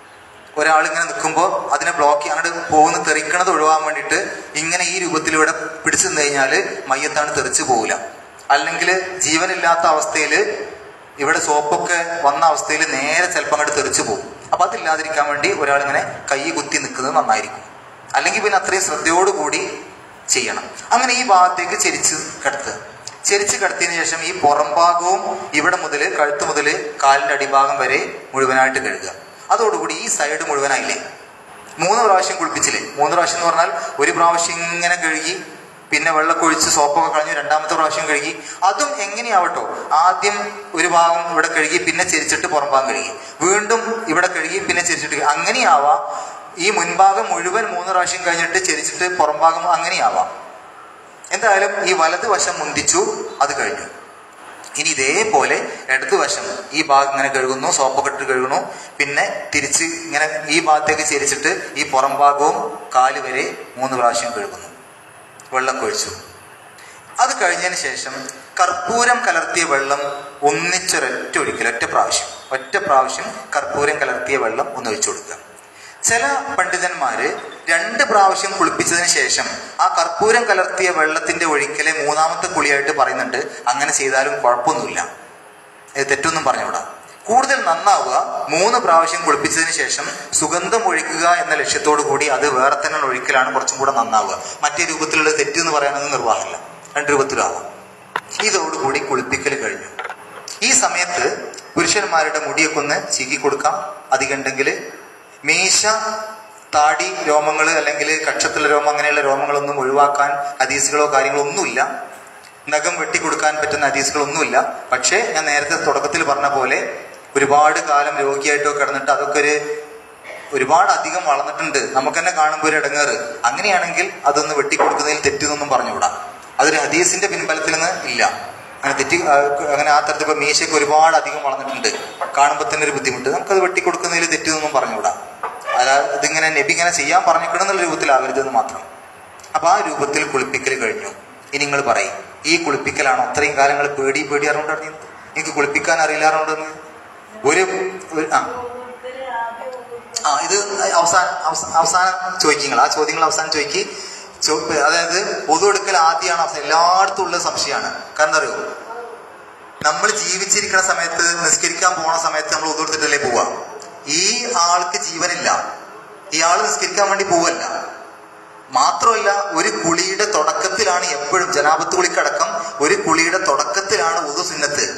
ഒരാൾ ഇങ്ങനെ നിൽക്കുമ്പോൾ അതിനെ ബ്ലോക്ക് അങ്ങോട്ട് പോകുന്ന തെറിക്കണത് ഒഴിവാൻ വേണ്ടിയിട്ട് ഇങ്ങനെ ഈ രൂപത്തിൽ ഇവിടെ പിടിച്ചു നിന്ന് കഴിഞ്ഞാൽ മയ്യത്താണ് തെറിച്ചു പോകില്ല അല്ലെങ്കിൽ ജീവനില്ലാത്ത അവസ്ഥയിൽ ഇവിടെ സോപ്പൊക്കെ വന്ന അവസ്ഥയിൽ നേരെ ചിലപ്പോൾ അങ്ങോട്ട് തെറിച്ചു പോകും അപ്പൊ അതില്ലാതിരിക്കാൻ വേണ്ടി ഒരാൾ ഇങ്ങനെ കൈ കുത്തി നിൽക്കുന്നത് നന്നായിരിക്കും അല്ലെങ്കിൽ പിന്നെ അത്രയും ശ്രദ്ധയോടുകൂടി ചെയ്യണം അങ്ങനെ ഈ ഭാഗത്തേക്ക് ചെരിച്ച് കിടത്തുക ചെരിച്ച് കിടത്തിയതിനു ശേഷം ഈ പുറം ഭാഗവും ഇവിടെ മുതൽ കഴുത്ത് മുതൽ കാലിന്റെ അടിഭാഗം വരെ മുഴുവനായിട്ട് കഴുകുക അതോടുകൂടി ഈ സൈഡ് മുഴുവനായില്ലേ മൂന്ന് പ്രാവശ്യം കുളിപ്പിച്ചില്ലേ മൂന്ന് പ്രാവശ്യം എന്ന് പറഞ്ഞാൽ ഒരു പ്രാവശ്യം ഇങ്ങനെ കഴുകി പിന്നെ വെള്ളമൊക്കെ ഒഴിച്ച് സോപ്പൊക്കെ കളഞ്ഞു രണ്ടാമത്തെ പ്രാവശ്യം കഴുകി അതും എങ്ങനെയാവട്ടോ ആദ്യം ഒരു ഭാഗം ഇവിടെ കഴുകി പിന്നെ ചെരിച്ചിട്ട് പുറം ഭാഗം കഴുകി വീണ്ടും ഇവിടെ കഴുകി പിന്നെ ചെരിച്ചിട്ട് കഴുകി. അങ്ങനെയാവാം ഈ മുൻഭാഗം മുഴുവൻ മൂന്ന് പ്രാവശ്യം കഴിഞ്ഞിട്ട് ചെരിച്ചിട്ട് പുറം ഭാഗം അങ്ങനെയാവാം എന്തായാലും ഈ വലത് വശം മുന്തിച്ചു അത് കഴിഞ്ഞു ഇനി ഇതേപോലെ ഇടതുവശം ഈ ഭാഗം ഇങ്ങനെ കഴുകുന്നു സോപ്പൊക്കെ ഇട്ട് കഴുകുന്നു പിന്നെ തിരിച്ച് ഇങ്ങനെ ഈ ഭാഗത്തേക്ക് ചെരിച്ചിട്ട് ഈ പുറം ഭാഗവും കാല് വരെ മൂന്ന് പ്രാവശ്യം കഴുകുന്നു വെള്ളം കൊഴിച്ചു അത് കഴിഞ്ഞതിന് ശേഷം കർപ്പൂരം കലർത്തിയ വെള്ളം ഒന്നിച്ചൊരൊറ്റ ഒഴിക്കൽ ഒറ്റ പ്രാവശ്യം ഒറ്റ പ്രാവശ്യം കർപ്പൂരം കലർത്തിയ വെള്ളം ഒന്ന് ഒഴിച്ചു കൊടുക്കുക ചില പണ്ഡിതന്മാര് രണ്ട് പ്രാവശ്യം കുളിപ്പിച്ചതിന് ശേഷം ആ കർപ്പൂരം കലർത്തിയ വെള്ളത്തിന്റെ ഒഴിക്കലെ മൂന്നാമത്തെ കുളിയായിട്ട് പറയുന്നുണ്ട് അങ്ങനെ ചെയ്താലും കുഴപ്പമൊന്നുമില്ല ഇത് തെറ്റൊന്നും പറഞ്ഞുകൂടാ കൂടുതൽ നന്നാവുക മൂന്ന് പ്രാവശ്യം കുളിപ്പിച്ചതിന് ശേഷം സുഗന്ധം ഒഴിക്കുക എന്ന ലക്ഷ്യത്തോടു കൂടി അത് വേറെ തന്നെ ഒഴിക്കലാണ് കുറച്ചും കൂടെ നന്നാവുക മറ്റേ രൂപത്തിലുള്ള തെറ്റ് എന്ന് പറയാനൊന്നും നിർവാഹമില്ല രണ്ട് രൂപത്തിലാവാം ഇതോടുകൂടി കുളിപ്പിക്കൽ കഴിഞ്ഞു ഈ സമയത്ത് പുരുഷന്മാരുടെ മുടിയൊക്കെ ഒന്ന് ചീകി കൊടുക്കാം അധികമുണ്ടെങ്കിൽ മീശ താടി രോമങ്ങൾ അല്ലെങ്കിൽ കക്ഷത്തിലെ രോമം അങ്ങനെയുള്ള രോമങ്ങളൊന്നും ഒഴിവാക്കാൻ ഹദീസുകളോ കാര്യങ്ങളോ ഒന്നുമില്ല നഖം വെട്ടിക്കൊടുക്കാൻ പറ്റുന്ന ഹദീസുകളൊന്നുമില്ല പക്ഷേ ഞാൻ നേരത്തെ തുടക്കത്തിൽ പറഞ്ഞ പോലെ ഒരുപാട് കാലം രോഗിയായിട്ടോ കിടന്നിട്ട് അതൊക്കെ ഒരു ഒരുപാട് അധികം വളർന്നിട്ടുണ്ട് നമുക്ക് തന്നെ കാണുമ്പോൾ ഒരു ഇടങ്ങേറ് അങ്ങനെയാണെങ്കിൽ അതൊന്ന് വെട്ടിക്കൊടുക്കുന്നതിൽ തെറ്റെന്നൊന്നും പറഞ്ഞുകൂടാ അതൊരു ഹദീസിന്റെ പിൻബലത്തിൽ നിന്ന് ഇല്ല അങ്ങനെ തെറ്റി ആ, അങ്ങനെ ആ തരത്തിൽ ഇപ്പൊ മീശയ്ക്ക് ഒരുപാട് അധികം വളർന്നിട്ടുണ്ട് കാണുമ്പോൾ തന്നെ ഒരു ബുദ്ധിമുട്ട് നമുക്കത് വെട്ടിക്കൊടുക്കുന്നതിൽ തെറ്റെന്നൊന്നും പറഞ്ഞുകൂടാ അതായത് ഇതിങ്ങനെ നബി ഇങ്ങനെ ചെയ്യാൻ പറഞ്ഞിക്കണം എന്നുള്ള രൂപത്തിലാകരുതെന്ന് മാത്രം അപ്പൊ ആ രൂപത്തിൽ കുളിപ്പിക്കൽ കഴിഞ്ഞു ഇനി നിങ്ങൾ പറയും ഈ കുളിപ്പിക്കലാണോ അത്രയും കാലങ്ങൾ പേടി പേടി അറിഞ്ഞുകൊണ്ടിരുന്നത് എനിക്ക് കുളിപ്പിക്കാൻ അറിയില്ലാറുണ്ടെന്ന് ഒരു ഒരു- ആ ആ ഇത് അവസാനം അവസ- അവസാനം ചോദിക്കുക ആ ചോദ്യങ്ങൾ അവസാനം ചോദിക്കി ചോ- അതായത് പൊതു എടുക്കൽ ആദ്യമാണ് അവസാനം എല്ലായിടത്തും ഉള്ള സംശയമാണ് കാരണം എന്താ അറിയോ നമ്മൾ ജീവിച്ചിരിക്കുന്ന സമയത്ത് നിസ്കരിക്കാൻ പോണ സമയത്ത് നമ്മൾ ഉതുകൊടുത്തിട്ടല്ലേ പോവുക ഈ ആൾക്ക് ജീവനില്ല ഇയാൾ നിസ്കരിക്കാൻ വേണ്ടി പോവല്ല മാത്രമല്ല ഒരു കുളിയുടെ തുടക്കത്തിലാണ് എപ്പോഴും ജനാപത്ത് കുളിക്കടക്കം ഒരു കുളിയുടെ തുടക്കത്തിലാണ് ഉദു സുന്നത്ത്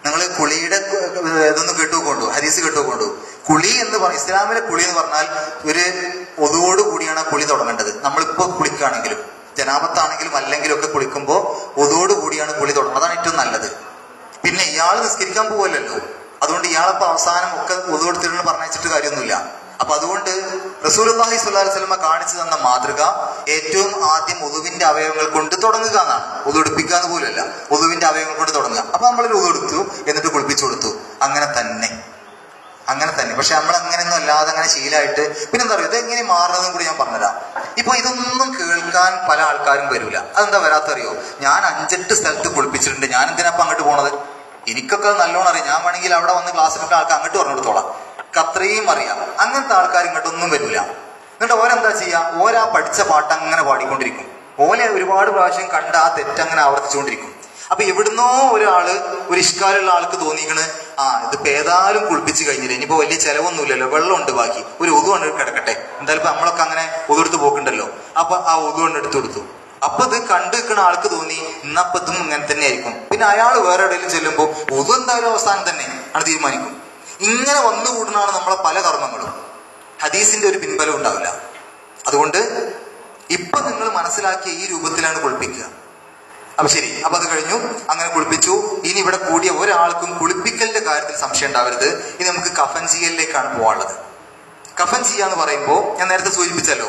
നിങ്ങൾ കുളിയുടെ ഏർ, ഇതൊന്ന് കേട്ടുകൊണ്ടു ഹരീസ് കേട്ടുകൊണ്ടു കുളി എന്ന് പറ ഇസ്ലാമിലെ കുളി എന്ന് പറഞ്ഞാൽ ഒരു ഒതുവോട് കൂടിയാണ് ആ കുളി തുടങ്ങേണ്ടത് നമ്മളിപ്പോ കുളിക്കുകയാണെങ്കിലും ജനാപത്താണെങ്കിലും അല്ലെങ്കിലും ഒക്കെ കുളിക്കുമ്പോൾ ഒതുവോട് കൂടിയാണ് കുളി തുടങ്ങുന്നത് അതാണ് ഏറ്റവും നല്ലത് പിന്നെ ഇയാൾ നിസ്കരിക്കാൻ പോവല്ലോ അതുകൊണ്ട് ഇയാളപ്പോ അവസാനം ഒക്കെ ഒതുവെടുത്തിട്ട് പറഞ്ഞിട്ട് കാര്യമൊന്നുമില്ല അപ്പൊ അതുകൊണ്ട് റസൂലുള്ളാഹി സ്വല്ലല്ലാഹി അലൈഹി വസല്ലമ കാണിച്ചു തന്ന മാതൃക ഏറ്റവും ആദ്യം ഒതുവിന്റെ അവയവങ്ങൾ കൊണ്ട് തുടങ്ങുക എന്നാണ് ഒതുവെടുപ്പിക്കുക എന്ന് പോലുമല്ല ഒതുവിന്റെ അവയവങ്ങൾ കൊണ്ട് തുടങ്ങുക അപ്പൊ നമ്മളൊരു ഒതുവെടുത്തു എന്നിട്ട് കുളിപ്പിച്ചു കൊടുത്തു അങ്ങനെ തന്നെ അങ്ങനെ തന്നെ പക്ഷെ നമ്മൾ അങ്ങനെയൊന്നും അല്ലാതെ അങ്ങനെ ശീലമായിട്ട് പിന്നെന്താ പറയുക ഇതെങ്ങനെ മാറുന്നതും കൂടി ഞാൻ പറഞ്ഞുതരാം ഇപ്പൊ ഇതൊന്നും കേൾക്കാൻ പല ആൾക്കാരും വരില്ല അതെന്താ വരാത്തറിയോ ഞാൻ അഞ്ചെട്ട് സ്ഥലത്ത് കുളിപ്പിച്ചിട്ടുണ്ട് ഞാൻ എന്തിനാ അപ്പൊ അങ്ങോട്ട് പോണത് എനിക്കൊക്കെ അത് നല്ലോണം അറിയാം ഞാൻ വേണമെങ്കിൽ അവിടെ വന്ന് ക്ലാസ് എടുക്കുന്ന ആൾക്ക് അങ്ങോട്ട് പറഞ്ഞു കൊടുത്തോളാം എനിക്ക് അത്രയും അറിയാം അങ്ങനത്തെ ആൾക്കാർ ഇങ്ങോട്ടൊന്നും വരില്ല എന്നിട്ട് ഓരെന്താ ചെയ്യാ ഓരാ പഠിച്ച പാട്ട് അങ്ങനെ പാടിക്കൊണ്ടിരിക്കും ഓലെ ഒരുപാട് പ്രാവശ്യം കണ്ട് ആ തെറ്റ് അങ്ങനെ ആവർത്തിച്ചുകൊണ്ടിരിക്കും അപ്പൊ എവിടുന്നോ ഒരാള് ഒരു ഇഷ്കാലുള്ള ആൾക്ക് തോന്നിക്കണ് ആ ഇതിപ്പോ ഏതായാലും കുളിപ്പിച്ച് കഴിഞ്ഞില്ല ഇനിയിപ്പോ വലിയ ചെലവൊന്നുമില്ലല്ലോ വെള്ളമുണ്ട് ബാക്കി ഒരു ഒതു കൊണ്ട് കിടക്കട്ടെ എന്തായാലും ഇപ്പൊ നമ്മളൊക്കെ അങ്ങനെ ഒതുഎടുത്ത് പോക്കുണ്ടല്ലോ അപ്പൊ ആ ഒതു കൊണ്ട് എടുത്തു കൊടുത്തു അപ്പൊ ഇത് കണ്ടു നിൽക്കുന്ന ആൾക്ക് തോന്നി ഇന്നപ്പോ ഇതും ഇങ്ങനെ തന്നെ ആയിരിക്കും പിന്നെ അയാൾ വേറെ എവിടെയെങ്കിലും ചെല്ലുമ്പോൾ ഒതു എന്തായാലും അവസാനം തന്നെ ആണ് തീരുമാനിക്കും ഇങ്ങനെ വന്നുകൂടുന്നതാണ് നമ്മളെ പല കർമ്മങ്ങളും ഹദീസിന്റെ ഒരു പിൻബലം ഉണ്ടാവില്ല അതുകൊണ്ട് ഇപ്പൊ നിങ്ങൾ മനസ്സിലാക്കിയ ഈ രൂപത്തിലാണ് കുളിപ്പിക്കുക അപ്പൊ ശരി അപ്പൊ അത് കഴിഞ്ഞു അങ്ങനെ കുളിപ്പിച്ചു ഇനി ഇവിടെ കൂടിയ ഒരാൾക്കും കുളിപ്പിക്കലിന്റെ കാര്യത്തിൽ സംശയം ഉണ്ടാവരുത് ഇനി നമുക്ക് കഫൻ ചെയ്യലിലേക്കാണ് പോകാനുള്ളത് കഫൻ ചെയ്യാന്ന് പറയുമ്പോൾ ഞാൻ നേരത്തെ സൂചിപ്പിച്ചല്ലോ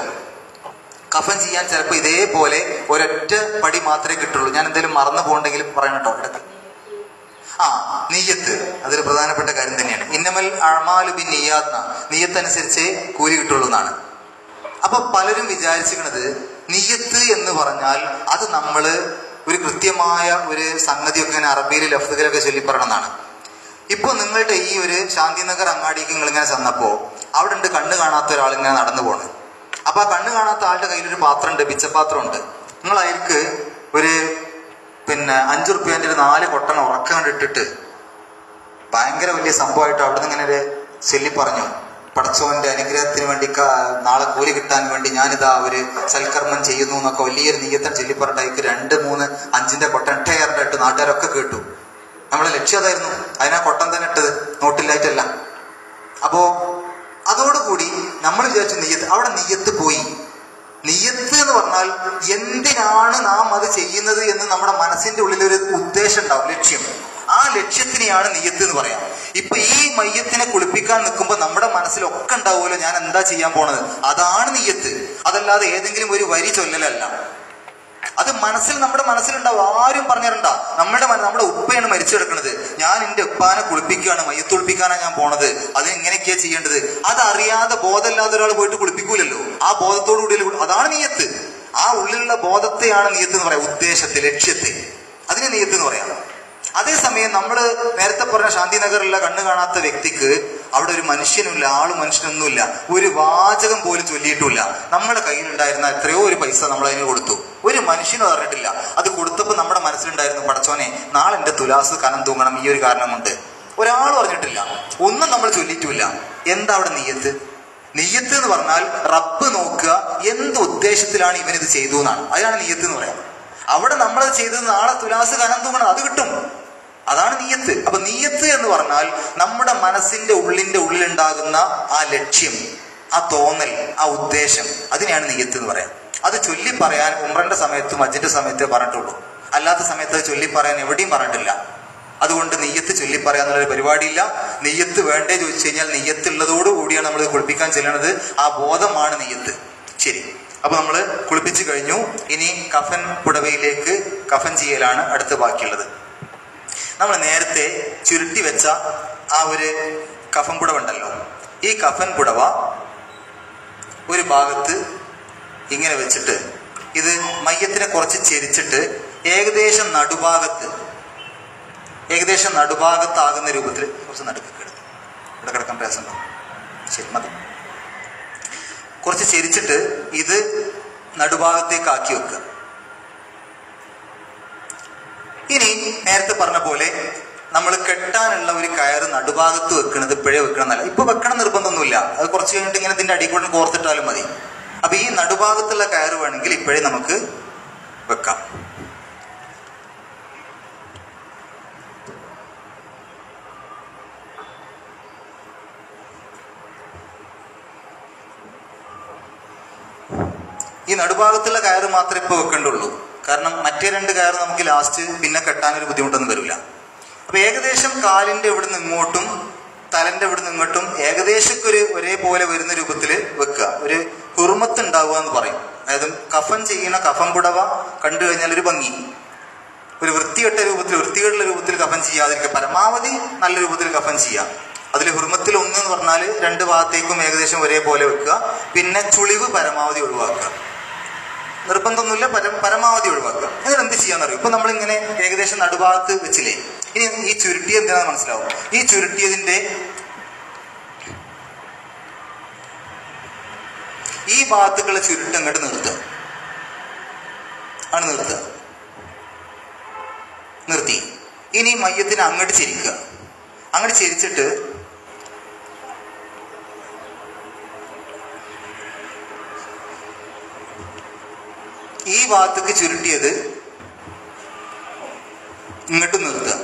കഫൻ ചെയ്യാൻ ചിലപ്പോൾ ഇതേപോലെ ഒരൊറ്റ പടി മാത്രമേ കിട്ടുള്ളൂ ഞാൻ എന്തെങ്കിലും മറന്നു പോകണ്ടെങ്കിലും പറയണം കേട്ടോ ഇടയ്ക്ക് ആ നീയത്ത് അതൊരു പ്രധാനപ്പെട്ട കാര്യം തന്നെയാണ് ഇന്നമൽ അഴമാലു ബിൻ നീയാത്ന നീയത്ത് അനുസരിച്ചേ കൂലി കിട്ടുള്ളൂ എന്നാണ് അപ്പൊ പലരും വിചാരിച്ചിരിക്കണത് നിയത്ത് എന്ന് പറഞ്ഞാൽ അത് നമ്മള് ഒരു കൃത്യമായ ഒരു സംഗതിയൊക്കെ ഇങ്ങനെ അറബിയിൽ ലഫ്തുകളൊക്കെ ചൊല്ലി പറയണമെന്നാണ് ഇപ്പൊ നിങ്ങളുടെ ഈ ഒരു ശാന്തിനഗർ അങ്ങാടിക്ക് നിങ്ങൾ ഇങ്ങനെ ചെന്നപ്പോ അവിടെ ഉണ്ട് കണ്ണ് കാണാത്ത ഒരാൾ ഇങ്ങനെ നടന്നു പോണ് അപ്പൊ ആ കണ്ണ് കാണാത്ത ആളുടെ കയ്യിൽ ഒരു പാത്രം ഉണ്ട് പിച്ചപാത്രം ഉണ്ട് നിങ്ങൾ അയൽക്ക് ഒരു പിന്നെ അഞ്ചു റുപ്യന്റെ ഒരു നാല് കൊട്ടൻ ഉറക്കം കണ്ടിട്ടിട്ട് ഭയങ്കര വലിയ സംഭവമായിട്ട് അവിടുന്ന് ഇങ്ങനെ ഒരു ചൊല്ലി പറഞ്ഞു പടച്ചോന്റെ അനുഗ്രഹത്തിന് വേണ്ടി ക- നാളെ കൂലി കിട്ടാൻ വേണ്ടി ഞാനിതാ ഒരു സൽക്കർമ്മം ചെയ്യുന്നു എന്നൊക്കെ വലിയൊരു നീയത്തൻ ചൊല്ലി പറഞ്ഞിട്ട് രണ്ട് മൂന്ന് അഞ്ചിന്റെ കൊട്ടൻ ടയറിന്റെ ഇട്ട് നാട്ടുകാരൊക്കെ കേട്ടു നമ്മളെ ലക്ഷ്യം അതായിരുന്നു അതിനാ കൊട്ടൻ തന്നെ ഇട്ടത് നോട്ടില്ലായിട്ടല്ല അപ്പോ അതോടുകൂടി നമ്മൾ വിചാരിച്ചു നെയ്യത്ത് അവിടെ നെയ്യത്ത് പോയി നെയ്യത്ത് എന്ന് പറഞ്ഞാൽ എന്തിനാണ് നാം അത് ചെയ്യുന്നത് എന്ന് നമ്മുടെ മനസ്സിന്റെ ഉള്ളിൽ ഒരു ഉദ്ദേശം ഉണ്ടാവും ലക്ഷ്യം ആ ലക്ഷ്യത്തിനെയാണ് നെയ്യത്ത് എന്ന് പറയാം ഇപ്പൊ ഈ മയ്യത്തിനെ കുളിപ്പിക്കാൻ നിൽക്കുമ്പോൾ നമ്മുടെ മനസ്സിലൊക്കെ ഉണ്ടാവുമല്ലോ ഞാൻ എന്താ ചെയ്യാൻ പോണത് അതാണ് നെയ്യത്ത് അതല്ലാതെ ഏതെങ്കിലും ഒരു വരി ചൊല്ലലല്ല അത് മനസ്സിൽ നമ്മുടെ മനസ്സിലുണ്ടാവും ആരും പറഞ്ഞിരണ്ട നമ്മുടെ മന- നമ്മുടെ ഉപ്പയാണ് മരിച്ചു കിടക്കുന്നത് ഞാൻ എന്റെ ഉപ്പാനെ കുളിപ്പിക്കുകയാണ് മയ്യത്ത് കുളിപ്പിക്കാനാണ് ഞാൻ പോണത് അത് എങ്ങനെയൊക്കെയാ ചെയ്യേണ്ടത് അതറിയാതെ ബോധമില്ലാതെ ഒരാൾ പോയിട്ട് കുളിപ്പിക്കൂലല്ലോ ആ ബോധത്തോടു കൂടി അതാണ് നീയത്ത് ആ ഉള്ളിലുള്ള ബോധത്തെയാണ് നീയത്ത് എന്ന് പറയാം ഉദ്ദേശത്തെ ലക്ഷ്യത്തെ അതിനെ നീയത്ത് എന്ന് പറയാം അതേസമയം നമ്മൾ നേരത്തെ പറഞ്ഞ ശാന്തിനഗറിലുള്ള കണ്ണു കാണാത്ത വ്യക്തിക്ക് അവിടെ ഒരു മനുഷ്യനുമില്ല ആളും മനുഷ്യനൊന്നുമില്ല ഒരു വാചകം പോലും ചൊല്ലിയിട്ടുമില്ല നമ്മുടെ കയ്യിലുണ്ടായിരുന്ന എത്രയോ ഒരു പൈസ നമ്മൾ അതിന് കൊടുത്തു ഒരു മനുഷ്യനും അറിഞ്ഞിട്ടില്ല അത് കൊടുത്തപ്പോൾ നമ്മുടെ മനസ്സിലുണ്ടായിരുന്നു പടച്ചോനെ നാളെ എന്റെ തുലാസ് കനം തൂങ്ങണം ഈ ഒരു കാരണം കൊണ്ട് ഒരാളും അറിഞ്ഞിട്ടില്ല ഒന്നും നമ്മൾ ചൊല്ലിയിട്ടുമില്ല എന്താ അവിടെ നെയ്യത്ത് നെയ്യത്ത് എന്ന് പറഞ്ഞാൽ റബ്ബ് നോക്കുക എന്ത് ഉദ്ദേശത്തിലാണ് ഇവൻ ഇത് ചെയ്തു എന്നാണ് അതാണ് നെയ്യത്ത് എന്ന് പറയാം അവിടെ നമ്മളത് ചെയ്തത് നാളെ തുലാസ് കനം തൂങ്ങണം അത് കിട്ടും അതാണ് നീയത്ത് അപ്പൊ നീയത്ത് എന്ന് പറഞ്ഞാൽ നമ്മുടെ മനസ്സിന്റെ ഉള്ളിന്റെ ഉള്ളിലുണ്ടാകുന്ന ആ ലക്ഷ്യം ആ തോന്നൽ ആ ഉദ്ദേശം അതിനെയാണ് നീയത്ത് എന്ന് പറയാം അത് ചൊല്ലി പറയാൻ ഉമ്രന്റെ സമയത്തും അജിന്റെ സമയത്തേ പറഞ്ഞിട്ടുള്ളൂ അല്ലാത്ത സമയത്ത് അത് ചൊല്ലി പറയാൻ എവിടെയും പറഞ്ഞിട്ടില്ല അതുകൊണ്ട് നെയ്യത്ത് ചൊല്ലി പറയാന്നുള്ളൊരു പരിപാടിയില്ല നെയ്യത്ത് വേണ്ടേ ചോദിച്ചു കഴിഞ്ഞാൽ നെയ്യത്ത് ഉള്ളതോടു കൂടിയാണ് നമ്മൾ കുളിപ്പിക്കാൻ ചെല്ലണത് ആ ബോധമാണ് നെയ്യത്ത് ശരി അപ്പൊ നമ്മൾ കുളിപ്പിച്ചു കഴിഞ്ഞു ഇനി കഫൻ പുടവയിലേക്ക് കഫൻ ചെയ്യലാണ് അടുത്ത് ബാക്കിയുള്ളത് നമ്മൾ നേരത്തെ ചുരുട്ടി വെച്ച ആ ഒരു കഫൻ പുടവ ഉണ്ടല്ലോ ഈ കഫൻ പുടവ ഒരു ഭാഗത്ത് ഇങ്ങനെ വെച്ചിട്ട് ഇത് മയ്യത്തിനെ കുറച്ച് ചെരിച്ചിട്ട് ഏകദേശം നടുഭാഗത്ത് ഏകദേശം നടുഭാഗത്താകുന്ന രൂപത്തിൽ കുറച്ച് നടുക്ക് കിടക്കും ഇവിടെ കിടക്കാൻ പ്രയാസമുണ്ടോ ശരി മതി കുറച്ച് ചെരിച്ചിട്ട് ഇത് നടുഭാഗത്തേക്ക് ആക്കി വെക്കുക ഇനി നേരത്തെ പറഞ്ഞ പോലെ നമ്മൾ കെട്ടാനുള്ള ഒരു കയറ് നടുഭാഗത്ത് വെക്കണത് പിഴ വെക്കണം എന്നല്ല ഇപ്പൊ വെക്കണം നിർബന്ധമൊന്നുമില്ല അത് കുറച്ച് കഴിഞ്ഞിട്ട് ഇങ്ങനെ ഇതിന്റെ അടിക്കൂടെ കോർത്തിട്ടാലും മതി അപ്പൊ ഈ നടുഭാഗത്തുള്ള കയറ് വേണമെങ്കിൽ ഇപ്പോഴേ നമുക്ക് വെക്കാം ഈ നടുഭാഗത്തുള്ള കയറ് മാത്രമേ ഇപ്പോൾ വെക്കേണ്ടുള്ളൂ കാരണം മറ്റേ രണ്ട് കയറ് നമുക്ക് ലാസ്റ്റ് പിന്നെ കെട്ടാനൊരു ബുദ്ധിമുട്ടൊന്നും വരില്ല അപ്പൊ ഏകദേശം കാലിന്റെ ഇവിടുന്ന് ഇങ്ങോട്ടും തലന്റെ ഇവിടുന്ന് ഇങ്ങോട്ടും ഏകദേശം ഒരു ഒരേപോലെ വരുന്ന രൂപത്തിൽ വെക്കുക ഒരു കുറുമത്ത് ഉണ്ടാവുക എന്ന് പറയും അതായത് കഫൻ ചെയ്യുന്ന കഫൻ പുടവ കണ്ടു കഴിഞ്ഞാൽ ഒരു ഭംഗി ഒരു വൃത്തികെട്ട രൂപത്തിൽ വൃത്തികെട്ടുള്ള രൂപത്തിൽ കഫൻ ചെയ്യാതിരിക്കുക പരമാവധി നല്ല രൂപത്തിൽ കഫൻ ചെയ്യാം അതിൽ ഹുർമത്തിൽ ഒന്ന് എന്ന് പറഞ്ഞാൽ രണ്ട് ഭാഗത്തേക്കും ഏകദേശം ഒരേപോലെ വെക്കുക പിന്നെ ചുളിവ് പരമാവധി ഒഴിവാക്കുക നിർബന്ധമൊന്നുമില്ല പരം പരമാവധി ഒഴിവാക്കുക എന്നിട്ട് എന്ത് ചെയ്യാന്നറിയും ഇപ്പൊ നമ്മളിങ്ങനെ ഏകദേശം നടുഭാഗത്ത് വെച്ചില്ലേ ഇനി ഈ ചുരുട്ടിയത് എന്താണെന്ന് മനസ്സിലാവും ഈ ചുരുട്ടിയതിന്റെ ഈ ഭാഗത്തുള്ള ചുരുട്ട് അങ്ങോട്ട് നിർത്തുക ആണ് നിർത്തുക നിർത്തി ഇനി മയ്യത്തിനെ അങ്ങോട്ട് ചെരിക്കുക അങ്ങോട്ട് ചെരിച്ചിട്ട് ഈ ഭാഗത്തേക്ക് ചുരുട്ടിയത് ഇങ്ങോട്ട് നിർത്തുക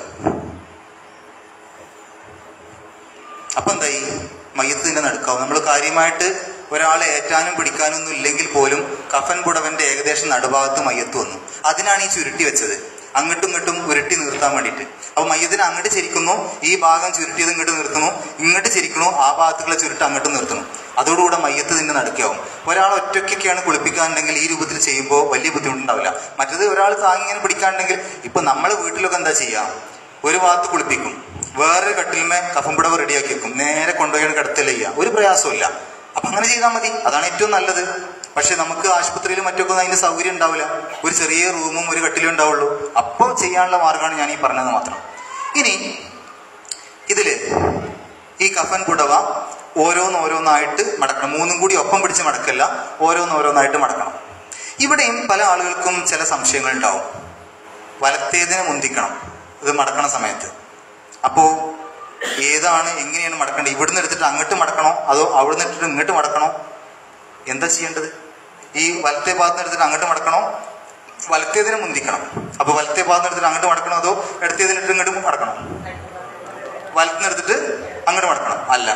അപ്പൊ എന്തായി മയ്യത്ത് തന്നെ നടക്കാവും നമ്മൾ കാര്യമായിട്ട് ഒരാളെ ഏറ്റാനും പിടിക്കാനും ഒന്നും ഇല്ലെങ്കിൽ പോലും കഫൻ പുടവന്റെ ഏകദേശം നടുഭാഗത്ത് മയ്യത്ത് വന്നു അതിനാണ് ഈ ചുരുട്ടി വെച്ചത് അങ്ങോട്ടും ഇങ്ങോട്ടും ഉരുട്ടി നിർത്താൻ വേണ്ടിയിട്ട് അപ്പൊ മയ്യത്തിനെ അങ്ങോട്ട് ചെരിക്കുന്നു ഈ ഭാഗം ചുരുട്ടിയത് ഇങ്ങോട്ട് നിർത്തുന്നു ഇങ്ങോട്ട് ചെരിക്കണു ആ ഭാഗത്തുള്ള ചുരുട്ട് അങ്ങോട്ട് നിർത്തുന്നു അതോടുകൂടെ മയ്യത്ത് തന്നെ നടക്കാവും ഒരാൾ ഒറ്റയ്ക്കൊക്കെയാണ് കുളിപ്പിക്കാനുണ്ടെങ്കിൽ ഈ രൂപത്തിൽ ചെയ്യുമ്പോൾ വലിയ ബുദ്ധിമുട്ടുണ്ടാവില്ല മറ്റത് ഒരാൾ താങ്ങി ഇങ്ങനെ പിടിക്കാനുണ്ടെങ്കിൽ ഇപ്പൊ നമ്മളെ വീട്ടിലൊക്കെ എന്താ ചെയ്യാ ഒരു ഭാഗത്ത് കുളിപ്പിക്കും വേറൊരു കട്ടിലുമേ കഫംപുടവ് റെഡിയാക്കി വെക്കും നേരെ കൊണ്ടുപോയി കിടത്തല്ല ചെയ്യുക ഒരു പ്രയാസമില്ല അപ്പൊ അങ്ങനെ ചെയ്താൽ മതി അതാണ് ഏറ്റവും നല്ലത് പക്ഷെ നമുക്ക് ആശുപത്രിയിലും മറ്റൊക്കെ ഒന്നും അതിന്റെ സൗകര്യം ഉണ്ടാവില്ല ഒരു ചെറിയ റൂമും ഒരു കട്ടിലും ഉണ്ടാവുള്ളൂ അപ്പോൾ ചെയ്യാനുള്ള മാർഗമാണ് ഞാൻ ഈ പറഞ്ഞത് മാത്രം ഇനി ഇതില് ഈ കഫൻ പുടവ ഓരോന്നോരോന്നായിട്ട് മടക്കണം മൂന്നും കൂടി ഒപ്പം പിടിച്ച് മടക്കല്ല ഓരോന്നോരോന്നായിട്ട് മടക്കണം ഇവിടെയും പല ആളുകൾക്കും ചില സംശയങ്ങൾ ഉണ്ടാവും വലത്തേതിനെ മുന്തിക്കണം ഇത് മടക്കണ സമയത്ത് അപ്പോ ഏതാണ് എങ്ങനെയാണ് മടക്കേണ്ടത് ഇവിടുന്ന് എടുത്തിട്ട് അങ്ങോട്ട് മടക്കണോ അതോ അവിടുന്ന് എടുത്തിട്ട് ഇങ്ങോട്ട് മടക്കണോ എന്താ ചെയ്യേണ്ടത് ഈ വലത്തെ ഭാഗത്ത് എടുത്തിട്ട് അങ്ങോട്ട് മടക്കണോ വലത്തേതിനെ മുന്തിക്കണം അപ്പൊ വലത്തെ ഭാഗത്ത് എടുത്തിട്ട് അങ്ങോട്ട് മടക്കണോ അതോ ഇടത്തേതിനിട്ട് ഇങ്ങോട്ട് മടക്കണോ വലത്തുനിന്ന് എടുത്തിട്ട് അങ്ങോട്ട് മടക്കണം അല്ല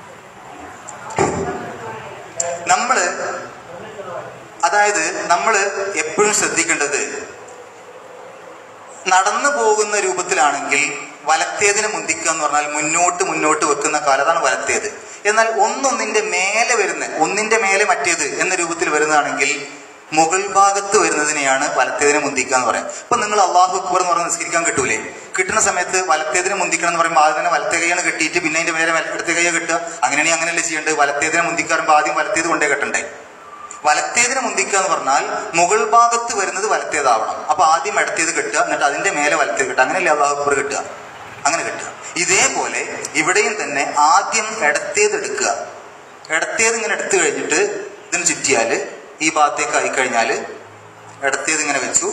നമ്മള് അതായത് നമ്മൾ എപ്പോഴും ശ്രദ്ധിക്കേണ്ടത് നടന്നു പോകുന്ന രൂപത്തിലാണെങ്കിൽ വലത്തേതിനെ മുന്തിക്കുക എന്ന് പറഞ്ഞാൽ മുന്നോട്ട് മുന്നോട്ട് വെക്കുന്ന കാലം അതാണ് വലത്തേത് എന്നാൽ ഒന്നൊന്നിന്റെ മേലെ വരുന്ന ഒന്നിന്റെ മേലെ മറ്റേത് എന്ന രൂപത്തിൽ വരുന്നതാണെങ്കിൽ മുകൾ ഭാഗത്ത് വരുന്നതിനെയാണ് വലത്തേതിനെ മുന്തിക്കുക എന്ന് പറയാം ഇപ്പൊ നിങ്ങൾ അള്ളാഹു അക്ബർ എന്ന് പറഞ്ഞ് നിസ്കരിക്കാൻ കിട്ടൂലേ കിട്ടുന്ന സമയത്ത് വലത്തേതിനെ മുന്തിക്കണം എന്ന് പറയുമ്പോൾ ആദ്യം തന്നെ വലത്തെ കൈയാണ് കെട്ടിയിട്ട് പിന്നെ അതിന്റെ മേലെ ഇടത്തെ കൈയെ കെട്ടുക അങ്ങനെയാണെങ്കിൽ അങ്ങനെയല്ലേ ചെയ്യേണ്ടത് വലത്തേതിനെ മുന്തിക്കുക പറയുമ്പോൾ ആദ്യം വലത്തേത് കൊണ്ടേ കെട്ടണ്ടേ വലത്തേതിനെ മുന്തിക്കുക എന്ന് പറഞ്ഞാൽ മുകൾ ഭാഗത്ത് വരുന്നത് വലത്തേതാവണം അപ്പൊ ആദ്യം ഇടത്തേത് കെട്ടുക എന്നിട്ട് അതിന്റെ മേലെ വലത്തേത് കെട്ടുക അങ്ങനെയല്ലേ അള്ളാഹു അക്ബർ കെട്ടുക അങ്ങനെ കെട്ടുക ഇതേപോലെ ഇവിടെയും തന്നെ ആദ്യം ഇടത്തേത് എടുക്കുക ഇടത്തേത് ഇങ്ങനെ എടുത്തു കഴിഞ്ഞിട്ട് ഇതിന് ചുറ്റിയാല് ഈ ഭാഗത്തേക്ക് ആയി കഴിഞ്ഞാല് ഇടത്തേത് ഇങ്ങനെ വെച്ചു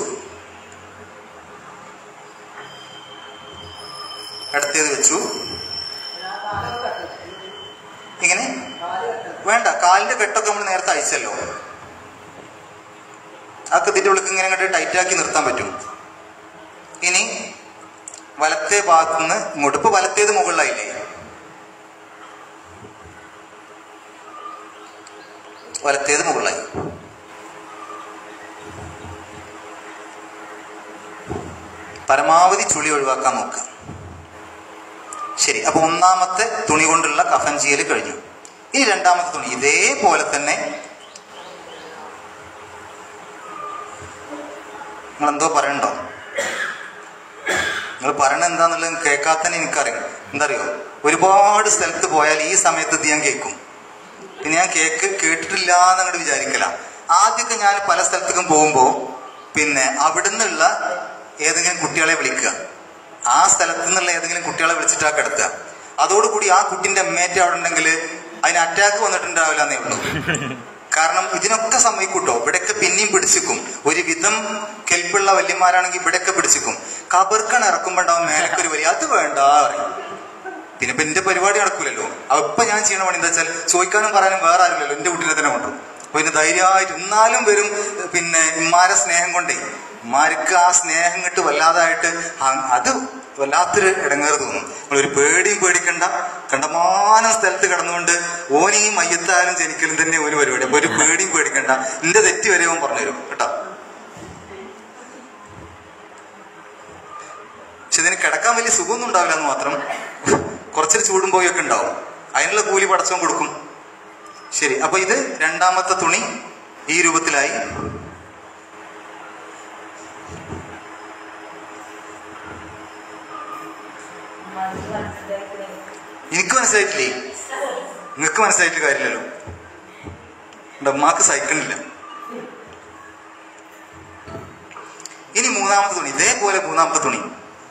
ഇടത്തേത് വെച്ചു ഇങ്ങനെ വേണ്ട കാലിന്റെ കെട്ടൊക്കെ നമ്മൾ നേരത്തെ അയച്ചല്ലോ ആ കത്തിന്റെ ഉള്ളിൽ ഇങ്ങനെ അങ്ങോട്ട് ടൈറ്റാക്കി നിർത്താൻ പറ്റും ഇനി വലത്തെ ഭാഗത്തുനിന്ന് ഇങ്ങോട്ട് ഇപ്പൊ വലത്തേത് മുകളിലായില്ലേ വലത്തേത് മുകളിലായി പരമാവധി ചുളി ഒഴിവാക്കാൻ നോക്കുക ശരി അപ്പൊ ഒന്നാമത്തെ തുണി കൊണ്ടുള്ള കഫൻ ചെയ്യൽ കഴിഞ്ഞു ഇനി രണ്ടാമത്തെ തുണി ഇതേപോലെ തന്നെ നിങ്ങൾ എന്തോ പറയണ്ടോ നിങ്ങൾ പറയണ എന്താന്നുള്ളത് കേൾക്കാത്തന്നെ എനിക്കറിയാം എന്താ അറിയോ ഒരുപാട് സ്ഥലത്ത് പോയാൽ ഈ സമയത്ത് ഇത് ഞാൻ കേൾക്കും പിന്നെ ഞാൻ കേക്ക് കേട്ടിട്ടില്ല എന്നങ്ങോട്ട് വിചാരിക്കല ആദ്യമൊക്കെ ഞാൻ പല സ്ഥലത്തേക്കും പോകുമ്പോൾ പിന്നെ അവിടുന്നുള്ള ഏതെങ്കിലും കുട്ടികളെ വിളിക്കുക ആ സ്ഥലത്തു നിന്നുള്ള ഏതെങ്കിലും കുട്ടികളെ വിളിച്ചിട്ടാ കിടത്തുക അതോടുകൂടി ആ കുട്ടിന്റെ അമ്മേറ്റ് അവിടെ ഉണ്ടെങ്കിൽ അതിന് അറ്റാക്ക് വന്നിട്ടുണ്ടാവില്ല എന്നേ ഉള്ളൂ കാരണം ഇതിനൊക്കെ സമ്മതിക്കൂട്ടോ ഇവിടെയൊക്കെ പിന്നെയും പിടിച്ചിക്കും ഒരു വിധം കെൽപ്പുള്ള വല്യന്മാരാണെങ്കിൽ ഇവിടെയൊക്കെ പിടിച്ചിക്കും കബർക്കൺ ഇറക്കുമ്പോണ്ടാവും മേലക്കൊരു വലിയ അത് വേണ്ട പറയും പിന്നെ ഇപ്പൊ എന്റെ പരിപാടി നടക്കൂലല്ലോ അപ്പൊ ഞാൻ ചെയ്യണ പണി എന്താ വെച്ചാൽ ചോദിക്കാനും പറയാനും വേറെ ആരില്ലല്ലോ എന്റെ കുട്ടീനെ തന്നെ കൊണ്ടു അപ്പൊ ഇതിന് ധൈര്യമായിട്ട് എന്നാലും വരും പിന്നെ ഇമ്മാരെ സ്നേഹം കൊണ്ടേ ഉമ്മാർക്ക് ആ സ്നേഹം കിട്ട് വല്ലാതായിട്ട് അ- അത് വല്ലാത്തൊരു ഇടങ്ങേറ് തോന്നും ഒരു പേടിയും പേടിക്കണ്ട കണ്ടമാനം സ്ഥലത്ത് കിടന്നുകൊണ്ട് ഓനീ മയ്യത്തായാലും ജനിക്കലും തന്നെ ഒരു പരിപാടി അപ്പൊ ഒരു പേടിയും പേടിക്കണ്ട നിന്റെ തെറ്റ് വരെ അവൻ പറഞ്ഞുതരും കേട്ടോ പക്ഷെ ഇതിന് കിടക്കാൻ വലിയ സുഖമൊന്നും ഉണ്ടാവില്ല എന്ന് മാത്രം കുറച്ചൊരു ചൂടും പോയൊക്കെ ഉണ്ടാവും അതിനുള്ള കൂലി പടച്ചവൻ കൊടുക്കും ശരി അപ്പൊ ഇത് രണ്ടാമത്തെ തുണി ഈ രൂപത്തിലായി എനിക്ക് മനസ്സിലായിട്ടില്ലേ നിങ്ങൾക്ക് മനസ്സിലായിട്ട് കാര്യമില്ലല്ലോ എന്റെ ഉമ്മാക്ക് സഹിക്കണില്ല ഇനി മൂന്നാമത്തെ തുണി ഇതേപോലെ മൂന്നാമത്തെ തുണി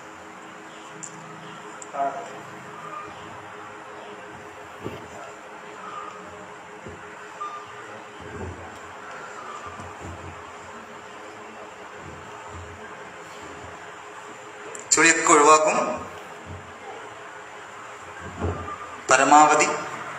ചുളിയൊക്കെ ഒഴിവാക്കും പരമാവധി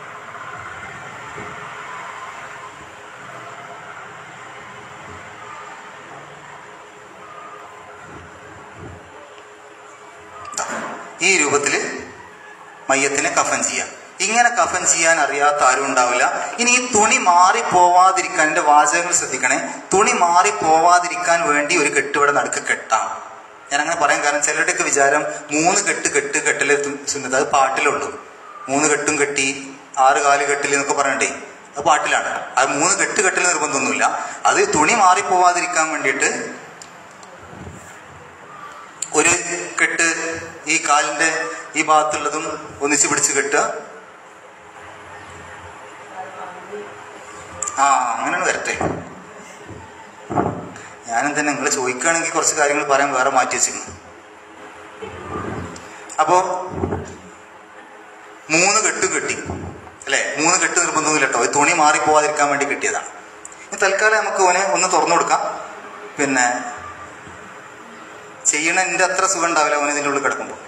ദാ, ഈ രൂപത്തില് മയ്യത്തിനെ കഫൻ ചെയ്യാം ഇങ്ങനെ കഫൻ ചെയ്യാൻ അറിയാത്ത ആരും ഉണ്ടാവില്ല ഇനി ഈ തുണി മാറി പോവാതിരിക്കാൻ എന്റെ വാചകങ്ങൾ ശ്രദ്ധിക്കണേ തുണി മാറി പോവാതിരിക്കാൻ വേണ്ടി ഒരു കെട്ടിവിടെ നടുക്ക് കെട്ടാം ഞാൻ അങ്ങനെ പറയാൻ കാരണം ചിലരുടെയൊക്കെ വിചാരം മൂന്ന് കെട്ട് കെട്ട് കെട്ടില് സുന്നത്ത് അത് പാട്ടിലുള്ളൂ മൂന്ന് കെട്ടും കെട്ടി ആറ് കാല് കെട്ടിൽ എന്നൊക്കെ പറയണ്ടേ അത് പാട്ടിലാണ് അത് മൂന്ന് കെട്ട് കെട്ടിൽ നിർബന്ധമൊന്നുമില്ല അത് തുണി മാറി പോവാതിരിക്കാൻ വേണ്ടിയിട്ട് ഒരു കെട്ട് ഈ കാലിന്റെ ഈ ഭാഗത്തുള്ളതും ഒന്നിച്ച് പിടിച്ച് കെട്ടുക ആ അങ്ങനെയാണ് വരട്ടെ ഞാനും തന്നെ നിങ്ങൾ ചോദിക്കുകയാണെങ്കിൽ കുറച്ച് കാര്യങ്ങൾ പറയാൻ വേറെ മാറ്റി വെച്ചിരുന്നു അപ്പോ മൂന്ന് കെട്ട് കെട്ടി അല്ലെ മൂന്ന് കെട്ട് നിർബന്ധമൊന്നുമില്ല കേട്ടോ ഈ തുണി മാറി പോവാതിരിക്കാൻ വേണ്ടി കിട്ടിയതാണ് ഇനി തൽക്കാലം നമുക്ക് ഓനെ ഒന്ന് തുറന്നു കൊടുക്കാം പിന്നെ ചെയ്യണതിന്റെ അത്ര സുഖം ഉണ്ടാവില്ല അവന് ഇതിൻ്റെ ഉള്ളിൽ കിടക്കുമ്പോൾ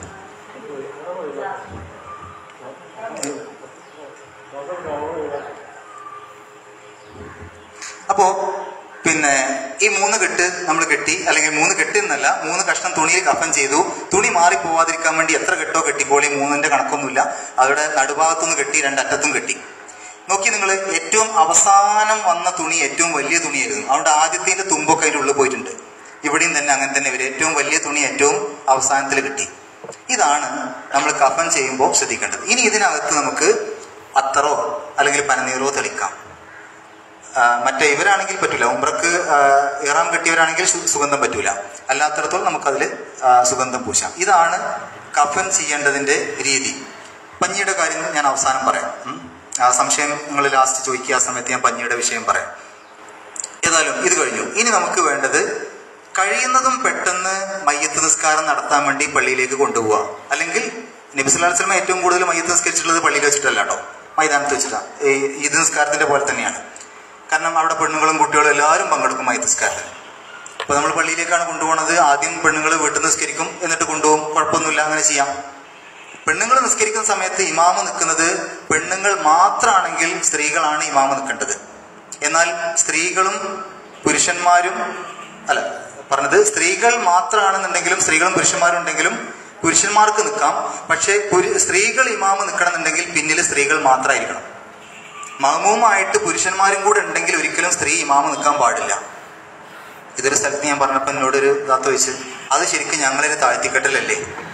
അപ്പോ പിന്നെ ഈ മൂന്ന് കെട്ട് നമ്മൾ കെട്ടി അല്ലെങ്കിൽ മൂന്ന് കെട്ട് എന്നല്ല മൂന്ന് കഷ്ണം തുണിയിൽ കഫൻ ചെയ്തു തുണി മാറി പോവാതിരിക്കാൻ വേണ്ടി എത്ര കെട്ടോ കെട്ടിക്കോളി മൂന്നിന്റെ കണക്കൊന്നുമില്ല അവിടെ നടുഭാഗത്തുനിന്ന് കെട്ടി രണ്ടറ്റത്തും കെട്ടി നോക്കി നിങ്ങൾ ഏറ്റവും അവസാനം വന്ന തുണി ഏറ്റവും വലിയ തുണിയായിരുന്നു അവിടെ ആദ്യത്തിന്റെ തുമ്പൊക്കെ അതിൻ്റെ ഉള്ളിൽ പോയിട്ടുണ്ട് ഇവിടെയും തന്നെ അങ്ങനെ തന്നെ വരും ഏറ്റവും വലിയ തുണി ഏറ്റവും അവസാനത്തിൽ കിട്ടി ഇതാണ് നമ്മൾ കഫൻ ചെയ്യുമ്പോൾ ശ്രദ്ധിക്കേണ്ടത് ഇനി ഇതിനകത്ത് നമുക്ക് അത്തറോ അല്ലെങ്കിൽ പനനീറോ തെളിക്കാം ആ, മറ്റേ ഇവരാണെങ്കിൽ പറ്റൂല ഉംറക്ക് ആ, ഇറാം കെട്ടിയവരാണെങ്കിൽ സു- സുഗന്ധം പറ്റൂല അല്ലാത്തടത്തോളം നമുക്കതിൽ ആ, സുഗന്ധം പൂശാം ഇതാണ് കഫൻ ചെയ്യേണ്ടതിന്റെ രീതി പഞ്ഞിയുടെ കാര്യം ഞാൻ അവസാനം പറയാം ഉം. ആ സംശയം നിങ്ങൾ ലാസ്റ്റ് ചോദിക്കുക ആ സമയത്ത് ഞാൻ പഞ്ഞിയുടെ വിഷയം പറയാം ഏതായാലും ഇത് കഴിഞ്ഞു ഇനി നമുക്ക് വേണ്ടത് കഴിയുന്നതും പെട്ടെന്ന് മയ്യത്ത് നിസ്കാരം നടത്താൻ വേണ്ടി പള്ളിയിലേക്ക് കൊണ്ടുപോവുക അല്ലെങ്കിൽ നബിസ്ലാസ്ലമ ഏറ്റവും കൂടുതൽ മയ്യത്ത് നിസ്കരിച്ചിട്ടുള്ളത് പള്ളിയിൽ വെച്ചിട്ടല്ല കേട്ടോ മൈതാനത്ത് വെച്ചിട്ടാണ് ഈ ഈദ് നിസ്കാരത്തിന്റെ പോലെ തന്നെയാണ് കാരണം അവിടെ പെണ്ണുങ്ങളും കുട്ടികളും എല്ലാവരും പങ്കെടുക്കും മയ്യത്ത് നിസ്കാരത്തിൽ അപ്പൊ നമ്മൾ പള്ളിയിലേക്കാണ് കൊണ്ടുപോകുന്നത് ആദ്യം പെണ്ണുങ്ങൾ വീട്ടിൽ നിസ്കരിക്കും എന്നിട്ട് കൊണ്ടുപോകും കുഴപ്പമൊന്നുമില്ല അങ്ങനെ ചെയ്യാം പെണ്ണുങ്ങൾ നിസ്കരിക്കുന്ന സമയത്ത് ഇമാമ് നിൽക്കുന്നത് പെണ്ണുങ്ങൾ മാത്രമാണെങ്കിൽ സ്ത്രീകളാണ് ഇമാമ് നിൽക്കേണ്ടത് എന്നാൽ സ്ത്രീകളും പുരുഷന്മാരും അല്ല പറഞ്ഞത് സ്ത്രീകൾ മാത്രമാണെന്നുണ്ടെങ്കിലും സ്ത്രീകളും പുരുഷന്മാരും ഉണ്ടെങ്കിലും പുരുഷന്മാർക്ക് നിൽക്കാം പക്ഷേ പുരു- സ്ത്രീകൾ ഇമാമ് നിൽക്കണമെന്നുണ്ടെങ്കിൽ പിന്നിൽ സ്ത്രീകൾ മാത്രമായിരിക്കണം മഹമൂമായിട്ട് പുരുഷന്മാരും കൂടെ ഉണ്ടെങ്കിൽ ഒരിക്കലും സ്ത്രീ ഇമാമ് നിൽക്കാൻ പാടില്ല ഇതൊരു സ്ഥലത്ത് ഞാൻ പറഞ്ഞപ്പോൾ എന്നോടൊരു ഇതാത്ത ചോദിച്ചു അത് ശരിക്കും ഞങ്ങളൊരു താഴ്ത്തിക്കെട്ടലല്ലേ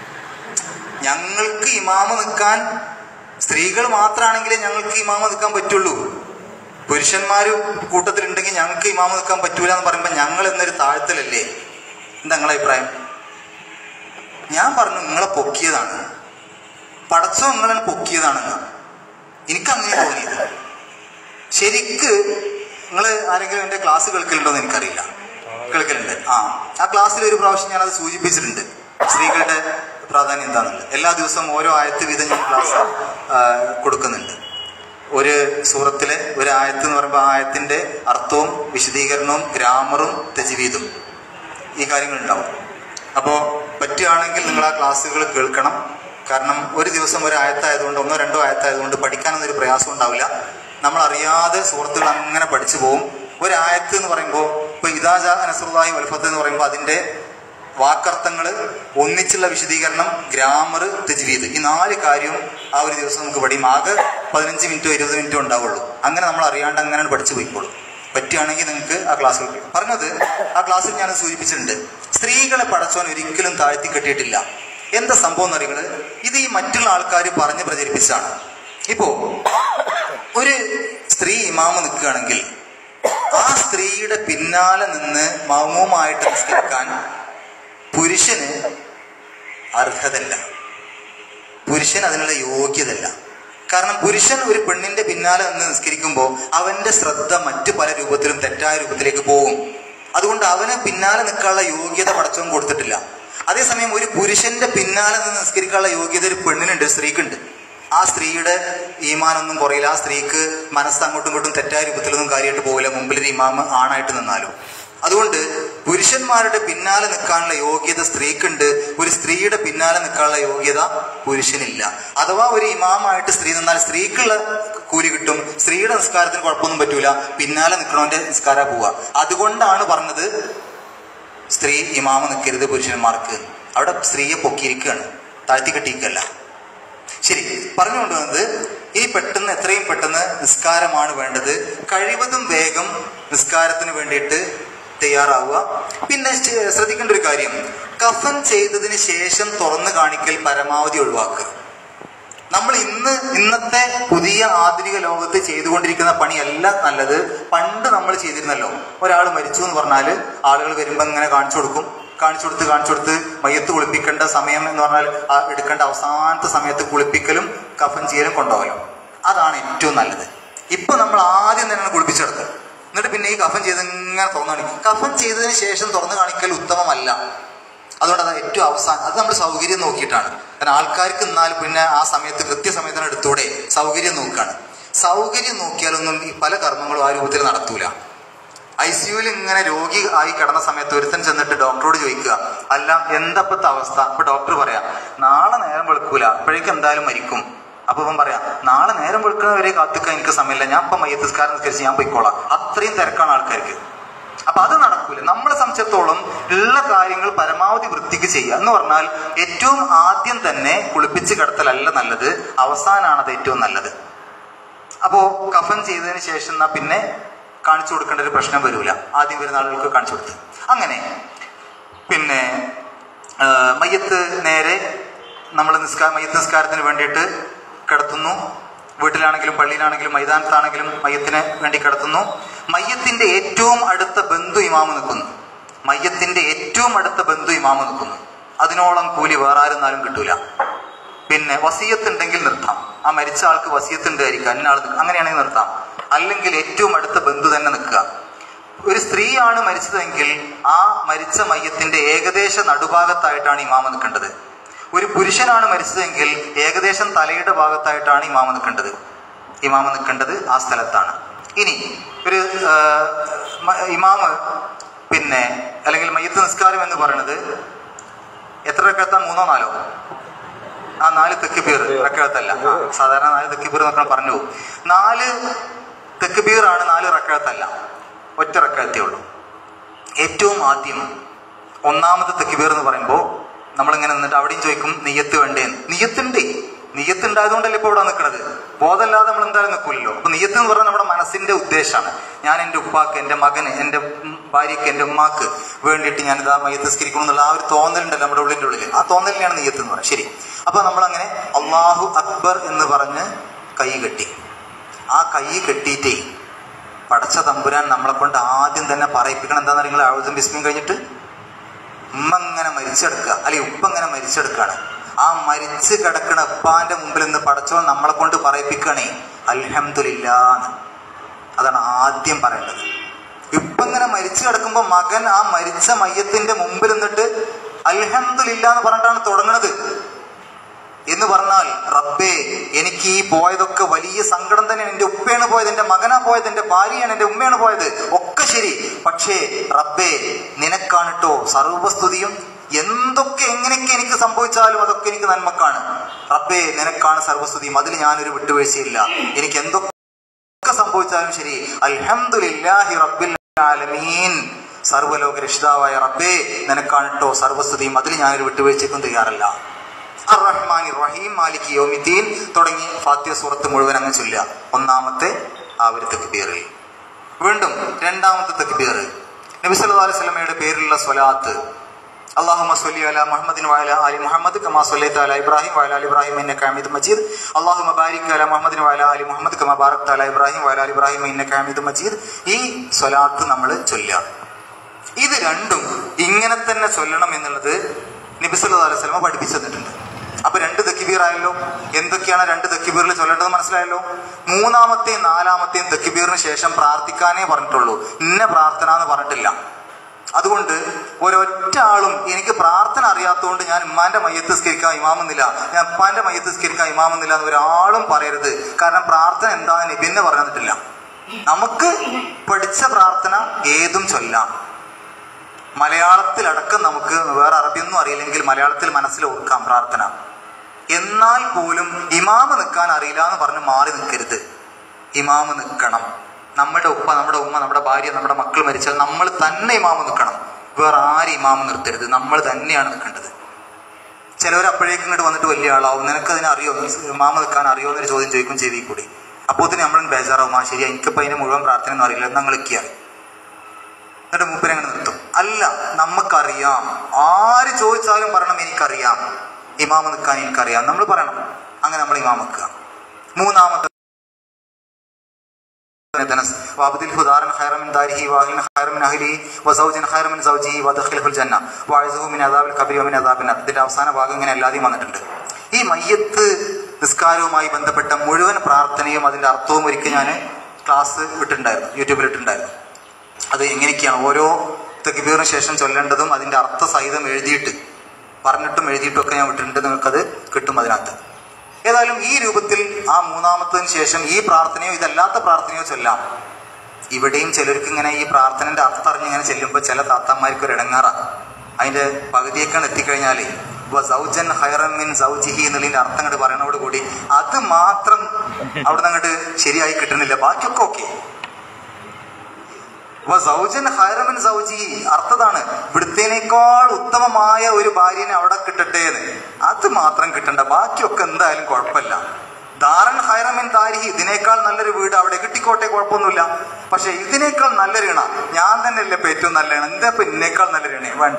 ഞങ്ങൾക്ക് ഇമാമ നിൽക്കാൻ സ്ത്രീകൾ മാത്രമാണെങ്കിലേ ഞങ്ങൾക്ക് ഇമാമ നിൽക്കാൻ പറ്റുള്ളൂ പുരുഷന്മാരും കൂട്ടത്തിലുണ്ടെങ്കിൽ ഞങ്ങൾക്ക് ഇമാമ നിൽക്കാൻ പറ്റൂല എന്ന് പറയുമ്പോൾ ഞങ്ങൾ എന്നൊരു താഴ്ത്തലല്ലേ എന്താ നിങ്ങളെ അഭിപ്രായം ഞാൻ പറഞ്ഞു നിങ്ങളെ പൊക്കിയതാണ് പടച്ചോ നിങ്ങളെ പൊക്കിയതാണെന്ന് എനിക്ക് അങ്ങനെ തോന്നിയത് ശരിക്ക് നിങ്ങൾ ആരെങ്കിലും എൻ്റെ ക്ലാസ് കേൾക്കലുണ്ടോ എന്ന് എനിക്കറിയില്ല കേൾക്കലുണ്ട് ആ ആ ക്ലാസ്സിൽ ഒരു പ്രാവശ്യം ഞാൻ അത് സൂചിപ്പിച്ചിട്ടുണ്ട് സ്ത്രീകളുടെ പ്രാധാന്യം എന്താണെന്നുള്ളത് എല്ലാ ദിവസവും ഓരോ ആയത്ത് വീതം ഞാൻ ക്ലാസ് ആ, കൊടുക്കുന്നുണ്ട് ഒരു സൂറത്തിലെ ഒരു ആയത്ത് എന്ന് പറയുമ്പോൾ ആ ആയത്തിന്റെ അർത്ഥവും വിശദീകരണവും ഗ്രാമറും തെജീവീതും ഈ കാര്യങ്ങൾ ഉണ്ടാവും അപ്പോൾ പറ്റുകയാണെങ്കിൽ നിങ്ങൾ ആ ക്ലാസ്സുകൾ കേൾക്കണം കാരണം ഒരു ദിവസം ഒരു ആയത്തായതുകൊണ്ട് ഒന്നോ രണ്ടോ ആയത്തായതുകൊണ്ട് പഠിക്കാനൊന്നും ഒരു പ്രയാസം ഉണ്ടാവില്ല നമ്മൾ അറിയാതെ സുഹൃത്തുക്കൾ അങ്ങനെ പഠിച്ചു പോകും ഒരു ആയത്ത് എന്ന് പറയുമ്പോൾ ഇപ്പൊ ഇതാജ നസറുല്ലാഹി വൽഫത്ത് എന്ന് പറയുമ്പോൾ അതിന്റെ വാക്കർത്ഥങ്ങൾ ഒന്നിച്ചുള്ള വിശദീകരണം ഗ്രാമർ തെജ്വീദ് ഈ നാല് കാര്യവും ആ ഒരു ദിവസം നമുക്ക് പഠിയും ആകെ പതിനഞ്ച് മിനിറ്റോ ഇരുപത് മിനിറ്റോ ഉണ്ടാവുള്ളൂ അങ്ങനെ നമ്മൾ അറിയാണ്ട് അങ്ങനെ പഠിച്ചു പോയിക്കോളും പറ്റുകയാണെങ്കിൽ നിങ്ങൾക്ക് ആ ക്ലാസ്സിൽ പറഞ്ഞത് ആ ക്ലാസ്സിൽ ഞാൻ സൂചിപ്പിച്ചിട്ടുണ്ട് സ്ത്രീകളെ പടച്ചോൻ ഒരിക്കലും താഴ്ത്തി കെട്ടിയിട്ടില്ല എന്താ സംഭവം എന്നറിയുന്നത് ഇത് ഈ മറ്റുള്ള ആൾക്കാർ പറഞ്ഞ് പ്രചരിപ്പിച്ചാണ് ഇപ്പോ ഒരു സ്ത്രീ ഇമാമ നിൽക്കുകയാണെങ്കിൽ ആ സ്ത്രീയുടെ പിന്നാലെ നിന്ന് മൗമുമായിട്ട് നിസ്കരിക്കാൻ പുരുഷന് അർഹതല്ല പുരുഷൻ അതിനുള്ള യോഗ്യതല്ല കാരണം പുരുഷൻ ഒരു പെണ്ണിന്റെ പിന്നാലെ നിന്ന് നിസ്കരിക്കുമ്പോൾ അവന്റെ ശ്രദ്ധ മറ്റു പല രൂപത്തിലും തെറ്റായ രൂപത്തിലേക്ക് പോകും അതുകൊണ്ട് അവന് പിന്നാലെ നിൽക്കാനുള്ള യോഗ്യത പടച്ചവൻ കൊടുത്തിട്ടില്ല അതേസമയം ഒരു പുരുഷന്റെ പിന്നാലെ നിന്ന് നിസ്കരിക്കാനുള്ള യോഗ്യത ഒരു പെണ്ണിനുണ്ട് സ്ത്രീക്കുണ്ട് ആ സ്ത്രീയുടെ ഈമാനൊന്നും കുറയില്ല ആ സ്ത്രീക്ക് മനസ്സ് അങ്ങോട്ടും ഇങ്ങോട്ടും തെറ്റായ രൂപത്തിലൊന്നും കാര്യമായിട്ട് പോകില്ല മുമ്പിൽ ഒരു ഇമാമ് ആണായിട്ട് നിന്നാലും അതുകൊണ്ട് പുരുഷന്മാരുടെ പിന്നാലെ നിൽക്കാനുള്ള യോഗ്യത സ്ത്രീക്കുണ്ട് ഒരു സ്ത്രീയുടെ പിന്നാലെ നിൽക്കാനുള്ള യോഗ്യത പുരുഷനില്ല അഥവാ ഒരു ഇമാമായിട്ട് സ്ത്രീ നിന്നാൽ സ്ത്രീക്കുള്ള കൂലി കിട്ടും സ്ത്രീയുടെ നിസ്കാരത്തിന് കുഴപ്പമൊന്നും പറ്റൂല പിന്നാലെ നിൽക്കണവന്റെ നിസ്കാര പോവുക അതുകൊണ്ടാണ് പറഞ്ഞത് സ്ത്രീ ഇമാമ നിൽക്കരുത് പുരുഷന്മാർക്ക് അവിടെ സ്ത്രീയെ പൊക്കിയിരിക്കുകയാണ് താഴ്ത്തി കെട്ടിയിരിക്കല്ല ശരി പറഞ്ഞുകൊണ്ടുവന്നത് ഇനി പെട്ടെന്ന് എത്രയും പെട്ടെന്ന് നിസ്കാരമാണ് വേണ്ടത് കഴിവതും വേഗം നിസ്കാരത്തിന് വേണ്ടിയിട്ട് തയ്യാറാവുക പിന്നെ ശ്ര- ശ്രദ്ധിക്കേണ്ട ഒരു കാര്യം കഫൻ ചെയ്തതിന് ശേഷം തുറന്നു കാണിക്കൽ പരമാവധി ഒഴിവാക്കുക നമ്മൾ ഇന്ന് ഇന്നത്തെ പുതിയ ആധുനിക ലോകത്ത് ചെയ്തുകൊണ്ടിരിക്കുന്ന പണിയല്ല നല്ലത് പണ്ട് നമ്മൾ ചെയ്തിരുന്നല്ലോ ഒരാൾ മരിച്ചു എന്ന് പറഞ്ഞാൽ ആളുകൾ വരുമ്പോൾ ഇങ്ങനെ കാണിച്ചു കൊടുക്കും കാണിച്ചു കൊടുത്ത് കാണിച്ചു കൊടുത്ത് മയ്യത്ത് കുളിപ്പിക്കേണ്ട സമയം എന്ന് പറഞ്ഞാൽ ആ എടുക്കേണ്ട അവസാനത്തെ സമയത്ത് കുളിപ്പിക്കലും കഫൻ ചെയ്യലും കൊണ്ടുപോകലും അതാണ് ഏറ്റവും നല്ലത് ഇപ്പൊ നമ്മൾ ആദ്യം തന്നെ കുളിപ്പിച്ചെടുക്കും എന്നിട്ട് പിന്നെ ഈ കഫൻ ചെയ്ത് ഇങ്ങനെ തുറന്നു കാണിക്കും കഫൻ ചെയ്തതിന് ശേഷം തുറന്നു കാണിക്കൽ ഉത്തമമല്ല അതുകൊണ്ട് അത് ഏറ്റവും അവസാനം അത് നമ്മൾ സൗകര്യം നോക്കിയിട്ടാണ് കാരണം ആൾക്കാർക്ക് എന്നാൽ പിന്നെ ആ സമയത്ത് കൃത്യസമയത്തിന് എടുത്തൂടെ സൗകര്യം നോക്കുകയാണ് സൗകര്യം നോക്കിയാലൊന്നും ഈ പല കർമ്മങ്ങളും ആ രൂപത്തിൽ നടത്തൂല ഐ സിയുവിൽ ഇങ്ങനെ രോഗി ആയി കിടന്ന സമയത്ത് ഒരുത്തൻ ചെന്നിട്ട് ഡോക്ടറോട് ചോദിക്കുക അല്ല എന്തപ്പത്തെ അവസ്ഥ അപ്പൊ ഡോക്ടർ പറയാം നാളെ നേരം വെളുക്കൂല അപ്പോഴേക്കും എന്തായാലും മരിക്കും അപ്പൊ ഇവൻ പറയാം നാളെ നേരം വെളുക്കുന്നവരെ കാത്തിക്കാൻ എനിക്ക് സമയമില്ല ഞാൻ ഇപ്പൊ മയ്യത്തിസ്കാരം നിസ്കരിച്ച് ഞാൻ പോയിക്കോളാം അത്രയും തിരക്കാണ് ആൾക്കാർക്ക് അപ്പൊ അത് നടക്കൂല നമ്മളെ സംബന്ധിച്ചിടത്തോളം ഉള്ള കാര്യങ്ങൾ പരമാവധി വൃത്തിക്ക് ചെയ്യുക എന്ന് പറഞ്ഞാൽ ഏറ്റവും ആദ്യം തന്നെ കുളിപ്പിച്ച് കിടത്തലല്ല നല്ലത് അവസാനമാണ് അത് ഏറ്റവും നല്ലത് അപ്പോ കഫൻ ചെയ്തതിന് ശേഷം എന്നാ പിന്നെ കാണിച്ചു കൊടുക്കേണ്ട ഒരു പ്രശ്നം വരൂല ആദ്യം വരുന്ന ആളുകൾക്ക് കാണിച്ചു കൊടുത്ത് അങ്ങനെ പിന്നെ ആ, മയ്യത്ത് നേരെ നമ്മൾ നിസ്കാര മയ്യത്ത് നിസ്കാരത്തിന് വേണ്ടിയിട്ട് കിടത്തുന്നു വീട്ടിലാണെങ്കിലും പള്ളിയിലാണെങ്കിലും മൈതാനത്താണെങ്കിലും മയ്യത്തിന് വേണ്ടി കിടത്തുന്നു മയ്യത്തിന്റെ ഏറ്റവും അടുത്ത ബന്ധു ഇമാമ് നിൽക്കുന്നു മയ്യത്തിന്റെ ഏറ്റവും അടുത്ത ബന്ധു ഇമാമ് നിൽക്കുന്നു അതിനോളം കൂലി വേറെ ആരും കിട്ടൂല പിന്നെ വസീയത്ത് ഉണ്ടെങ്കിൽ നിർത്താം ആ മരിച്ച ആൾക്ക് വസീയത്ത് ഉണ്ടായിരിക്കും അന്ന ആൾ നിൽക്കുക അങ്ങനെയാണെങ്കിൽ നിർത്താം അല്ലെങ്കിൽ ഏറ്റവും അടുത്ത ബന്ധു തന്നെ നിൽക്കുക ഒരു സ്ത്രീയാണ് മരിച്ചതെങ്കിൽ ആ മരിച്ച മയ്യത്തിന്റെ ഏകദേശ നടുഭാഗത്തായിട്ടാണ് ഇമാമ നിൽക്കേണ്ടത് ഒരു പുരുഷനാണ് മരിച്ചതെങ്കിൽ ഏകദേശം തലയുടെ ഭാഗത്തായിട്ടാണ് ഇമാമ നിൽക്കേണ്ടത് ഇമാമ നിൽക്കേണ്ടത് ആ സ്ഥലത്താണ് ഇനി ഒരു ആ, മ- ഇമാമ് പിന്നെ അല്ലെങ്കിൽ മയ്യത്ത് നിസ്കാരം എന്ന് പറയുന്നത് എത്ര റക്കത്താ മൂന്നോ നാലോ ആ നാല് തെക്കുബീർ റക്കഴത്തല്ല ആ, സാധാരണ നാല് തെക്കുബീർ എന്നൊക്കെ പറഞ്ഞു പോകും നാല് തെക്കുബീർ ആണ് നാല് റക്കഴത്തല്ല ഒറ്റ റക്കഴത്തേ ഉള്ളൂ ഏറ്റവും ആദ്യം ഒന്നാമത്തെ തെക്കുബീർ എന്ന് പറയുമ്പോൾ നമ്മളിങ്ങനെ നിന്നിട്ട് അവിടെയും ചോദിക്കും നെയ്യത്ത് വേണ്ടേന്ന് നെയ്യത്തുണ്ടേ നെയ്യത്ത് ഉണ്ടായതുകൊണ്ടല്ലേ ഇപ്പോൾ ഇവിടെ നിൽക്കുന്നത് ബോധമല്ലാതെ നമ്മൾ എന്തായാലും നിൽക്കില്ലല്ലോ അപ്പൊ നെയ്യത്ത് എന്ന് പറഞ്ഞാൽ നമ്മുടെ മനസ്സിന്റെ ഉദ്ദേശമാണ് ഞാൻ എൻ്റെ ഉപ്പാക്ക് എൻ്റെ മകന് എൻ്റെ ഉം ഭാര്യയ്ക്ക് എൻ്റെ ഉമ്മാക്ക് വേണ്ടിയിട്ട് ഞാൻ ഇതാ മയ്യത്ത് സ്കരിക്കണം എന്നുള്ള ആ ഒരു തോന്നലുണ്ടല്ലോ നമ്മുടെ ഉള്ളിൻ്റെ ഉള്ളിൽ ആ തോന്നലിനെയാണ് നെയ്യത്ത് എന്ന് പറയുന്നത് ശരി അപ്പൊ നമ്മളങ്ങനെ അള്ളാഹു അക്ബർ എന്ന് പറഞ്ഞ് കൈ കെട്ടി ആ കൈ കെട്ടിയിട്ടേ പടച്ച തമ്പുരാൻ നമ്മളെ കൊണ്ട് ആദ്യം തന്നെ പറയിപ്പിക്കണം എന്താന്ന് നിങ്ങൾ ആവുതും ബിസ്മിയും കഴിഞ്ഞിട്ട് ഉമ്മ ഇങ്ങനെ മരിച്ചെടുക്കുക അല്ലെങ്കിൽ ഉപ്പ ഇങ്ങനെ മരിച്ചെടുക്കുകയാണ് ആ മരിച്ചു കിടക്കണ ഉപ്പാന്റെ മുമ്പിൽ നിന്ന് പടച്ചോൻ നമ്മളെ കൊണ്ട് പറയിപ്പിക്കണേ അൽഹംദുലില്ലാന്ന് അതാണ് ആദ്യം പറയേണ്ടത് ഇപ്പൊ ഇങ്ങനെ മരിച്ചു കിടക്കുമ്പോ മകൻ ആ മരിച്ച മയ്യത്തിന്റെ മുമ്പിൽ നിന്നിട്ട് അൽഹംദുലില്ല എന്ന് പറഞ്ഞിട്ടാണ് തുടങ്ങുന്നത് എന്ന് പറഞ്ഞാൽ റബ്ബേ എനിക്ക് ഈ പോയതൊക്കെ വലിയ സങ്കടം തന്നെയാണ് എന്റെ ഉപ്പയാണ് പോയത് എന്റെ മകനാ പോയത് എന്റെ ഭാര്യയാണ് എന്റെ ഉമ്മയാണ് പോയത് ഒക്കെ ശരി പക്ഷേ റബ്ബേ നിനക്കാണ് കേട്ടോ സർവസ്തുതിയും എന്തൊക്കെ എങ്ങനെയൊക്കെ എനിക്ക് സംഭവിച്ചാലും അതൊക്കെ എനിക്ക് നന്മക്കാണ് റബ്ബേ നിനക്കാണ് സർവസ്തുതിയും അതിൽ ഞാനൊരു വിട്ടുവീഴ്ചയില്ല എനിക്ക് എന്തൊക്കെ സംഭവിച്ചാലും ശരി അൽഹംദുലില്ലാഹി റബ്ബിൽ ആലമീൻ സർവ്വലോക രക്ഷിതാവായ റബ്ബേ നിനക്കാണിട്ടോ സർവസ്തുതിയും അതിൽ ഞാനൊരു വിട്ടുവീഴ്ചയ്ക്കും തയ്യാറല്ല അർ റഹ്മാൻ റഹീം മാലിക് യോമിദ്ദീൻ തുടങ്ങി ഫാത്തിയ സൂറത്ത് മുഴുവൻ അങ്ങ് ചൊല്ലുക ഒന്നാമത്തെ ആ ഒരു തെക്കുബീറിൽ വീണ്ടും രണ്ടാമത്തെ തെക്കുബീർ നബി സല്ലല്ലാഹു അലൈഹി വസല്ലമയുടെ പേരിലുള്ള സ്വലാത്ത് اللهم صل على محمد وعلى ال محمد كما صليت على ابراهيم وعلى ال ابراهيم انك حميد مجيد اللهم بارك على محمد وعلى ال محمد كما باركت على ابراهيم وعلى ال ابراهيم انك حميد مجيد ഈ സ്വലാത്ത് നമ്മൾ ചൊല്ലുക ഇത് രണ്ടും ഇങ്ങനെ തന്നെ ചൊല്ലണം എന്നുള്ളത് നബി സല്ലല്ലാഹു അലൈഹി വസല്ലമ പഠിപ്പിച്ചു തന്നിട്ടുണ്ട് അപ്പൊ രണ്ട് തക്കിബീർ ആയല്ലോ എന്തൊക്കെയാണ് രണ്ട് തക്കിബീറിൽ ചൊല്ലേണ്ടത് മനസ്സിലായല്ലോ മൂന്നാമത്തെയും നാലാമത്തെയും തക്കിബീറിന് ശേഷം പ്രാർത്ഥിക്കാനേ പറഞ്ഞിട്ടുള്ളൂ ഇന്ന പ്രാർത്ഥന എന്ന് പറഞ്ഞിട്ടില്ല അതുകൊണ്ട് ഒരൊറ്റ ആളും എനിക്ക് പ്രാർത്ഥന അറിയാത്തതുകൊണ്ട് ഞാൻ ഉമ്മാന്റെ മയ്യത്ത് സ്കരിക്കാൻ ഇമാമെന്നില്ല ഞാൻ ഉപ്പാന്റെ മയ്യത്ത് സ്കരിക്കാൻ ഇമാമെന്നില്ല എന്ന് ഒരാളും പറയരുത് കാരണം പ്രാർത്ഥന എന്താണെന്ന് നബിന്നെ പറഞ്ഞു തന്നിട്ടില്ല നമുക്ക് പഠിച്ച പ്രാർത്ഥന ഏതും ചൊല്ലാം മലയാളത്തിലടക്കം നമുക്ക് വേറെ അറബിയൊന്നും അറിയില്ലെങ്കിൽ മലയാളത്തിൽ മനസ്സിൽ ഓർക്കാം പ്രാർത്ഥന എന്നാൽ പോലും ഇമാമ് നിൽക്കാൻ അറിയില്ല എന്ന് പറഞ്ഞ് മാറി നിൽക്കരുത് ഇമാമ് നിൽക്കണം നമ്മുടെ ഉപ്പ നമ്മുടെ ഉമ്മ നമ്മുടെ ഭാര്യ നമ്മുടെ മക്കൾ മരിച്ചാൽ നമ്മൾ തന്നെ ഇമാമ് നിൽക്കണം വേറെ ആരും ഇമാമ് നിർത്തരുത് നമ്മൾ തന്നെയാണ് നിൽക്കേണ്ടത് ചിലവർ അപ്പോഴേക്കും ഇങ്ങോട്ട് വന്നിട്ട് വലിയ ആളാവും നിനക്ക് അതിനെ അറിയോ ഇമാമ നിൽക്കാൻ അറിയോ എന്നൊരു ചോദ്യം ചോദിക്കും ചെവി കൂടി അപ്പോൾ തന്നെ നമ്മൾ ബേജാറാവും ആ ശരി എനിക്കിപ്പോൾ അതിന്റെ മുഴുവൻ പ്രാർത്ഥന ഒന്നും അറിയില്ല നിങ്ങൾ നിൽക്കിയാൽ എന്നിട്ട് മൂപ്പരെ അങ്ങനെ നിർത്തും അല്ല നമുക്കറിയാം ആര് ചോദിച്ചാലും പറയണം എനിക്കറിയാം ഇമാമ നിൽക്കാൻ എനിക്കറിയാം നമ്മൾ പറയണം അങ്ങനെ നമ്മൾ ഇമാം നിൽക്കുക മൂന്നാമത്തെ دنس وابدله دارا خيرا من داره واهلا خيرا من اهله وزوجا خيرا من زوجه وادخله الجنه واعذه من عذاب القبر ومن عذاب النار ഇതിന്റെ അവസാന ഭാഗം ഇങ്ങനെ എല്ലാതെയും വന്നിട്ടുണ്ട് ഈ മയ്യത്ത് നിസ്കാരവുമായി ബന്ധപ്പെട്ട മുഴുവൻ പ്രാർത്ഥനയും അതിന്റെ അർത്ഥവും ഒരിക്കൽ ഞാൻ ക്ലാസ് ഇട്ടിട്ടുണ്ടായിരുന്നു യൂട്യൂബിൽ ഇട്ടിട്ടുണ്ടായിരുന്നു അത് എങ്ങനെയൊക്കെയാണ് ഓരോ തെക്കിബീറിന് ശേഷം ചൊല്ലേണ്ടതും അതിന്റെ അർത്ഥ സഹിതം എഴുതിയിട്ട് പറഞ്ഞിട്ടും എഴുതിയിട്ടും ഒക്കെ ഞാൻ വിട്ടിട്ടുണ്ട് നിങ്ങൾക്കത് കിട്ടും അതിനകത്ത് ഏതായാലും ഈ രൂപത്തിൽ ആ മൂന്നാമത്തതിന് ശേഷം ഈ പ്രാർത്ഥനയോ ഇതല്ലാത്ത പ്രാർത്ഥനയോ ചൊല്ലാം ഇവിടെയും ചിലർക്ക് ഇങ്ങനെ ഈ പ്രാർത്ഥനന്റെ അർത്ഥം അറിഞ്ഞ് ഇങ്ങനെ ചെല്ലുമ്പോൾ ചില താത്താന്മാർക്ക് ഒരു ഇടങ്ങാറ അതിന്റെ പകുതിയൊക്കെയാണ് എത്തിക്കഴിഞ്ഞാലേ ഇപ്പൊ സൗജൻ ഹൈറൻ മിൻ സൗജിഹി എന്നുള്ളതിന്റെ അർത്ഥം അങ്ങോട്ട് പറയണോട് കൂടി അത് മാത്രം അവിടെ നിന്ന് അങ്ങോട്ട് ശരിയായി കിട്ടുന്നില്ല ബാക്കിയൊക്കെ ഓക്കെ സൗജൻ ഹൈറമിൻ സൗജി അർത്ഥതാണ് ഇവിടുത്തേനേക്കാൾ ഉത്തമമായ ഒരു ഭാര്യനെ അവിടെ കിട്ടട്ടെ എന്ന് അത് മാത്രം കിട്ടണ്ട ബാക്കിയൊക്കെ എന്തായാലും കുഴപ്പമില്ല ദാരൻ ഹൈറമിൻ താരിഹി ഇതിനേക്കാൾ നല്ലൊരു വീട് അവിടെ കിട്ടിക്കോട്ടെ കുഴപ്പമൊന്നുമില്ല പക്ഷെ ഇതിനേക്കാൾ നല്ലൊരു ഇണ ഞാൻ തന്നെ അല്ലേ ഇപ്പൊ ഏറ്റവും നല്ല ഇണ എന്താ ഇപ്പൊ ഇതിനേക്കാൾ നല്ലൊരു ഇണ വേണ്ട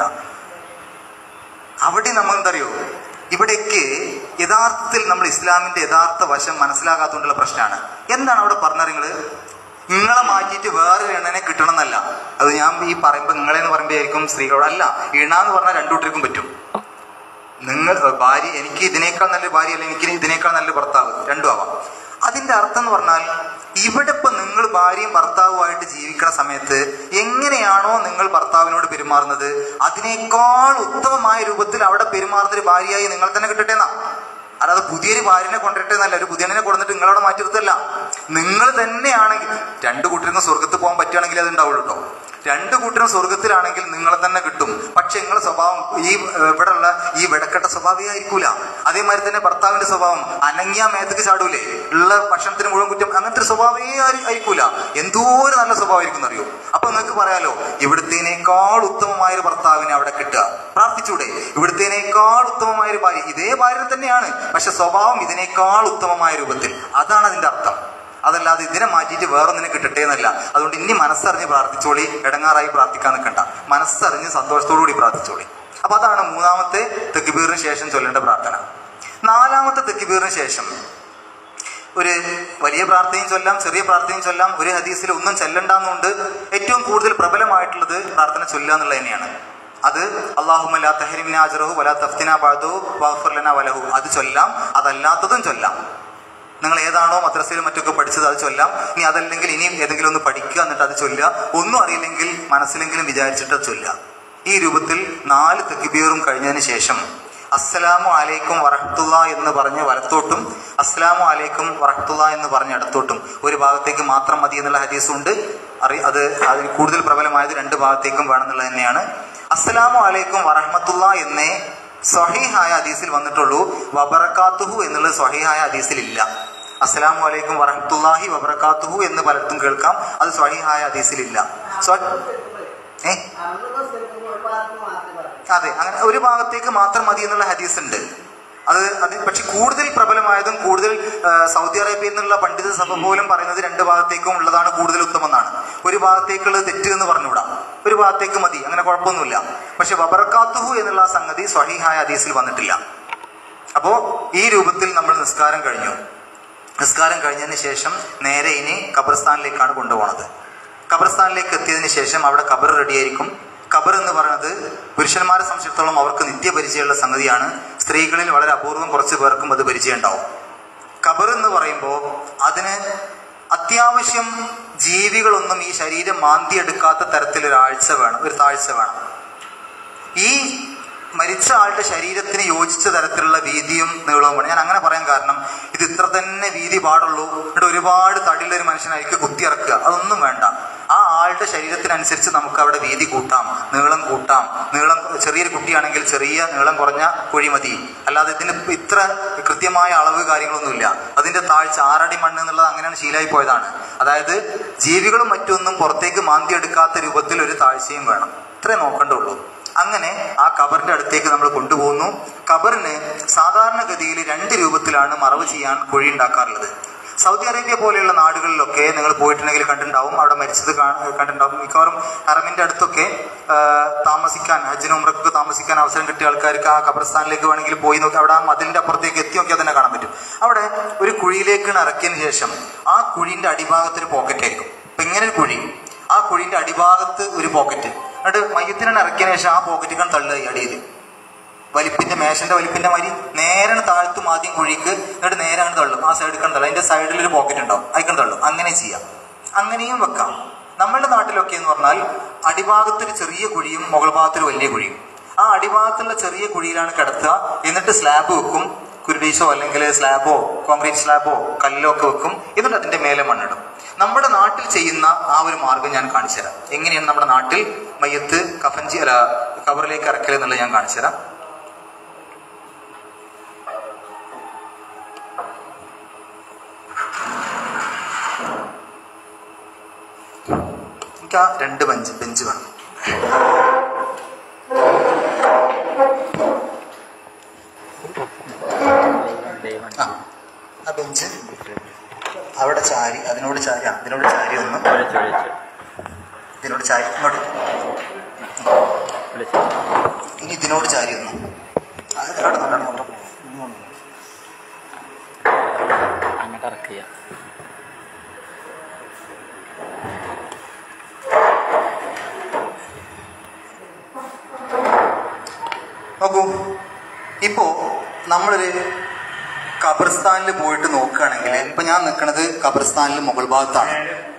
അവിടെ നമ്മൾ എന്തറിയോ ഇവിടേക്ക് യഥാർത്ഥത്തിൽ നമ്മൾ ഇസ്ലാമിന്റെ യഥാർത്ഥ വശം മനസ്സിലാകാത്തതുകൊണ്ടുള്ള പ്രശ്നമാണ് എന്താണ് അവിടെ പറഞ്ഞറിങ്ങള് നിങ്ങളെ മാറ്റിയിട്ട് വേറൊരു എണ്ണനെ കിട്ടണം എന്നല്ല അത് ഞാൻ ഈ പറയുമ്പോൾ നിങ്ങളെ എന്ന് പറയുമ്പോഴായിരിക്കും സ്ത്രീകളോട് അല്ല ഇണ എന്ന് പറഞ്ഞാൽ രണ്ടു കൂട്ടർക്കും പറ്റും നിങ്ങൾ ഭാര്യ എനിക്ക് ഇതിനേക്കാൾ നല്ല ഭാര്യ അല്ലെങ്കിൽ എനിക്ക് ഇതിനേക്കാൾ നല്ല ഭർത്താവ് രണ്ടും ആവാം അതിന്റെ അർത്ഥം എന്ന് പറഞ്ഞാൽ ഇവിടെ ഇപ്പൊ നിങ്ങൾ ഭാര്യയും ഭർത്താവുമായിട്ട് ജീവിക്കുന്ന സമയത്ത് എങ്ങനെയാണോ നിങ്ങൾ ഭർത്താവിനോട് പെരുമാറുന്നത് അതിനേക്കാൾ ഉത്തമമായ രൂപത്തിൽ അവിടെ പെരുമാറുന്ന ഒരു ഭാര്യയായി നിങ്ങൾ തന്നെ കിട്ടട്ടെ എന്നാ അല്ലാതെ പുതിയൊരു ഭാര്യനെ കൊണ്ടിരട്ടെ എന്നല്ല ഒരു പുതിയനെ കൊണ്ടിട്ട് നിങ്ങളവിടെ മാറ്റി നിർത്തല്ല നിങ്ങൾ തന്നെയാണെങ്കിൽ രണ്ടു കൂട്ടർക്കും സ്വർഗത്ത് പോകാൻ പറ്റുകയാണെങ്കിൽ അത് ഉണ്ടാവുള്ളൂ കേട്ടോ രണ്ടു കൂട്ടരും സ്വർഗത്തിലാണെങ്കിൽ നിങ്ങളെ തന്നെ കിട്ടും പക്ഷെ നിങ്ങളുടെ സ്വഭാവം ഈ ഇവിടെ ഉള്ള ഈ വെടക്കെട്ട സ്വഭാവമായിരിക്കൂല അതേമാതിരി തന്നെ ഭർത്താവിന്റെ സ്വഭാവം അനങ്ങിയ മേത്തക്ക് ചാടൂലേ ഉള്ള ഭക്ഷണത്തിന് മുഴുവൻ കുറ്റം അങ്ങനത്തെ ഒരു സ്വഭാവമേ ആയി- ആയിരിക്കൂല എന്തോ ഒരു നല്ല സ്വഭാവമായിരിക്കും അറിയോ അപ്പൊ നിങ്ങൾക്ക് പറയാലോ ഇവിടുത്തേനേക്കാൾ ഉത്തമമായ ഒരു ഭർത്താവിനെ അവിടെ കിട്ടുക പ്രാർത്ഥിച്ചൂടെ ഇവിടുത്തേനേക്കാൾ ഉത്തമമായ ഒരു ഭാര്യ ഇതേ ഭാര്യ തന്നെയാണ് പക്ഷെ സ്വഭാവം ഇതിനേക്കാൾ ഉത്തമമായ രൂപത്തിൽ അതാണ് അതിന്റെ അർത്ഥം അതല്ലാതെ ഇതിനെ മാറ്റിയിട്ട് വേറൊന്നിനെ കിട്ടട്ടെ എന്നല്ല അതുകൊണ്ട് ഇനി മനസ്സറിഞ്ഞ് പ്രാർത്ഥിച്ചോളി ഇടങ്ങാറായി പ്രാർത്ഥിക്കാൻ നിൽക്കണ്ട മനസ്സറിഞ്ഞ് സന്തോഷത്തോടു കൂടി പ്രാർത്ഥിച്ചോളി അപ്പൊ അതാണ് മൂന്നാമത്തെ തെക്കുബീറിന് ശേഷം ചൊല്ലേണ്ട പ്രാർത്ഥന നാലാമത്തെ തെക്കുബീറിന് ശേഷം ഒരു വലിയ പ്രാർത്ഥനയും ചൊല്ലാം ചെറിയ പ്രാർത്ഥനയും ചൊല്ലാം ഒരു ഹദീസിൽ ഒന്നും ചെല്ലണ്ടെന്നുണ്ട് ഏറ്റവും കൂടുതൽ പ്രബലമായിട്ടുള്ളത് പ്രാർത്ഥന ചൊല്ലുക എന്നുള്ളത് തന്നെയാണ് അത് അള്ളാഹുമല്ലാ തഹരിമിനാജറഹു വലാ തഫ്തിന ബാദു വാഫർലന വലഹു അത് ചൊല്ലാം അതല്ലാത്തതും ചൊല്ലാം നിങ്ങൾ ഏതാണോ മദ്രസയിലും മറ്റൊക്കെ പഠിച്ചത് അത് ചൊല്ലാം ഇനി അതല്ലെങ്കിൽ ഇനിയും ഏതെങ്കിലും ഒന്ന് പഠിക്കുക എന്നിട്ട് അത് ചൊല്ലുക ഒന്നും അറിയില്ലെങ്കിൽ മനസ്സിലെങ്കിലും വിചാരിച്ചിട്ട് അത് ചൊല്ലുക ഈ രൂപത്തിൽ നാല് തെക്കിബീറും കഴിഞ്ഞതിന് ശേഷം അസ്സലാമു അലൈക്കും വറഹത്തുള്ള എന്ന് പറഞ്ഞ് വലത്തോട്ടും അസ്സലാമു അലൈക്കും വറഹത്തുള്ള എന്ന് പറഞ്ഞ് ഇടത്തോട്ടും ഒരു ഭാഗത്തേക്ക് മാത്രം മതി എന്നുള്ള ഹദീസുണ്ട് അറി അത് അതിന് കൂടുതൽ പ്രബലമായത് രണ്ട് ഭാഗത്തേക്കും വേണമെന്നുള്ളത് തന്നെയാണ് അസ്സലാമു അലൈക്കും വറഹമത്തുള്ള എന്നേ സ്വഹീഹായ ഹദീസിൽ വന്നിട്ടുള്ളൂ വബറക്കാത്തുഹു എന്നുള്ളത് സ്വഹീഹായ ഹദീസിൽ ഇല്ല അസ്സലാമു അലൈക്കും വറഹത്തുല്ലാഹി വബറക്കാത്തുഹു എന്ന് പലർക്കും കേൾക്കാം അത് സ്വഹീഹായ ഹദീസിൽ ഇല്ല സ്വ- ഏ അതെ അങ്ങനെ ഒരു ഭാഗത്തേക്ക് മാത്രം മതി എന്നുള്ള ഹദീസ് ഉണ്ട് അത് അത് പക്ഷെ കൂടുതൽ പ്രബലമായതും കൂടുതൽ ആ, സൗദി അറേബ്യയിൽ നിന്നുള്ള പണ്ഡിത സഭ പോലും പറയുന്നത് രണ്ട് ഭാഗത്തേക്കും ഉള്ളതാണ് കൂടുതൽ ഉത്തമെന്നാണ് ഒരു ഭാഗത്തേക്കുള്ളത് തെറ്റ് എന്ന് പറഞ്ഞുവിടാം ഒരു ഭാഗത്തേക്ക് മതി അങ്ങനെ കുഴപ്പമൊന്നുമില്ല പക്ഷെ വബർക്കാത്തുഹു എന്നുള്ള ആ സംഗതി സ്വഹീഹായ ഹദീസിൽ വന്നിട്ടില്ല അപ്പോ ഈ രൂപത്തിൽ നമ്മൾ നിസ്കാരം കഴിഞ്ഞു നിസ്കാരം കഴിഞ്ഞതിന് ശേഷം നേരെ ഇനി ഖബർസ്ഥാനിലേക്കാണ് കൊണ്ടുപോകുന്നത് ഖബർസ്ഥാനിലേക്ക് എത്തിയതിന് ശേഷം അവിടെ ഖബർ റെഡിയായിരിക്കും ഖബർ എന്ന് പറയുന്നത് പുരുഷന്മാരെ സംബന്ധിച്ചിടത്തോളം അവർക്ക് നിത്യപരിചയമുള്ള സംഗതിയാണ് സ്ത്രീകളിൽ വളരെ അപൂർവം കുറച്ച് പേർക്കും അത് പരിചയം ഉണ്ടാവും ഖബർ എന്ന് പറയുമ്പോൾ അതിന് അത്യാവശ്യം ജീവികളൊന്നും ഈ ശരീരം മാന്തിയെടുക്കാത്ത തരത്തിലൊരാഴ്ച വേണം ഒരു താഴ്ച വേണം ഈ മരിച്ച ആളുടെ ശരീരത്തിന് യോജിച്ച തരത്തിലുള്ള വീതിയും നീളവുമാണ് ഞാൻ അങ്ങനെ പറയാൻ കാരണം ഇത് ഇത്ര തന്നെ വീതി പാടുള്ളൂ എന്നിട്ട് ഒരുപാട് തടിയുള്ള ഒരു മനുഷ്യനായിരിക്കും കുത്തിയിറക്കുക അതൊന്നും വേണ്ട ആ ആളുടെ ശരീരത്തിനനുസരിച്ച് നമുക്ക് അവിടെ വീതി കൂട്ടാം നീളം കൂട്ടാം നീളം ചെറിയൊരു കുട്ടിയാണെങ്കിൽ ചെറിയ നീളം കുറഞ്ഞ കുഴി മതി അല്ലാതെ ഇതിന് ഇത്ര കൃത്യമായ അളവ് കാര്യങ്ങളൊന്നുമില്ല അതിന്റെ താഴ്ച ആറടി മണ്ണ് എന്നുള്ളത് അങ്ങനെയാണ് ശീലമായി പോയതാണ് അതായത് ജീവികളും മറ്റൊന്നും പുറത്തേക്ക് മാന്തിയെടുക്കാത്ത രൂപത്തിൽ ഒരു താഴ്ചയും വേണം ഇത്രേ നോക്കേണ്ടുള്ളൂ അങ്ങനെ ആ കബറിന്റെ അടുത്തേക്ക് നമ്മൾ കൊണ്ടുപോകുന്നു കബറിന് സാധാരണഗതിയിൽ രണ്ട് രൂപത്തിലാണ് മറവ് ചെയ്യാൻ കുഴി ഉണ്ടാക്കാറുള്ളത് സൗദി അറേബ്യ പോലെയുള്ള നാടുകളിലൊക്കെ നിങ്ങൾ പോയിട്ടുണ്ടെങ്കിൽ കണ്ടിട്ടുണ്ടാവും അവിടെ മരിച്ചത് കാ- കണ്ടിട്ടുണ്ടാവും മിക്കവാറും ഹറമിന്റെ അടുത്തൊക്കെ ആ, താമസിക്കാൻ ഹജ്ജിന് ഉമ്രക്കൊക്കെ താമസിക്കാൻ അവസരം കിട്ടിയ ആൾക്കാർക്ക് ആ ഖബർസ്ഥാനിലേക്ക് വേണമെങ്കിൽ പോയി നോക്കി അവിടെ ആ മതിലിന്റെ അപ്പുറത്തേക്ക് എത്തി നോക്കിയാൽ തന്നെ കാണാൻ പറ്റും അവിടെ ഒരു കുഴിയിലേക്ക് ഇറക്കിയതിന് ശേഷം ആ കുഴിന്റെ അടിഭാഗത്ത് ഒരു പോക്കറ്റ് ആയിരിക്കും അപ്പൊ ഇങ്ങനെ ഒരു കുഴി ആ കുഴിന്റെ അടിഭാഗത്ത് ഒരു പോക്കറ്റ് എന്നിട്ട് മയ്യത്തിനാണ് ഇറക്കിയതിന് ശേഷം ആ പോക്കറ്റിക്കാണ് തള്ളുക ഈ അടിയിൽ വലിപ്പിന്റെ മേശന്റെ വലിപ്പിന്റെ മാതിരി നേരെ താഴ്ത്തും ആദ്യം കുഴിക്ക് എന്നിട്ട് നേരാണ് തള്ളും ആ സൈഡിൽ കണ്ട് തള്ളും അതിന്റെ സൈഡിൽ ഒരു പോക്കറ്റ് ഉണ്ടാവും അതിക്കാൻ തള്ളും അങ്ങനെ ചെയ്യാം അങ്ങനെയും വെക്കാം നമ്മളുടെ നാട്ടിലൊക്കെ എന്ന് പറഞ്ഞാൽ അടിഭാഗത്തൊരു ചെറിയ കുഴിയും മുകൾ ഭാഗത്തൊരു വലിയ കുഴിയും ആ അടിഭാഗത്തുള്ള ചെറിയ കുഴിയിലാണ് കിടത്തുക എന്നിട്ട് സ്ലാബ് വെക്കും കുരുടീശോ അല്ലെങ്കിൽ സ്ലാബോ കോൺക്രീറ്റ് സ്ലാബോ കല്ലോ ഒക്കെ വെക്കും എന്നിട്ട് അതിന്റെ മേലെ മണ്ണിടും നമ്മുടെ നാട്ടിൽ ചെയ്യുന്ന ആ ഒരു മാർഗം ഞാൻ കാണിച്ചു തരാം എങ്ങനെയാണ് നമ്മുടെ നാട്ടിൽ മയ്യത്ത് കഫഞ്ചി അല്ല കവറിലേക്ക് ഇറക്കൽ എന്നുള്ളത് ഞാൻ കാണിച്ചു തരാം എനിക്ക് ആ രണ്ട് ബെഞ്ച് ബെഞ്ച് വേണം ആ ആ ബെഞ്ച് അവിടെ ചാരി അതിനോട് ചാരി ആ അതിനോട് ചാരി ഒന്ന് ഇതിനോട് ചാരി ഇങ്ങോട്ട് ഇനി ഇതിനോട് ചാരി ഒന്ന് അത് അവിടെ നല്ലോണം അവിടെ പോകും. ഇങ്ങോട്ട്. അങ്ങോട്ട് ഇറക്കുക നോക്കൂ ഇപ്പോ നമ്മളൊരു ഖബർസ്ഥാനിൽ പോയിട്ട് നോക്കുകയാണെങ്കിൽ ഇപ്പൊ ഞാൻ നിൽക്കുന്നത് ഖബർസ്ഥാനിൽ മുകൾ ഭാഗത്താണ്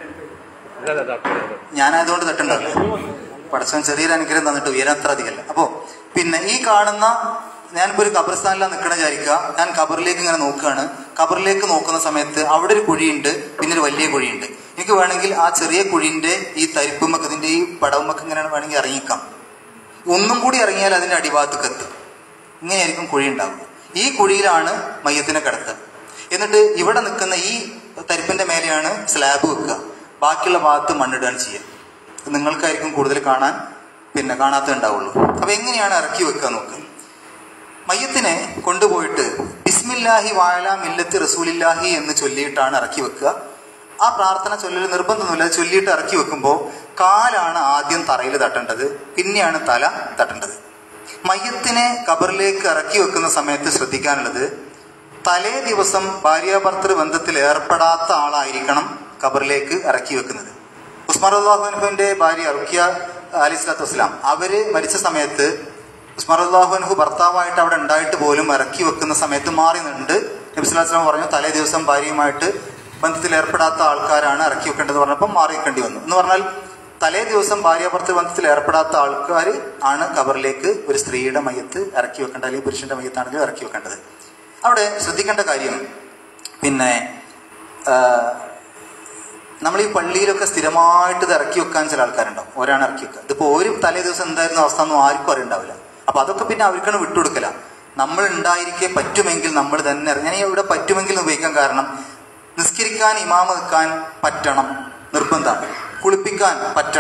ഞാനായതുകൊണ്ട് തട്ടുണ്ടാവില്ല പടച്ചവൻ ചെറിയൊരു അനുഗ്രഹം തന്നിട്ട് ഉയരം അത്ര അധികമല്ല അപ്പോ പിന്നെ ഈ കാണുന്ന ഞാനിപ്പോ ഒരു ഖബർസ്ഥാനിലാണ് നിൽക്കണ വിചാരിക്കുക ഞാൻ ഖബറിലേക്ക് ഇങ്ങനെ നോക്കുകയാണ് ഖബറിലേക്ക് നോക്കുന്ന സമയത്ത് അവിടെ ഒരു കുഴിയുണ്ട് പിന്നെ ഒരു വലിയ കുഴിയുണ്ട് എനിക്ക് വേണമെങ്കിൽ ആ ചെറിയ കുഴിന്റെ ഈ തരിപ്പുമൊക്കെ ഇതിന്റെ ഈ പടവുമൊക്കെ ഇങ്ങനെ വേണമെങ്കിൽ ഇറങ്ങിക്കാം ഒന്നും കൂടി ഇറങ്ങിയാൽ അതിന്റെ അടിഭാഗത്തേക്ക് എത്തും ഇങ്ങനെയായിരിക്കും കുഴി ഉണ്ടാവുക ഈ കുഴിയിലാണ് മയ്യത്തിനെ കിടത്തുക എന്നിട്ട് ഇവിടെ നിൽക്കുന്ന ഈ തരിപ്പിന്റെ മേലെയാണ് സ്ലാബ് വെക്കുക ബാക്കിയുള്ള ഭാഗത്ത് മണ്ണിടുകയാണ് ചെയ്യുക ഇത് നിങ്ങൾക്കായിരിക്കും കൂടുതൽ കാണാൻ പിന്നെ കാണാത്തേ ഉണ്ടാവുള്ളൂ അപ്പൊ എങ്ങനെയാണ് ഇറക്കി വെക്കുക നോക്ക് മയ്യത്തിനെ കൊണ്ടുപോയിട്ട് ബിസ്മില്ലാഹി വാല മില്ലത്ത് റസൂലില്ലാഹി എന്ന് ചൊല്ലിയിട്ടാണ് ഇറക്കി വെക്കുക ആ പ്രാർത്ഥന ചൊല്ലൽ നിർബന്ധമൊന്നുമില്ല അത് ചൊല്ലിയിട്ട് ഇറക്കി വെക്കുമ്പോൾ കാലാണ് ആദ്യം തറയിൽ തട്ടേണ്ടത് പിന്നെയാണ് തല തട്ടേണ്ടത് മയ്യത്തിനെ കബറിലേക്ക് ഇറക്കി വെക്കുന്ന സമയത്ത് ശ്രദ്ധിക്കാനുള്ളത് തലേ ദിവസം ഭാര്യാഭർത്തൃ ബന്ധത്തിൽ ഏർപ്പെടാത്ത ആളായിരിക്കണം കബറിലേക്ക് ഇറക്കി വെക്കുന്നത് ഉസ്മാൻ അള്ളാഹുവിന്റെ ഭാര്യ റുക്കിയ അലി സ്വലാത്തു വസ്സലാം അവര് മരിച്ച സമയത്ത് ഉസ്മാൻ അള്ളാഹുൻഹു ഭർത്താവായിട്ട് അവിടെ ഉണ്ടായിട്ട് പോലും ഇറക്കി വെക്കുന്ന സമയത്ത് മാറി നിന്നുണ്ട് നബി സ്വലാഹു വസ്ലാം പറഞ്ഞു തലേ ദിവസം ഭാര്യയുമായിട്ട് ബന്ധത്തിൽ ഏർപ്പെടാത്ത ആൾക്കാരാണ് ഇറക്കി വെക്കേണ്ടത് പറഞ്ഞപ്പോൾ മാറി വെക്കേണ്ടി വന്നു എന്ന് പറഞ്ഞാൽ തലേ ദിവസം ഭാര്യാഭർത്തൃ ബന്ധത്തിൽ ഏർപ്പെടാത്ത ആൾക്കാർ ആണ് കബറിലേക്ക് ഒരു സ്ത്രീയുടെ മയ്യത്ത് ഇറക്കി വെക്കേണ്ടത് അല്ലെങ്കിൽ പുരുഷന്റെ മയ്യത്താണെങ്കിലും ഇറക്കി വെക്കേണ്ടത് അവിടെ ശ്രദ്ധിക്കേണ്ട കാര്യം പിന്നെ ആ, നമ്മൾ ഈ പള്ളിയിലൊക്കെ സ്ഥിരമായിട്ട് ഇത് ഇറക്കി വെക്കാൻ ചില ആൾക്കാരുണ്ടാവും ഒരാണ് ഇറക്കി വെക്കുക ഇതിപ്പോ ഒരു തലേ ദിവസം എന്തായിരുന്ന അവസ്ഥ ഒന്നും ആർക്കും അറിയണ്ടാവില്ല അപ്പൊ അതൊക്കെ പിന്നെ അവർക്കാണ് വിട്ടുകൊടുക്കല നമ്മൾ ഉണ്ടായിരിക്കെ പറ്റുമെങ്കിൽ നമ്മൾ തന്നെ ഇറങ്ങി- ഞാൻ ഇവിടെ പറ്റുമെങ്കിൽ എന്ന് ഉപയോഗിക്കാൻ കാരണം നിസ്കരിക്കാൻ ഇമാമ നിൽക്കാൻ പറ്റണം നിർബന്ധമാണ് കുളിപ്പിക്കാൻ പറ്റണം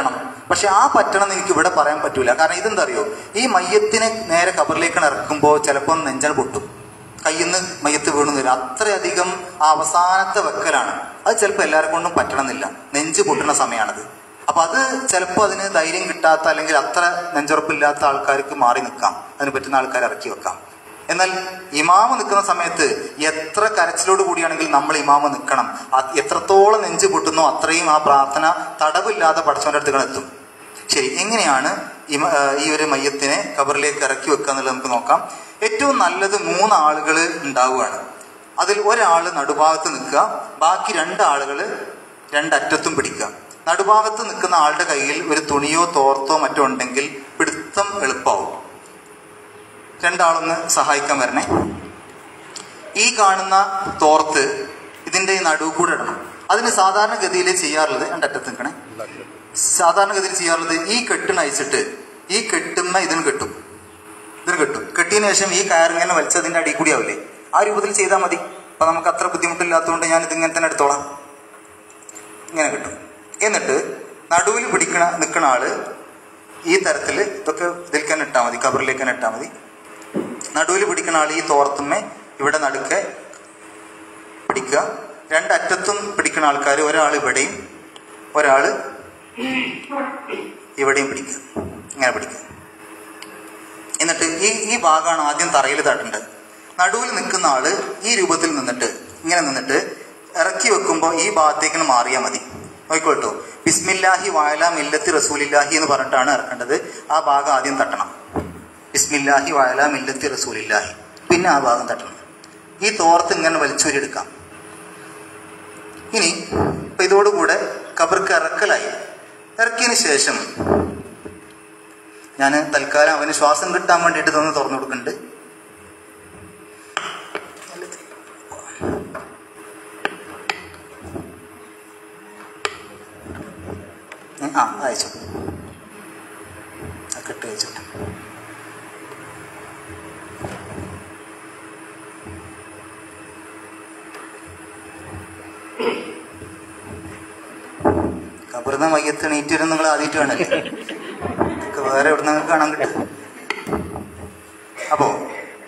പക്ഷെ ആ പറ്റണം എന്ന് എനിക്ക് ഇവിടെ പറയാൻ പറ്റൂല കാരണം ഇതെന്താ അറിയോ ഈ മയ്യത്തിനെ നേരെ കബറിലേക്ക് ഇറക്കുമ്പോൾ ചിലപ്പോൾ നെഞ്ചൽ പൊട്ടും കയ്യിൽ നിന്ന് മയ്യത്ത് വീണു വരും അത്രയധികം ആ അവസാനത്തെ വെക്കലാണ് അത് ചിലപ്പോൾ എല്ലാവരെ കൊണ്ടും പറ്റണമെന്നില്ല നെഞ്ച് പൊട്ടുന്ന സമയമാണത് അപ്പൊ അത് ചിലപ്പോൾ അതിന് ധൈര്യം കിട്ടാത്ത അല്ലെങ്കിൽ അത്ര നെഞ്ചുറപ്പില്ലാത്ത ആൾക്കാർക്ക് മാറി നിൽക്കാം അതിന് പറ്റുന്ന ആൾക്കാരെ ഇറക്കി വെക്കാം എന്നാൽ ഇമാമ നിൽക്കുന്ന സമയത്ത് എത്ര കരച്ചിലോട് കൂടിയാണെങ്കിൽ നമ്മൾ ഇമാമ നിൽക്കണം അത് എത്രത്തോളം നെഞ്ച് പൊട്ടുന്നോ അത്രയും ആ പ്രാർത്ഥന തടവില്ലാതെ പഠിച്ചവൻ്റെ അടുത്തുകൾ എത്തും ശരി എങ്ങനെയാണ് ഇമ ആ, ഈ ഒരു മയ്യത്തിനെ കബറിലേക്ക് ഇറക്കി വെക്കുക എന്നുള്ളത് നമുക്ക് നോക്കാം ഏറ്റവും നല്ലത് മൂന്ന് ആളുകൾ ഉണ്ടാവുകയാണ് അതിൽ ഒരാൾ നടുഭാഗത്ത് നിൽക്കുക ബാക്കി രണ്ടാളുകൾ രണ്ടറ്റത്തും പിടിക്കുക നടുഭാഗത്ത് നിൽക്കുന്ന ആളുടെ കയ്യിൽ ഒരു തുണിയോ തോർത്തോ മറ്റോ ഉണ്ടെങ്കിൽ പിടുത്തം എളുപ്പമാവും രണ്ടാളൊന്ന് സഹായിക്കാൻ വരണേ ഈ കാണുന്ന തോർത്ത് ഇതിന്റെ ഈ നടുവ് കൂടെ ഇടണം അതിന് സാധാരണഗതിയിൽ ചെയ്യാറുള്ളത് രണ്ടറ്റത്ത് നിൽക്കണേ സാധാരണഗതിയിൽ ചെയ്യാറുള്ളത് ഈ കെട്ടിന് അയച്ചിട്ട് ഈ കെട്ടുന്ന ഇതിന് കെട്ടും ഇതിന് കെട്ടും കെട്ടിയതിനു ശേഷം ഈ കയറിങ്ങനെ വലിച്ചതിന്റെ അടിയിൽ കൂടി ആവില്ലേ ആ രൂപത്തിൽ ചെയ്താൽ മതി അപ്പൊ നമുക്ക് അത്ര ബുദ്ധിമുട്ടില്ലാത്തതുകൊണ്ട് ഞാൻ ഇത് ഇങ്ങനെ തന്നെ എടുത്തോളാം ഇങ്ങനെ കിട്ടും എന്നിട്ട് നടുവിൽ പിടിക്കണ നിൽക്കണ ആള് ഈ തരത്തിൽ ഇതൊക്കെ ഇതിലേക്ക് തന്നെ ഇട്ടാൽ മതി കബറിലേക്ക് തന്നെ ഇട്ടാൽ മതി നടുവിൽ പിടിക്കുന്ന ആൾ ഈ തോർത്തുമ്മേ ഇവിടെ നടുക്കെ പിടിക്കുക രണ്ടറ്റത്തും പിടിക്കുന്ന ആൾക്കാർ ഒരാൾ ഇവിടെയും ഒരാൾ ഇവിടെയും പിടിക്കുക ഇങ്ങനെ പിടിക്കുക എന്നിട്ട് ഈ ഈ ഭാഗമാണ് ആദ്യം തറയിൽ തട്ടേണ്ടത് നടുവിൽ നിൽക്കുന്ന ആള് ഈ രൂപത്തിൽ നിന്നിട്ട് ഇങ്ങനെ നിന്നിട്ട് ഇറക്കി വെക്കുമ്പോൾ ഈ ഭാഗത്തേക്ക് മാറിയാൽ മതി നോക്കിക്കോട്ടോ ബിസ്മില്ലാഹി വായല മില്ലത്തി റസൂലില്ലാഹി എന്ന് പറഞ്ഞിട്ടാണ് ഇറക്കേണ്ടത് ആ ഭാഗം ആദ്യം തട്ടണം ബിസ്മില്ലാഹി വായല മില്ലത്തി റസൂലില്ലാഹി പിന്നെ ആ ഭാഗം തട്ടണം ഈ തോർത്ത് ഇങ്ങനെ വലിച്ചൂരിയെടുക്കാം ഇനി ഇപ്പൊ ഇതോടുകൂടെ കബർക്ക് ഇറക്കലായി ഇറക്കിയതിന് ശേഷം ഞാൻ തൽക്കാലം അവന് ശ്വാസം കിട്ടാൻ വേണ്ടിയിട്ട് ഇതൊന്ന് തുറന്നു കൊടുക്കുന്നുണ്ട് ഏ, ആ അയച്ചു ആ കെട്ട് അയച്ചോട്ടെ കബറിന്ന മയ്യത്ത് എണീറ്റ് വരും നിങ്ങൾ ആദ്യമായിട്ട് കാണല്ലേ ഇതൊക്കെ വേറെ എവിടെ നിങ്ങൾക്ക് കാണാൻ കിട്ടും അപ്പോ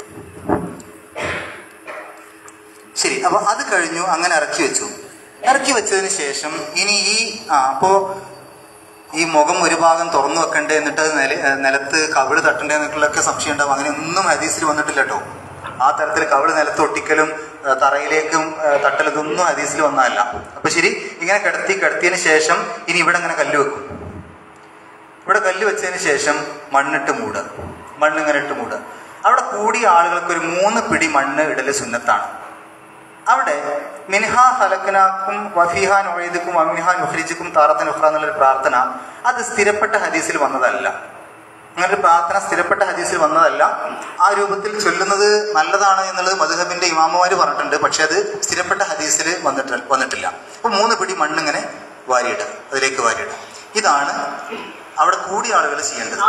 ശരി അപ്പൊ അത് കഴിഞ്ഞു അങ്ങനെ ഇറക്കി വെച്ചു ഇറക്കി വെച്ചതിന് ശേഷം ഇനി ഈ ആ അപ്പോ ഈ മുഖം ഒരു ഭാഗം തുറന്നു വെക്കണ്ടേ എന്നിട്ട് അത് നില ഏ, നിലത്ത് കവിള് തട്ടണ്ടേ എന്നൊക്കെ സംശയം ഉണ്ടാവും അങ്ങനെ ഒന്നും ഹദീസിൽ വന്നിട്ടില്ല കേട്ടോ ആ തരത്തിൽ കവിള് നിലത്ത് ഒട്ടിക്കലും ഏ, തറയിലേക്കും ഏ, തട്ടലും ഇതൊന്നും ഹദീസിൽ വന്നതല്ല അപ്പൊ ശരി ഇങ്ങനെ കിടത്തി കിടത്തിയതിന് ശേഷം ഇനി ഇവിടെ ഇങ്ങനെ കല്ല് വെക്കും ഇവിടെ കല്ല് വെച്ചതിന് ശേഷം മണ്ണിട്ട് മൂടുക മണ്ണ് ഇങ്ങനെ ഇട്ട് മൂടുക അവിടെ കൂടിയ ആളുകൾക്ക് ഒരു മൂന്ന് പിടി മണ്ണ് ഇടല് സുന്നത്താണ് അവിടെ മിൻഹ ഹലക്കനാക്കും വഫിഹ നൊഴീദുക്കും അമിൻഹ നുഹ്രിജുക്കും താറത്തൻ ഉഹ്റ എന്നുള്ളൊരു പ്രാർത്ഥന അത് സ്ഥിരപ്പെട്ട ഹദീസിൽ വന്നതല്ല അങ്ങനെ ഒരു പ്രാർത്ഥന സ്ഥിരപ്പെട്ട ഹദീസിൽ വന്നതല്ല ആ രൂപത്തിൽ ചൊല്ലുന്നത് നല്ലതാണ് എന്നുള്ളത് മധുഹബിന്റെ ഇമാമമാര് പറഞ്ഞിട്ടുണ്ട് പക്ഷെ അത് സ്ഥിരപ്പെട്ട ഹദീസിൽ വന്നിട്ട് വന്നിട്ടില്ല അപ്പൊ മൂന്ന് പിടി മണ്ണിങ്ങനെ വാരിയിടുക അതിലേക്ക് വാരിയിടുക ഇതാണ് അവിടെ കൂടിയ ആളുകൾ ചെയ്യേണ്ടത്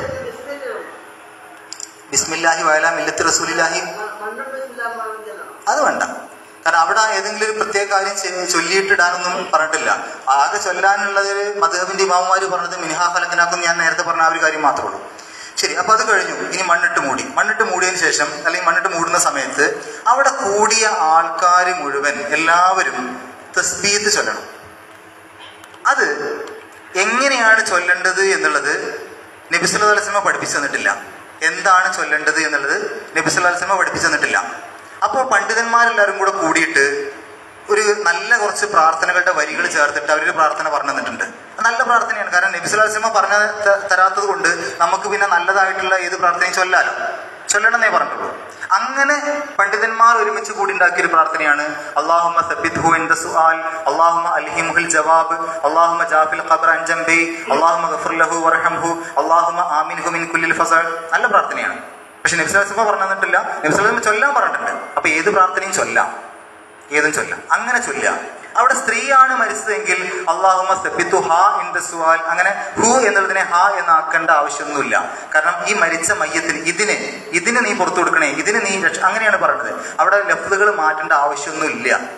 ബിസ്മില്ലാഹി വയലാ മില്ലത്ത് റസൂലില്ലാഹി അത് വേണ്ട കാരണം അവിടെ ഏതെങ്കിലും ഒരു പ്രത്യേക കാര്യം ചെ- ചൊല്ലിയിട്ടിടാനൊന്നും പറഞ്ഞിട്ടില്ല ആകെ ചൊല്ലാനുള്ളത് മധുഹബിന്റെ ഇമാമുമാര് പറഞ്ഞത് മിനിഹാ ഫലത്തിനാക്കും ഞാൻ നേരത്തെ പറഞ്ഞ ആ ഒരു കാര്യം മാത്രമേ ഉള്ളൂ ശരി അപ്പൊ അത് കഴിഞ്ഞു ഇനി മണ്ണിട്ട് മൂടി മണ്ണിട്ട് മൂടിയതിന് ശേഷം അല്ലെങ്കിൽ മണ്ണിട്ട് മൂടുന്ന സമയത്ത് അവിടെ കൂടിയ ആൾക്കാർ മുഴുവൻ എല്ലാവരും തസ്ബീത്ത് ചൊല്ലണം അത് എങ്ങനെയാണ് ചൊല്ലേണ്ടത് എന്നുള്ളത് നബിസുല്ലാസ്ലമ പഠിപ്പിച്ചു തന്നിട്ടില്ല എന്താണ് ചൊല്ലേണ്ടത് എന്നുള്ളത് നബിസുല്ലാസ്ലമ പഠിപ്പിച്ചു തന്നിട്ടില്ല അപ്പോൾ പണ്ഡിതന്മാരെല്ലാവരും കൂടെ കൂടിയിട്ട് ഒരു നല്ല കുറച്ച് പ്രാർത്ഥനകളുടെ വരികൾ ചേർത്തിട്ട് അവരൊരു പ്രാർത്ഥന പറഞ്ഞു തന്നിട്ടുണ്ട് നല്ല പ്രാർത്ഥനയാണ് കാരണം നബിസുല്ലാസ്ലമ പറഞ്ഞ ത- തരാത്തത് കൊണ്ട് നമുക്ക് പിന്നെ നല്ലതായിട്ടുള്ള ഏത് പ്രാർത്ഥനയും ചൊല്ലാലോ ചൊല്ലണമെന്നേ പറഞ്ഞിട്ടുള്ളൂ അങ്ങനെ പണ്ഡിതന്മാർ ഒരുമിച്ച് കൂടി ഉണ്ടാക്കിയ ഒരു പ്രാർത്ഥനയാണ് അള്ളാഹുമ സബ്ബിത്ഹു ഇൻദ സുആൽ അള്ളാഹുമ അൽഹിമുഹിൽ ജവാബ് അള്ളാഹുമ ജാഫിൽ ഖബർ അൻജംബി അള്ളാഹുമ ഗഫർ ലഹു വർഹംഹു അള്ളാഹുമ ആമിൻഹു മിൻ കുല്ലിൽ ഫസൽ നല്ല പ്രാർത്ഥനയാണ് പക്ഷെ നബ്സുലാസ്മ പറഞ്ഞു തന്നിട്ടില്ല നബ്സുലാസ്മ ചൊല്ലാൻ പറഞ്ഞിട്ടുണ്ട് അപ്പൊ ഏത് പ്രാർത്ഥനയും ചൊല്ലാം ഏതും ചൊല്ലാം അങ്ങനെ ചൊല്ലാം അവിടെ സ്ത്രീയാണ് മരിച്ചതെങ്കിൽ അള്ളാഹുമ സബ്ബിത്തു ഹാ ഇൻ ദ സുആൽ അങ്ങനെ ഹു എന്നുള്ളതിനെ ഹാ എന്നാക്കേണ്ട ആവശ്യമൊന്നുമില്ല കാരണം ഈ മരിച്ച മയ്യത്തിന് ഇതിന് ഇതിന് നീ പുറത്തു കൊടുക്കണേ ഇതിന് നീ രക്ഷ അങ്ങനെയാണ് പറഞ്ഞത് അവിടെ ലഫ്ലുകൾ മാറ്റേണ്ട ആവശ്യമൊന്നുമില്ല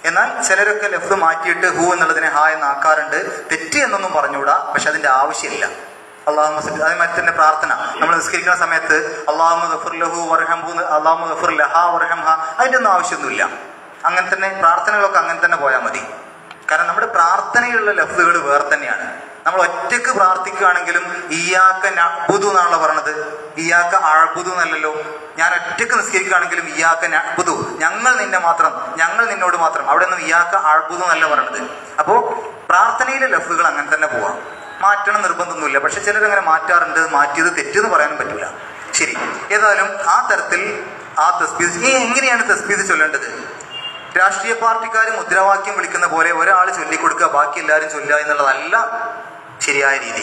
എന്നാൽ ചിലരൊക്കെ ലഫ്ത് മാറ്റിയിട്ട് ഹു എന്നുള്ളതിനെ ഹാ എന്നാക്കാറുണ്ട് തെറ്റ് എന്നൊന്നും പറഞ്ഞുകൂടാ പക്ഷെ അതിന്റെ ആവശ്യമില്ല അള്ളാഹു അതേമാതിരി തന്നെ പ്രാർത്ഥന നമ്മൾ നിസ്കരിക്കുന്ന സമയത്ത് അള്ളാഹു ഗഫുർലഹു വർഹംഹു അള്ളാഹു ഗഫുർ ലഹ വർഹംഹ അതിന്റെ ഒന്നും ആവശ്യമൊന്നുമില്ല അങ്ങനെ തന്നെ പ്രാർത്ഥനകളൊക്കെ അങ്ങനെ തന്നെ പോയാൽ മതി കാരണം നമ്മുടെ പ്രാർത്ഥനയിലുള്ള ലഫ്ലുകൾ വേറെ തന്നെയാണ് നമ്മൾ ഒറ്റയ്ക്ക് പ്രാർത്ഥിക്കുകയാണെങ്കിലും ഇയാക്ക നബുദു എന്നാണല്ലോ പറഞ്ഞത് ഇയാക്ക അഴബുദു എന്നല്ലല്ലോ ഞാൻ ഒറ്റയ്ക്ക് നിസ്കരിക്കുകയാണെങ്കിലും ഇയാക്ക നബുദു ഞങ്ങൾ നിന്നെ മാത്രം ഞങ്ങൾ നിന്നോട് മാത്രം അവിടെ നിന്നും ഇയാക്ക അഴബുദു എന്നല്ല പറഞ്ഞത് അപ്പോൾ പ്രാർത്ഥനയിലെ ലഫ്ലുകൾ അങ്ങനെ തന്നെ പോവാം മാറ്റണം നിർബന്ധമൊന്നുമില്ല പക്ഷെ ചിലർ അങ്ങനെ മാറ്റാറുണ്ട് മാറ്റിയത് തെറ്റെന്ന് പറയാനും പറ്റില്ല ശരി ഏതായാലും ആ തരത്തിൽ ആ തസ്ബീദ് ഈ എങ്ങനെയാണ് തസ്ബീദ് ചൊല്ലേണ്ടത് രാഷ്ട്രീയ പാർട്ടിക്കാർ മുദ്രാവാക്യം വിളിക്കുന്ന പോലെ ഒരാൾ ചൊല്ലിക്കൊടുക്കുക ബാക്കി എല്ലാവരും ചൊല്ലുക എന്നുള്ളതല്ല ശരിയായ രീതി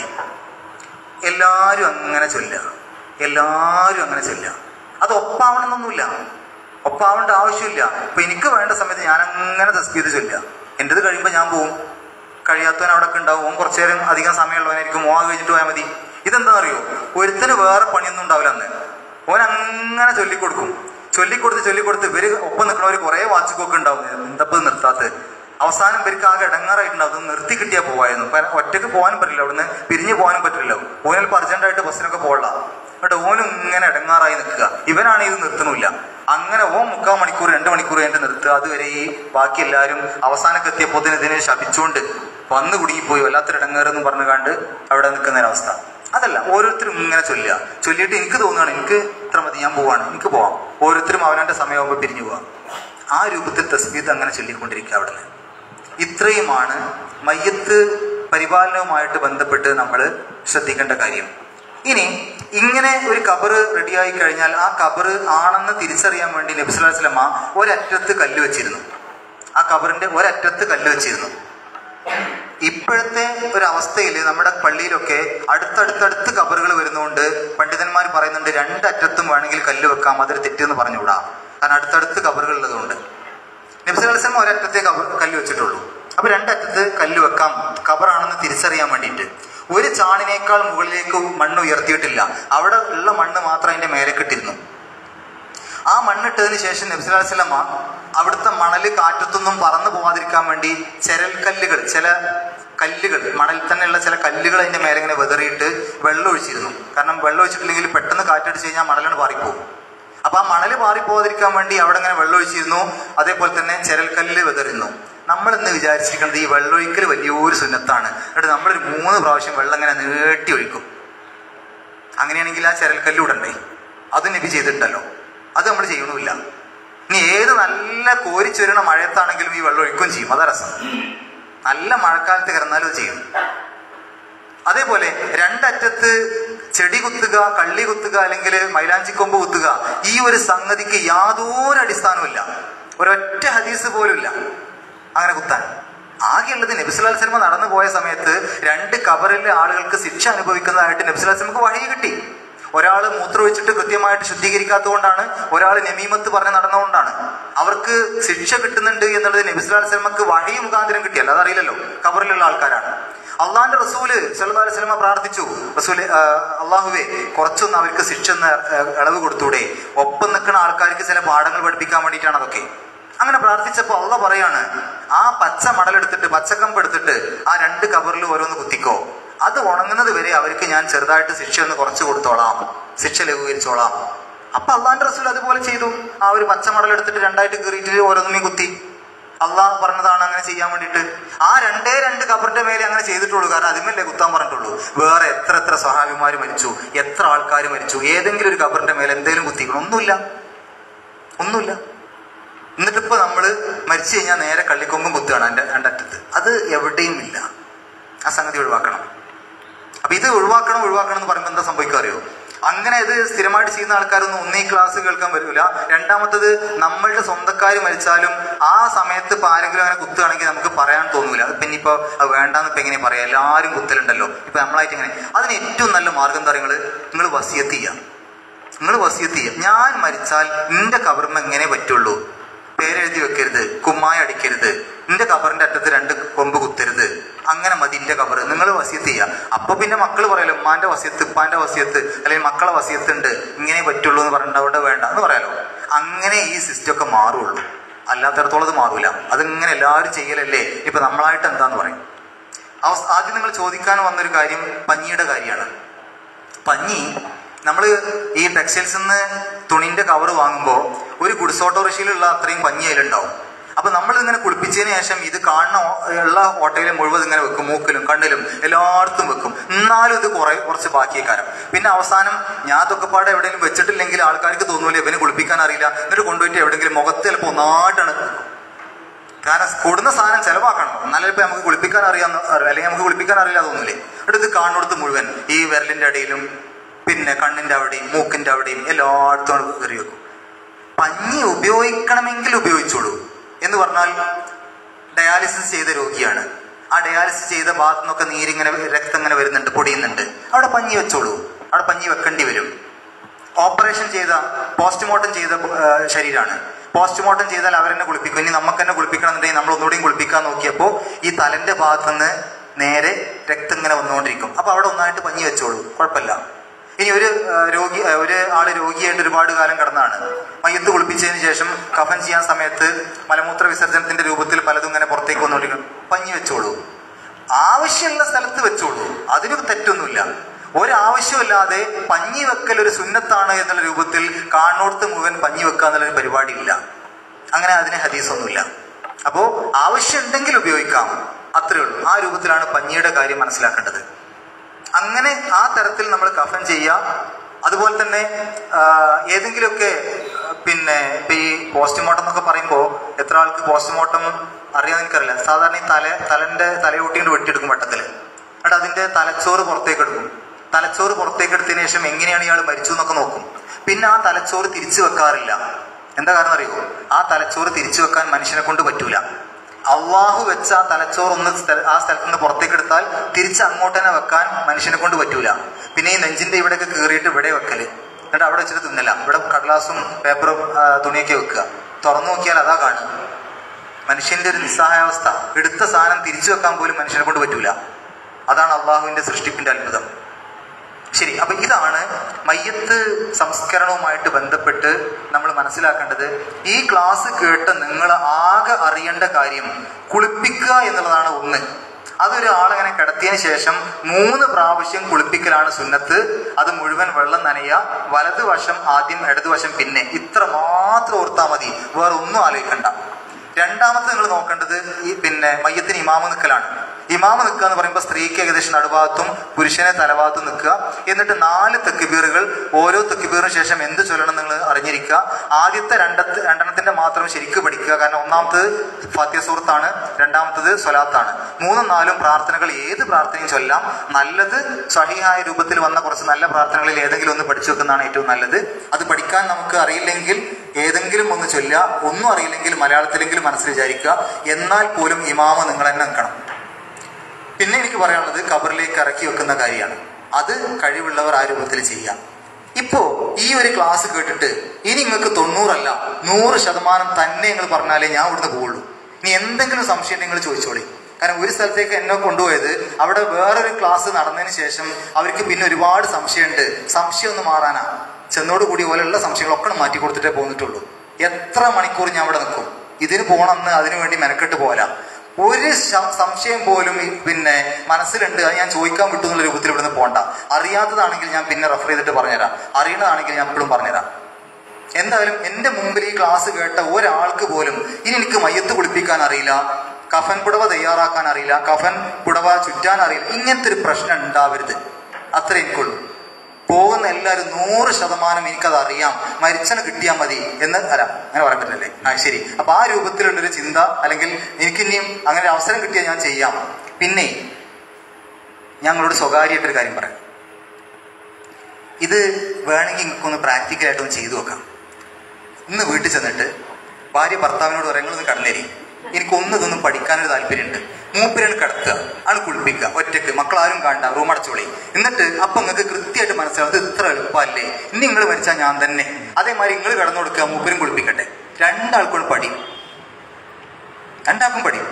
എല്ലാവരും അങ്ങനെ ചൊല്ലുക എല്ലാവരും അങ്ങനെ ചൊല്ലുക അത് ഒപ്പാവണമെന്നൊന്നുമില്ല ഒപ്പാവേണ്ട ആവശ്യമില്ല ഇപ്പൊ എനിക്ക് വേണ്ട സമയത്ത് ഞാൻ അങ്ങനെ തസ്ബീദ് ചൊല്ലുക എൻ്റെത് കഴിയുമ്പോൾ ഞാൻ പോവും കഴിയാത്തവൻ അവിടെ ഒക്കെ ഉണ്ടാവും ഓൻ കുറച്ചു നേരം അധികം സമയമുള്ളവനായിരിക്കും ഓ അത് കഴിഞ്ഞിട്ട് പോയാൽ മതി ഇതെന്താ അറിയോ ഒരുത്തിന് വേറെ പണിയൊന്നും ഉണ്ടാവില്ല അന്ന് ഓൻ അങ്ങനെ ചൊല്ലിക്കൊടുക്കും ചൊല്ലിക്കൊടുത്ത് ചൊല്ലിക്കൊടുത്ത് ഇവര് ഒപ്പം നിൽക്കുന്നവർ കുറെ വാച്ചുകൊക്കെ ഉണ്ടാവും എന്തപ്പത് നിർത്താത്തത് അവസാനം ഇവർക്ക് ആകെ ഇടങ്ങാറായിട്ടുണ്ടാവും അത് നിർത്തി കിട്ടിയാൽ പോവായിരുന്നു ഇപ്പൊ ഒറ്റയ്ക്ക് പോകാനും പറ്റില്ല അവിടുന്ന് പിരിഞ്ഞു പോകാനും പറ്റില്ലല്ലോ ഓനിൽ അർജന്റായിട്ട് ബസ്സിനൊക്കെ പോകலாம் എന്നിട്ട് ഓനും ഇങ്ങനെ ഇടങ്ങാറായി നിൽക്കുക ഇവനാണ് ഇത് നിർത്തണില്ല അങ്ങനെ ഓൻ മുക്കാൽ മണിക്കൂർ രണ്ട് മണിക്കൂർ കഴിഞ്ഞിട്ട് നിർത്തുക അതുവരെ ഈ ബാക്കി എല്ലാവരും അവസാനമൊക്കെ എത്തിയപ്പോൾ ഇതിനെ ശപിച്ചുകൊണ്ട് വന്നു കുടുങ്ങിപ്പോയി വല്ലാത്തൊരു ഇടങ്ങേറെന്ന് പറഞ്ഞു കണ്ട് അവിടെ നിൽക്കുന്ന ഒരവസ്ഥ അതല്ല ഓരോരുത്തരും ഇങ്ങനെ ചൊല്ലുക ചൊല്ലിയിട്ട് എനിക്ക് തോന്നുകയാണ് എനിക്ക് ഇത്ര മതി ഞാൻ പോവാണ് എനിക്ക് പോവാം ഓരോരുത്തരും അവനവന്റെ സമയമാകുമ്പോൾ പിരിഞ്ഞു പോവാം ആ രൂപത്തിൽ തസ്ബീത്ത് അങ്ങനെ ചൊല്ലിക്കൊണ്ടിരിക്കുക അവിടെ നിന്ന് ഇത്രയുമാണ് മയ്യത്ത് പരിപാലനവുമായിട്ട് ബന്ധപ്പെട്ട് നമ്മൾ ശ്രദ്ധിക്കേണ്ട കാര്യം ഇനി ഇങ്ങനെ ഒരു കബറ് റെഡിയായി കഴിഞ്ഞാൽ ആ കബറ് ആണെന്ന് തിരിച്ചറിയാൻ വേണ്ടി നബിസ്വലാസ്ലമ ഒരറ്റത്ത് കല്ല് വെച്ചിരുന്നു ആ കബറിന്റെ ഒരറ്റത്ത് കല്ല് വെച്ചിരുന്നു ഇപ്പോഴത്തെ ഒരു അവസ്ഥയിൽ നമ്മുടെ പള്ളിയിലൊക്കെ അടുത്തടുത്തടുത്ത് കബറുകൾ വരുന്നതുകൊണ്ട് പണ്ഡിതന്മാർ പറയുന്നുണ്ട് രണ്ടറ്റത്തും വേണമെങ്കിൽ കല്ല് വെക്കാം അതൊരു തെറ്റെന്ന് പറഞ്ഞുകൂടാ കാരണം അടുത്തടുത്ത് കബറുകൾ ഉള്ളതുകൊണ്ട് നബ്സലം ഒരറ്റത്തെ കബർ കല്ല് വെച്ചിട്ടുള്ളൂ അപ്പൊ രണ്ടറ്റത്ത് കല്ല് വെക്കാം കബറാണെന്ന് തിരിച്ചറിയാൻ വേണ്ടിയിട്ട് ഒരു ചാണിനേക്കാൾ മുകളിലേക്ക് മണ്ണ് ഉയർത്തിയിട്ടില്ല അവിടെ ഉള്ള മണ്ണ് മാത്രം അതിന്റെ മേലെ കിട്ടിരുന്നു ആ മണ്ണിട്ടതിന് ശേഷം നബ്സലാസ്ലമ അവിടുത്തെ മണല് കാറ്റത്തൊന്നും പറന്നു പോകാതിരിക്കാൻ വേണ്ടി ചെരൽക്കല്ലുകൾ ചില കല്ലുകൾ മണൽ തന്നെയുള്ള ചില കല്ലുകൾ അതിന്റെ മേലെ ഇങ്ങനെ വെതറിയിട്ട് വെള്ളം ഒഴിച്ചിരുന്നു കാരണം വെള്ളം ഒഴിച്ചിട്ടില്ലെങ്കിൽ പെട്ടെന്ന് കാറ്റടിച്ച് കഴിഞ്ഞാൽ മണലാണ് പാറിപ്പോകും അപ്പൊ ആ മണല് പാറിപ്പോകാതിരിക്കാൻ വേണ്ടി അവിടെ ഇങ്ങനെ വെള്ളം ഒഴിച്ചിരുന്നു അതേപോലെ തന്നെ ചെരൽക്കല്ല് വെതറിരുന്നു നമ്മൾ ഇന്ന് വിചാരിച്ചിരിക്കുന്നത് ഈ വെള്ളമൊഴിക്കൽ വലിയൊരു സുന്നത്താണ് എന്നിട്ട് നമ്മളൊരു മൂന്ന് പ്രാവശ്യം വെള്ളം ഇങ്ങനെ നീട്ടി ഒഴിക്കും അങ്ങനെയാണെങ്കിൽ ആ ചെരൽക്കല്ല് ഇടണ്ടേ അത് നബി ചെയ്തിട്ടുണ്ടല്ലോ അത് നമ്മൾ ചെയ്യണമില്ല ഇനി ഏത് നല്ല കോരിച്ചൊരുന്ന മഴയത്താണെങ്കിലും ഈ വെള്ളം ഒഴിക്കുകയും ചെയ്യും അതാ രസം നല്ല മഴക്കാലത്ത് കിടന്നാലും അത് ചെയ്യും അതേപോലെ രണ്ടറ്റത്ത് ചെടി കുത്തുക കള്ളി കുത്തുക അല്ലെങ്കിൽ മൈലാഞ്ചിക്കൊമ്പ് കുത്തുക ഈ ഒരു സംഗതിക്ക് യാതൊരു അടിസ്ഥാനവുമില്ല ഒരൊറ്റ ഹദീസ് പോലും ഇല്ല അങ്ങനെ കുത്താൻ ആകെയുള്ളത് നബിസുലാൽ സിനിമ നടന്നു പോയ സമയത്ത് രണ്ട് കബറിലെ ആളുകൾക്ക് ശിക്ഷ അനുഭവിക്കുന്നതായിട്ട് നബിസുലാൽ സിനിമക്ക് വഴി കിട്ടി ഒരാൾ മൂത്രമൊഴിച്ചിട്ട് കൃത്യമായിട്ട് ശുദ്ധീകരിക്കാത്തതുകൊണ്ടാണ് ഒരാൾ നമീമത്ത് പറഞ്ഞ് നടന്നുകൊണ്ടാണ് അവർക്ക് ശിക്ഷ കിട്ടുന്നുണ്ട് എന്നുള്ളത് നബിസുലാൽ സിനിമക്ക് വഴി മുഖാന്തരം കിട്ടി അല്ലാതെ അറിയില്ലല്ലോ കബറിലുള്ള ആൾക്കാരാണ് അള്ളാന്റെ റസൂല് സല്ലല്ലാഹു അലൈഹി വസല്ലമ പ്രാർത്ഥിച്ചു റസൂല് ആ, അള്ളാഹുവേ കുറച്ചൊന്ന് അവർക്ക് ശിക്ഷ ഒന്ന് ഇളവ് കൊടുത്തൂടെ ഒപ്പം നിൽക്കുന്ന ആൾക്കാർക്ക് ചില പാഠങ്ങൾ പഠിപ്പിക്കാൻ വേണ്ടിയിട്ടാണ് അതൊക്കെ അങ്ങനെ പ്രാർത്ഥിച്ചപ്പോൾ അള്ള പറയാണ് ആ പച്ച മടലെടുത്തിട്ട് പച്ചക്കമ്പ് എടുത്തിട്ട് ആ രണ്ട് കബറിൽ ഓരോന്ന് കുത്തിക്കോ അത് ഉണങ്ങുന്നത് വരെ അവർക്ക് ഞാൻ ചെറുതായിട്ട് ശിക്ഷ ഒന്ന് കുറച്ച് കൊടുത്തോളാം ശിക്ഷ ലഘൂകരിച്ചോളാം അപ്പൊ അള്ളാന്റെ റസൂൽ അതുപോലെ ചെയ്തു ആ ഒരു പച്ച മടലെടുത്തിട്ട് രണ്ടായിട്ട് കീറിയിട്ട് ഓരോന്നും കുത്തി അള്ളാഹ് പറഞ്ഞതാണ് അങ്ങനെ ചെയ്യാൻ വേണ്ടിയിട്ട് ആ രണ്ടേ രണ്ട് കബറിന്റെ മേലെ അങ്ങനെ ചെയ്തിട്ടുള്ളൂ കാരണം അതിമല്ലേ കുത്താൻ പറഞ്ഞിട്ടുള്ളൂ വേറെ എത്ര എത്ര സഹാബിമാര് മരിച്ചു എത്ര ആൾക്കാർ മരിച്ചു ഏതെങ്കിലും ഒരു കബറിന്റെ മേലെ എന്തെങ്കിലും കുത്തിക്കണം ഒന്നുമില്ല ഒന്നുമില്ല എന്നിട്ടിപ്പോ നമ്മള് മരിച്ചു കഴിഞ്ഞാൽ നേരെ കള്ളിക്കൊമ്പും കുത്തുകയാണ് എൻ്റെ എൻ്റെ അറ്റത്ത് അത് എവിടെയും ഇല്ല ആ സംഗതി ഒഴിവാക്കണം അപ്പൊ ഇത് ഒഴിവാക്കണം ഒഴിവാക്കണം എന്ന് പറയുമ്പോൾ എന്താ സംഭവിക്കുക അറിയോ അങ്ങനെ ഇത് സ്ഥിരമായിട്ട് ചെയ്യുന്ന ആൾക്കാരൊന്നും ഒന്നീ ക്ലാസ് കേൾക്കാൻ വരില്ല രണ്ടാമത്തത് നമ്മളുടെ സ്വന്തക്കാർ മരിച്ചാലും ആ സമയത്ത് ഇപ്പൊ ആരെങ്കിലും അങ്ങനെ കുത്തുകയാണെങ്കിൽ നമുക്ക് പറയാൻ തോന്നൂല ഇപ്പൊ ഇനിയിപ്പോ അത് വേണ്ടാന്ന് ഇപ്പൊ എങ്ങനെ പറയാം എല്ലാവരും കുത്തലുണ്ടല്ലോ ഇപ്പൊ നമ്മളായിട്ട് എങ്ങനെ അതിന് ഏറ്റവും നല്ല മാർഗം എന്താ പറയുക നിങ്ങൾ വസിയത്ത് ചെയ്യാം നിങ്ങൾ വസിയത്ത് ചെയ്യാം ഞാൻ മരിച്ചാൽ നിന്റെ കബർമ എങ്ങനെ പറ്റുള്ളൂ പേരെഴുതി വെക്കരുത് കുമ്മായ അടിക്കരുത് നിന്റെ കബറിന്റെ അറ്റത്ത് രണ്ട് കൊമ്പ് കുത്തരുത് അങ്ങനെ മതി എന്റെ കബർ നിങ്ങൾ വസിയത്ത് ചെയ്യുക അപ്പൊ പിന്നെ മക്കൾ പറയല്ലോ ഉമ്മാന്റെ വസിയത്ത് ഉപ്പാന്റെ വസിയത്ത് അല്ലെങ്കിൽ മക്കളെ വസിയത്ത് ഉണ്ട് ഇങ്ങനെ പറ്റുള്ളൂ എന്ന് പറഞ്ഞിട്ട് അവിടെ വേണ്ട എന്ന് പറയാലോ അങ്ങനെ ഈ സിസ്റ്റം ഒക്കെ മാറുള്ളൂ അല്ല അല്ലാത്തടത്തോളം അത് മാറൂല അതിങ്ങനെ എല്ലാവരും ചെയ്യലല്ലേ ഇപ്പൊ നമ്മളായിട്ട് എന്താന്ന് പറയും അവസ് ആദ്യം നിങ്ങൾ ചോദിക്കാൻ വന്നൊരു കാര്യം പഞ്ഞിയുടെ കാര്യമാണ് പഞ്ഞി നമ്മൾ ഈ ടെക്സ്റ്റൈൽസിൽ നിന്ന് തുണിന്റെ കവർ വാങ്ങുമ്പോൾ ഒരു ഗുഡ്സ് ഓട്ടോറിക്ഷയിലുള്ള അത്രയും പഞ്ഞി അതിലുണ്ടാവും അപ്പൊ നമ്മൾ ഇങ്ങനെ കുളിപ്പിച്ചതിന് ശേഷം ഇത് കാണുന്ന ഓ- ഉള്ള ഓട്ടയിൽ മുഴുവൻ ഇങ്ങനെ വെക്കും മൂക്കിലും കണ്ണിലും എല്ലായിടത്തും വെക്കും എന്നാലും ഇത് കുറെ കുറച്ച് ബാക്കിയേക്കാരം പിന്നെ അവസാനം ഞാൻ അതൊക്കെ പാടെ എവിടെയെങ്കിലും വെച്ചിട്ടില്ലെങ്കിൽ ആൾക്കാർക്ക് തോന്നൂലേ ഇവന് കുളിപ്പിക്കാൻ അറിയില്ല എന്നിട്ട് കൊണ്ടുപോയിട്ട് എവിടെയെങ്കിലും മുഖത്ത് ചിലപ്പോൾ ഒന്നായിട്ടാണ് കാരണം കൂടുന്ന സാധനം ചെലവാക്കണം എന്നാലേ ഇപ്പൊ നമുക്ക് കുളിപ്പിക്കാൻ അറിയാന്ന് അറിയാം അല്ലെങ്കിൽ നമുക്ക് കുളിപ്പിക്കാൻ അറിയില്ല തോന്നില്ലേ എന്നിട്ട് ഇത് കാണുന്നിടത്ത് മുഴുവൻ ഈ വിരലിന്റെ അടിയിലും പിന്നെ കണ്ണിന്റെ അവിടെയും മൂക്കിന്റെ അവിടെയും എല്ലായിടത്തും അങ്ങട് കയറി വെക്കും പഞ്ഞി ഉപയോഗിക്കണമെങ്കിൽ ഉപയോഗിച്ചോളൂ എന്ന് പറഞ്ഞാൽ ഡയാലിസിസ് ചെയ്ത രോഗിയാണ് ആ ഡയാലിസിസ് ചെയ്ത ഭാഗത്തു നിന്നൊക്കെ നീരിങ്ങനെ രക്തം ഇങ്ങനെ വരുന്നുണ്ട് പൊടിയുന്നുണ്ട് അവിടെ പഞ്ഞി വെച്ചോളൂ അവിടെ പഞ്ഞി വെക്കേണ്ടി വരും ഓപ്പറേഷൻ ചെയ്ത പോസ്റ്റ്മോർട്ടം ചെയ്ത ആ, ശരീരമാണ് പോസ്റ്റ്മോർട്ടം ചെയ്താൽ അവരെന്നെ കുളിപ്പിക്കും ഇനി നമുക്ക് തന്നെ കുളിപ്പിക്കണമെന്നുണ്ടെങ്കിൽ നമ്മൾ ഒന്നുകൂടിയും കുളിപ്പിക്കാൻ നോക്കിയപ്പോൾ ഈ തലന്റെ ഭാഗത്ത് നിന്ന് നേരെ രക്തം ഇങ്ങനെ വന്നുകൊണ്ടിരിക്കും അപ്പൊ അവിടെ ഒന്നായിട്ട് പഞ്ഞി വെച്ചോളൂ കുഴപ്പമില്ല ഇനി ഒരു ആ, രോഗി ആ, ഒരു ആള് രോഗിയായിട്ട് ഒരുപാട് കാലം കിടന്നാണ് മയ്യത്ത് കുളിപ്പിച്ചതിന് ശേഷം കഫൻ ചെയ്യാൻ സമയത്ത് മലമൂത്ര വിസർജനത്തിന്റെ രൂപത്തിൽ പലതും ഇങ്ങനെ പുറത്തേക്ക് വന്നുകൊണ്ടിരിക്കും പഞ്ഞി വെച്ചോളൂ ആവശ്യമുള്ള സ്ഥലത്ത് വെച്ചോളൂ അതിന് തെറ്റൊന്നുമില്ല ഒരാവശ്യമില്ലാതെ പഞ്ഞി വെക്കൽ ഒരു സുന്നത്താണ് എന്നുള്ള രൂപത്തിൽ കാണോടത്ത് മുഴുവൻ പഞ്ഞി വെക്കുക എന്നുള്ളൊരു പരിപാടി ഇല്ല അങ്ങനെ അതിന് ഹദീസൊന്നുമില്ല അപ്പോ ആവശ്യമുണ്ടെങ്കിൽ ഉപയോഗിക്കാം അത്രേ ഉള്ളൂ ആ രൂപത്തിലാണ് പഞ്ഞിയുടെ കാര്യം മനസ്സിലാക്കേണ്ടത് അങ്ങനെ ആ തരത്തിൽ നമ്മൾ കഫൻ ചെയ്യുക അതുപോലെ തന്നെ ആ, ഏതെങ്കിലുമൊക്കെ ആ, പിന്നെ ഇപ്പൊ ഈ പോസ്റ്റ്മോർട്ടം എന്നൊക്കെ പറയുമ്പോൾ എത്ര ആൾക്ക് പോസ്റ്റ്മോർട്ടം അറിയാമെന്ന് എനിക്കറിയില്ല സാധാരണ ഈ തല തലന്റെ തലയൊട്ടികൊണ്ട് വെട്ടിയെടുക്കും വട്ടത്തിൽ എന്നിട്ട് അതിന്റെ തലച്ചോറ് പുറത്തേക്ക് എടുക്കും തലച്ചോറ് പുറത്തേക്ക് എടുത്തതിന് ശേഷം എങ്ങനെയാണ് ഇയാൾ മരിച്ചു എന്നൊക്കെ നോക്കും പിന്നെ ആ തലച്ചോറ് തിരിച്ചു വെക്കാറില്ല എന്താ കാരണം അറിയോ ആ തലച്ചോറ് തിരിച്ചു വെക്കാൻ മനുഷ്യനെ കൊണ്ട് പറ്റൂല അള്ളാഹു വെച്ച ആ തലച്ചോറ് ഒന്ന് സ്ഥല- ആ സ്ഥലത്ത് നിന്ന് പുറത്തേക്ക് എടുത്താൽ തിരിച്ച് അങ്ങോട്ട് തന്നെ വെക്കാൻ മനുഷ്യനെ കൊണ്ട് പറ്റൂല പിന്നെ ഈ നെഞ്ചിന്റെ ഇവിടെയൊക്കെ കീറിയിട്ട് ഇവിടെ വെക്കല് എന്നിട്ട് അവിടെ വെച്ചിട്ട് തിന്നല ഇവിടെ കടലാസും പേപ്പറും ആ, തുണിയൊക്കെ വെക്കുക തുറന്നു നോക്കിയാൽ അതാ കാണുക മനുഷ്യന്റെ ഒരു നിസ്സഹായാവസ്ഥ എടുത്ത സാധനം തിരിച്ചു വെക്കാൻ പോലും മനുഷ്യനെ കൊണ്ട് പറ്റൂല അതാണ് അള്ളാഹുവിന്റെ സൃഷ്ടിപ്പിന്റെ അത്ഭുതം ശരി അപ്പൊ ഇതാണ് മയ്യത്ത് സംസ്കരണവുമായിട്ട് ബന്ധപ്പെട്ട് നമ്മൾ മനസ്സിലാക്കേണ്ടത് ഈ ക്ലാസ് കേട്ട് നിങ്ങൾ ആകെ അറിയേണ്ട കാര്യം കുളിപ്പിക്കുക എന്നുള്ളതാണ് ഒന്ന് അതൊരു ആളങ്ങനെ കിടത്തിയതിന് ശേഷം മൂന്ന് പ്രാവശ്യം കുളിപ്പിക്കലാണ് സുന്നത്ത് അത് മുഴുവൻ വെള്ളം നനയുക വലതുവശം ആദ്യം ഇടതുവശം പിന്നെ ഇത്ര മാത്രം ഓർത്താൽ മതി വേറെ ഒന്നും ആലോചിക്കണ്ട രണ്ടാമത്തെ നിങ്ങൾ നോക്കേണ്ടത് ഈ പിന്നെ മയ്യത്തിന് ഇമാമ് നിൽക്കലാണ് ഇമാമ് നിൽക്കുക എന്ന് പറയുമ്പോൾ സ്ത്രീക്ക് ഏകദേശം നടുഭാഗത്തും പുരുഷനെ തലഭാഗത്തും നിൽക്കുക എന്നിട്ട് നാല് തെക്കുബീറുകൾ ഓരോ തെക്കുബീറിന് ശേഷം എന്ത് ചൊല്ലണം നിങ്ങൾ അറിഞ്ഞിരിക്കുക ആദ്യത്തെ രണ്ടത്ത് രണ്ടെണ്ണത്തിന്റെ മാത്രം ശരിക്ക് പഠിക്കുക കാരണം ഒന്നാമത്തത് ഫാത്യ സുഹൃത്താണ് രണ്ടാമത്തത് സ്വലാത്താണ് മൂന്നും നാലും പ്രാർത്ഥനകൾ ഏത് പ്രാർത്ഥനയും ചൊല്ലാം നല്ലത് സഹിയായ രൂപത്തിൽ വന്ന കുറച്ച് നല്ല പ്രാർത്ഥനകളിൽ ഏതെങ്കിലും ഒന്ന് പഠിച്ചു വെക്കുന്നതാണ് ഏറ്റവും നല്ലത് അത് പഠിക്കാൻ നമുക്ക് അറിയില്ലെങ്കിൽ ഏതെങ്കിലും ഒന്ന് ചൊല്ലുക ഒന്നും അറിയില്ലെങ്കിൽ മലയാളത്തിലെങ്കിലും മനസ്സിൽ വിചാരിക്കുക എന്നാൽ പോലും ഇമാമ നിങ്ങൾ തന്നെ നിൽക്കണം പിന്നെ എനിക്ക് പറയാനുള്ളത് കബറിലേക്ക് ഇറക്കി വെക്കുന്ന കാര്യമാണ് അത് കഴിവുള്ളവർ ആ രൂപത്തിൽ ചെയ്യാം ഇപ്പോ ഈ ഒരു ക്ലാസ് കേട്ടിട്ട് ഇനി നിങ്ങൾക്ക് തൊണ്ണൂറല്ല നൂറ് ശതമാനം തന്നെ നിങ്ങൾ പറഞ്ഞാലേ ഞാൻ ഇവിടുന്ന് പോവുള്ളൂ ഇനി എന്തെങ്കിലും സംശയം നിങ്ങൾ ചോദിച്ചോളി കാരണം ഒരു സ്ഥലത്തേക്ക് എന്നെ കൊണ്ടുപോയത് അവിടെ വേറൊരു ക്ലാസ് നടന്നതിന് ശേഷം അവർക്ക് പിന്നെ ഒരുപാട് സംശയമുണ്ട് സംശയം ഒന്ന് മാറാനാ ചെന്നോട് കൂടി പോലെയുള്ള സംശയങ്ങളൊക്കെ മാറ്റി കൊടുത്തിട്ടേ പോന്നിട്ടുള്ളൂ എത്ര മണിക്കൂർ ഞാൻ അവിടെ നിൽക്കും ഇതിന് പോകണമെന്ന് അതിനു വേണ്ടി മെനക്കെട്ട് പോരാ ഒരു ശ- സംശയം പോലും ഈ പിന്നെ മനസ്സിലുണ്ട് അത് ഞാൻ ചോദിക്കാൻ വിട്ടു എന്നുള്ള രൂപത്തിൽ ഇവിടുന്ന് പോണ്ട അറിയാത്തതാണെങ്കിൽ ഞാൻ പിന്നെ റെഫർ ചെയ്തിട്ട് പറഞ്ഞുതരാം അറിയണതാണെങ്കിൽ ഞാൻ എപ്പോഴും പറഞ്ഞുതരാം എന്തായാലും എന്റെ മുമ്പിൽ ഈ ക്ലാസ് കേട്ട ഒരാൾക്ക് പോലും ഇനി എനിക്ക് മയ്യത്ത് കുളിപ്പിക്കാൻ അറിയില്ല കഫൻ പുടവ തയ്യാറാക്കാൻ അറിയില്ല കഫൻ പുടവ ചുറ്റാൻ അറിയില്ല ഇങ്ങനത്തെ ഒരു പ്രശ്നം ഉണ്ടാവരുത് അത്ര എനിക്കുള്ളൂ പോകുന്ന എല്ലാവരും നൂറ് ശതമാനം എനിക്കത് അറിയാം മരിച്ചന് കിട്ടിയാൽ മതി എന്ന് അല്ല അങ്ങനെ പറയാൻ പറ്റില്ലല്ലേ ആ ശരി അപ്പൊ ആ രൂപത്തിലുള്ളൊരു ചിന്ത അല്ലെങ്കിൽ എനിക്കിനിയും അങ്ങനെ ഒരു അവസരം കിട്ടിയാൽ ഞാൻ ചെയ്യാം പിന്നെ ഞങ്ങളോട് സ്വകാര്യമായിട്ടൊരു കാര്യം പറയാം ഇത് വേണമെങ്കിൽ എനിക്കൊന്ന് പ്രാക്ടിക്കലായിട്ടൊന്ന് ചെയ്തു നോക്കാം ഇന്ന് വീട്ടിൽ ചെന്നിട്ട് ഭാര്യ ഭർത്താവിനോട് പറയാം നിങ്ങളൊന്ന് കടന്നേരി എനിക്കൊന്നും ഇതൊന്നും പഠിക്കാനൊരു താല്പര്യമുണ്ട് മൂപ്പരാണ് കിടത്തുക ആണ് കുളിപ്പിക്കുക ഒറ്റയ്ക്ക് മക്കളാരും കാണണ്ട റൂം അടച്ചോളി എന്നിട്ട് അപ്പൊ നിങ്ങൾക്ക് കൃത്യമായിട്ട് മനസ്സിലാവും ഇത് ഇത്ര എളുപ്പമല്ലേ ഇനി നിങ്ങൾ മരിച്ചാൽ ഞാൻ തന്നെ അതേമാതിരി നിങ്ങൾ കിടന്നു കൊടുക്കുക മൂപ്പരും കുളിപ്പിക്കട്ടെ രണ്ടാൾക്കും പടി രണ്ടാൾക്കും പടി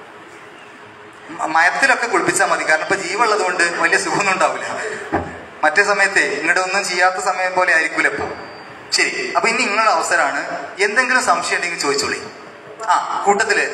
മ- മയത്തിലൊക്കെ കുളിപ്പിച്ചാൽ മതി കാരണം ഇപ്പൊ ജീവുള്ളത് കൊണ്ട് വലിയ സുഖമൊന്നും ഉണ്ടാവില്ല മറ്റേ സമയത്തെ ഇങ്ങോട്ട് ഒന്നും ചെയ്യാത്ത സമയം പോലെ ആയിരിക്കൂല ഇപ്പൊ ശരി അപ്പൊ ഇനി നിങ്ങളുടെ അവസരമാണ് എന്തെങ്കിലും സംശയം ഉണ്ടെങ്കിൽ ചോദിച്ചോളി ആ കൂട്ടത്തില്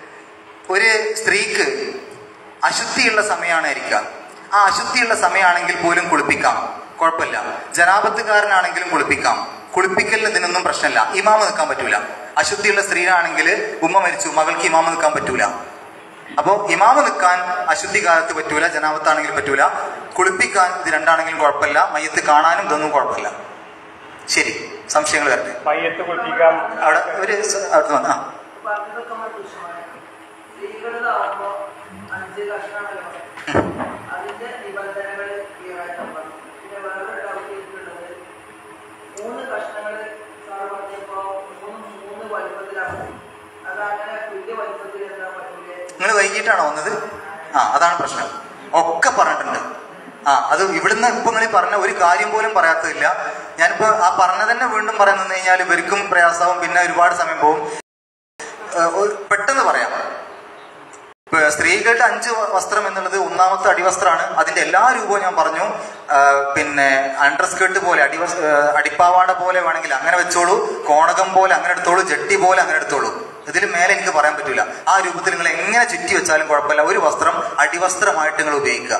ഒരു സ്ത്രീക്ക് അശുദ്ധിയുള്ള സമയമായിരിക്കുക ആ അശുദ്ധിയുള്ള സമയമാണെങ്കിൽ പോലും കുളിപ്പിക്കാം കുഴപ്പമില്ല ജനാപത്തുകാരനാണെങ്കിലും കുളിപ്പിക്കാം കുളിപ്പിക്കലിന് ഇതിനൊന്നും പ്രശ്നമില്ല ഇമാമ നിൽക്കാൻ പറ്റൂല അശുദ്ധിയുള്ള സ്ത്രീയാണെങ്കിൽ ഉമ്മ മരിച്ചു മകൾക്ക് ഇമാമ നിൽക്കാൻ പറ്റൂല അപ്പോൾ ഇമാമ നിൽക്കാൻ അശുദ്ധി കാലത്ത് പറ്റൂല ജനാപത്താണെങ്കിലും പറ്റൂല കുളിപ്പിക്കാൻ ഇത് രണ്ടാണെങ്കിലും കുഴപ്പമില്ല മയ്യത്ത് കാണാനും ഇതൊന്നും കുഴപ്പമില്ല ശരി സംശയങ്ങൾ വരട്ടെ മയ്യത്ത് കുളിപ്പിക്കാം അവിടെ ഒരു സ- അടുത്ത് വന്ന് ആ പറഞ്ഞതൊക്കെ നമ്മൾ പുരുഷന്മാരെ സ്ത്രീകളിലാവുമ്പോ അഞ്ച് കഷ്ണമല്ലോ അതിന്റെ നിബന്ധനകൾ ക്ലിയറായിട്ട് പറഞ്ഞു പിന്നെ വേറൊരു ഡൗട്ട് എനിക്കുള്ളത് മൂന്ന് കഷ്ണങ്ങൾ സാർ പറഞ്ഞപ്പോ മൂന്ന് മൂന്ന് വലുപ്പത്തിലാണ് അതങ്ങനെ തുല്യ വലുപ്പത്തിൽ എന്താ പറ്റില്ലേ നിങ്ങൾ വൈകിട്ടാണോ വന്നത് ആ അതാണ് പ്രശ്നം ഒക്കെ പറഞ്ഞിട്ടുണ്ട് ആ അത് ഇവിടുന്ന് ഇപ്പൊ നിങ്ങൾ പറഞ്ഞ ഒരു കാര്യം പോലും പറയാത്തതില്ല ഞാനിപ്പോ ആ പറഞ്ഞ തന്നെ വീണ്ടും പറയുന്നത് കഴിഞ്ഞാൽ ഇവർക്കും പ്രയാസമാവും പിന്നെ ഒരുപാട് സമയം പോകും ഏഹ് ഒരു- പെട്ടെന്ന് പറയാം ഇപ്പൊ സ്ത്രീകളുടെ അഞ്ച് വ- വസ്ത്രം എന്നുള്ളത് ഒന്നാമത്തെ അടിവസ്ത്രമാണ് അതിന്റെ എല്ലാ രൂപവും ഞാൻ പറഞ്ഞു ആഹ് പിന്നെ അണ്ടർ സ്കേർട്ട് പോലെ അടിവസ് ആഹ് അടിപ്പാവാട പോലെ വേണമെങ്കിൽ അങ്ങനെ വെച്ചോളൂ കോണകം പോലെ അങ്ങനെ എടുത്തോളൂ ജട്ടി പോലെ അങ്ങനെ എടുത്തോളൂ ഇതിൽ മേലെ എനിക്ക് പറയാൻ പറ്റൂല ആ രൂപത്തിൽ നിങ്ങൾ എങ്ങനെ ചുറ്റി വെച്ചാലും കുഴപ്പമില്ല ഒരു വസ്ത്രം അടിവസ്ത്രമായിട്ട് നിങ്ങൾ ഉപയോഗിക്കുക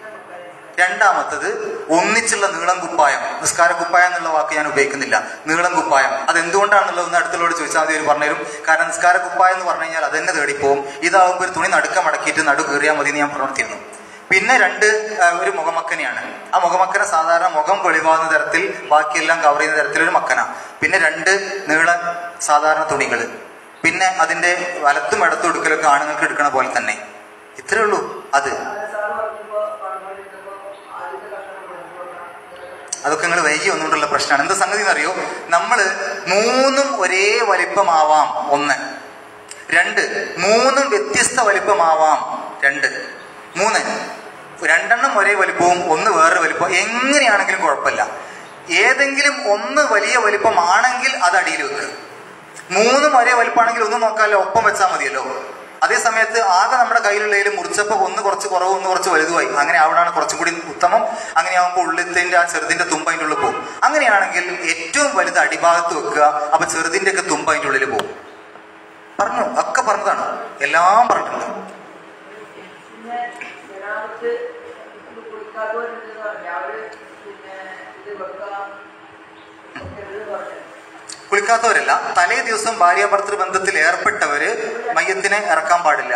രണ്ടാമത്തത് ഒന്നിച്ചുള്ള നീളം കുപ്പായം നിസ്കാര കുപ്പായം എന്നുള്ള വാക്ക് ഞാൻ ഉപയോഗിക്കുന്നില്ല നീളം കുപ്പായം അത് എന്തുകൊണ്ടാണുള്ളത് എന്ന് അടുത്തുള്ളവരോട് ചോദിച്ചാൽ മതി അവർ പറഞ്ഞുതരും കാരണം നിസ്കാര കുപ്പായം എന്ന് പറഞ്ഞു കഴിഞ്ഞാൽ അതെന്നെ തേടിപ്പോവും ഇതാവുമ്പോൾ ഒരു തുണി നടുക്ക മടക്കിയിട്ട് നടു കീറിയാൽ മതി എന്ന് ഞാൻ പ്രവർത്തിക്കുന്നു പിന്നെ രണ്ട് ആ, ഒരു മുഖമക്കനെയാണ് ആ മുഖമക്കന സാധാരണ മുഖം വെളിവാകുന്ന തരത്തിൽ ബാക്കിയെല്ലാം കവർ ചെയ്യുന്ന തരത്തിലൊരു മക്കന പിന്നെ രണ്ട് നീള സാധാരണ തുണികൾ പിന്നെ അതിന്റെ വലത്തും ഇടത്തും എടുക്കലൊക്കെ ആണുങ്ങൾക്ക് എടുക്കണ പോലെ തന്നെ ഇത്രേ ഉള്ളൂ അത് അത് സാർ പറഞ്ഞപ്പോ പറഞ്ഞുകൊണ്ടിരുന്നപ്പോ ആദ്യത്തെ കഷ്ണം കൊടുക്കണം അതൊക്കെ നിങ്ങൾ വൈകി വന്നുകൊണ്ടുള്ള പ്രശ്നമാണ് എന്താ സംഗതി എന്നറിയോ നമ്മള് മൂന്നും ഒരേ വലിപ്പമാവാം ഒന്ന് രണ്ട് മൂന്നും വ്യത്യസ്ത വലിപ്പമാവാം രണ്ട് മൂന്ന് രണ്ടെണ്ണം ഒരേ വലിപ്പവും ഒന്ന് വേറൊരു വലിപ്പം എങ്ങനെയാണെങ്കിലും കുഴപ്പമില്ല ഏതെങ്കിലും ഒന്ന് വലിയ വലിപ്പമാണെങ്കിൽ അത് അടിയിൽ വെക്കുക മൂന്നും ഒരേ വലിപ്പമാണെങ്കിൽ ഒന്നും നോക്കാമല്ലോ ഒപ്പം വെച്ചാൽ മതിയല്ലോ അതേ സമയത്ത് ആകെ നമ്മുടെ കയ്യിലുള്ളതിൽ മുറിച്ചപ്പോൾ ഒന്ന് കുറച്ച് കുറവ് ഒന്ന് കുറച്ച് വലുതുമായി അങ്ങനെ അവിടെയാണ് കുറച്ചും കൂടി ഉത്തമം അങ്ങനെയാകുമ്പോൾ ഉള്ളിത്തിന്റെ ആ ചെറുതിന്റെ തുമ്പ് അതിൻ്റെ ഉള്ളിൽ പോകും അങ്ങനെയാണെങ്കിൽ ഏറ്റവും വലുത് അടിഭാഗത്ത് വെക്കുക അപ്പൊ ചെറുതിന്റെ ഒക്കെ തുമ്പ് അതിൻ്റെ ഉള്ളിൽ പോകും പറഞ്ഞു ഒക്കെ പറഞ്ഞതാണ് എല്ലാം പറഞ്ഞിട്ടുണ്ട് പിന്നെ ജനാപത്ത് ഇത് കുളിക്കാത്തവരുണ്ടെന്ന് പറഞ്ഞു അവര് പിന്നെ ഇത് വെക്കാം വെക്കരുത് പറഞ്ഞു കുളിക്കാത്തവരല്ല തലേ ദിവസം ഭാര്യാഭർത്തൃ ബന്ധത്തിൽ ഏർപ്പെട്ടവര് മയ്യത്തിനെ ഇറക്കാൻ പാടില്ല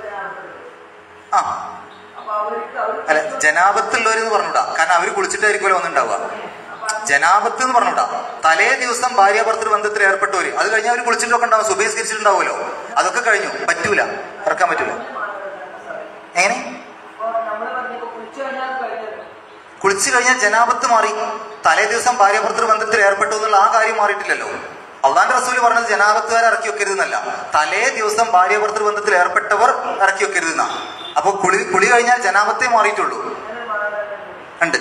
ആ അപ്പൊ അവർക്ക് അവർ അല്ല ജനാപത്തുള്ളവരെന്ന് പറഞ്ഞൂടാ കാരണം അവർ കുളിച്ചിട്ടായിരിക്കുമല്ലോ ഒന്നുണ്ടാവുക ജനാപത്ത് എന്ന് പറഞ്ഞൂടാ തലേ ദിവസം ഭാര്യാഭർത്തൃ ബന്ധത്തിൽ ഏർപ്പെട്ടവര് അത് കഴിഞ്ഞാൽ അവർ കുളിച്ചിട്ടൊക്കെ ഉണ്ടാവും സുബഹിസ്കരിച്ചിട്ടുണ്ടാവുമല്ലോ അതൊക്കെ കഴിഞ്ഞു പറ്റൂല ഇറക്കാൻ പറ്റൂല എങ്ങനെ അപ്പൊ നമ്മൾ പറഞ്ഞപ്പോ കുളിച്ചു കഴിഞ്ഞാൽ കഴിഞ്ഞല്ലോ കുളിച്ചു കഴിഞ്ഞാൽ ജനാപത്ത് മാറി തലേ ദിവസം ഭാര്യാഭർത്തൃ ബന്ധത്തിൽ ഏർപ്പെട്ടു എന്നുള്ള ആ കാര്യം മാറിയിട്ടില്ലല്ലോ അള്ളാന്റെ റസൂല് പറഞ്ഞത് ജനാപത്തുകാരെ ഇറക്കി വെക്കരുതെന്നല്ല തലേ ദിവസം ഭാര്യാഭർത്തൃ ബന്ധത്തിൽ ഏർപ്പെട്ടവർ ഇറക്കി വെക്കരുതെന്നാ അപ്പൊ കുളി കുളി കഴിഞ്ഞാൽ ജനാപത്തെ മാറിയിട്ടുള്ളൂ അങ്ങനെ മാറാനുണ്ട് ഉണ്ട്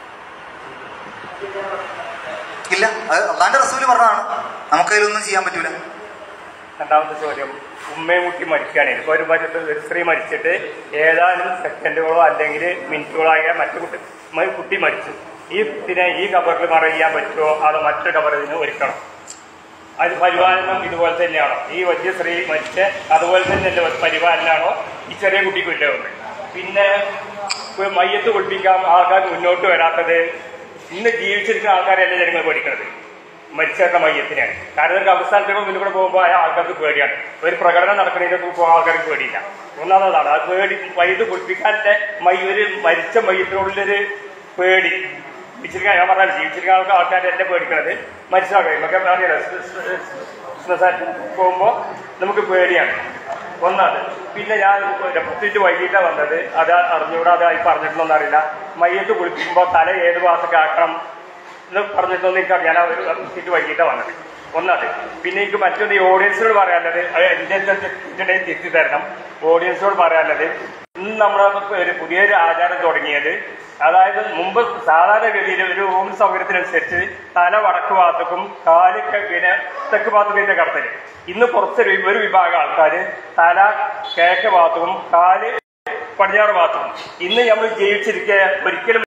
ഇല്ല അത് അള്ളാന്റെ റസൂല് പറഞ്ഞതാണ് നമുക്കതിലൊന്നും ചെയ്യാൻ പറ്റൂല രണ്ടാമത്തെ ചോദ്യം ഉമ്മയും കുട്ടി മരിക്കുകയാണ് ഇപ്പോൾ ഒരു മരിച്ച ഒരു സ്ത്രീ മരിച്ചിട്ട് ഏതാനും സെക്കൻഡുകളോ അല്ലെങ്കിൽ മിനിറ്റുകളോ ആയ മറ്റു കുട്ടി മ- കുട്ടി മരിച്ചു ഈ കുട്ടിനെ ഈ കബറിൽ മറയ്യാൻ പറ്റുമോ അതോ മറ്റൊരു കബറിന് ഒരുക്കണം അത് പരിപാലനം ഇതുപോലെ തന്നെയാണോ ഈ വലിയ സ്ത്രീ മരിച്ച അതുപോലെ തന്നെ അല്ലേ പരിപാലനാണോ ഈ ചെറിയ കുട്ടിക്ക് ഇല്ലതുണ്ട് പിന്നെ ഇപ്പൊ മയ്യത്ത് കുളിപ്പിക്കാൻ ആൾക്കാർ മുന്നോട്ട് വരാത്തത് ഇന്ന് ജീവിച്ചിരിക്കുന്ന ആൾക്കാരല്ലേ ജനങ്ങൾ പഠിക്കുന്നത് മരിച്ചേട്ട മയ്യത്തിനാണ് കാരണം ഒരു അവസ്ഥാനത്തേക്ക് മുന്നിൽ കൂടെ പോകുമ്പോൾ ആ ആൾക്കാർക്ക് പേടിയാണ് ഒരു പ്രകടനം നടക്കുന്നതിന്റെ പോകുമ്പോൾ ആൾക്കാർക്ക് പേടിയില്ല ഒന്നാമതാണ് അത് പേടി മയ്യത്ത് കുളിപ്പിക്കാൻ്റെ മൈ ഒരു മരിച്ച മയ്യത്തിനുള്ളിലൊരു പേടി ജീവിച്ചിരിക്കാൻ ഞാൻ പറഞ്ഞാൽ ജീവിച്ചിരിക്കുന്ന ആൾക്കാർ ആൾക്കാർ എന്നെ പേടിക്കണത് മരിച്ച ആൾക്കാർ നമുക്ക് അറിയാലോ ബിസിനസ്സായിട്ട് പോകുമ്പോൾ നമുക്ക് പേടിയാണ് ഒന്നാണ് പിന്നെ ഞാൻ പ്രത്യേകിച്ച് വൈകിട്ടാണ് വന്നത് അത് അറിഞ്ഞുകൂടാ അത് പറഞ്ഞിട്ടുണ്ടോന്ന് അറിയില്ല മയ്യത്ത് കുളിപ്പിക്കുമ്പോൾ തല ഏത് ഭാഗത്തേക്ക് ആക്കണം എന്ന് പറഞ്ഞിട്ടൊന്നും എനിക്കറിയാൻ ആ ഒരു സീറ്റ് വൈകിട്ടാണ് വന്നത് ഒന്നത് പിന്നെ എനിക്ക് മറ്റൊന്ന് ഈ ഓഡിയൻസിനോട് പറയാനുള്ളത് അത് എൻ്റെ തെറ്റുണ്ടെങ്കിൽ തിരുത്തി തരണം ഓഡിയൻസിനോട് പറയാനുള്ളത് ഇന്ന് നമ്മുടെ ഒരു പുതിയൊരു ആചാരം തുടങ്ങിയത് അതായത് മുമ്പ് സാധാരണഗതിയിൽ ഒരു റൂം സൗകര്യത്തിനനുസരിച്ച് തല വടക്ക് ഭാഗത്തേക്കും കാല് ക- പിന്നെ തെക്ക് ഭാഗത്തേക്കും കടത്തല് ഇന്ന് കുറച്ചൊരു ഒരു വിഭാഗം ആൾക്കാർ തല കിഴക്ക് ഭാഗത്തും കാല് പടിഞ്ഞാറ് ഭാഗത്തും ഇന്ന് നമ്മൾ ജീവിച്ചിരിക്കെ ഒരിക്കലും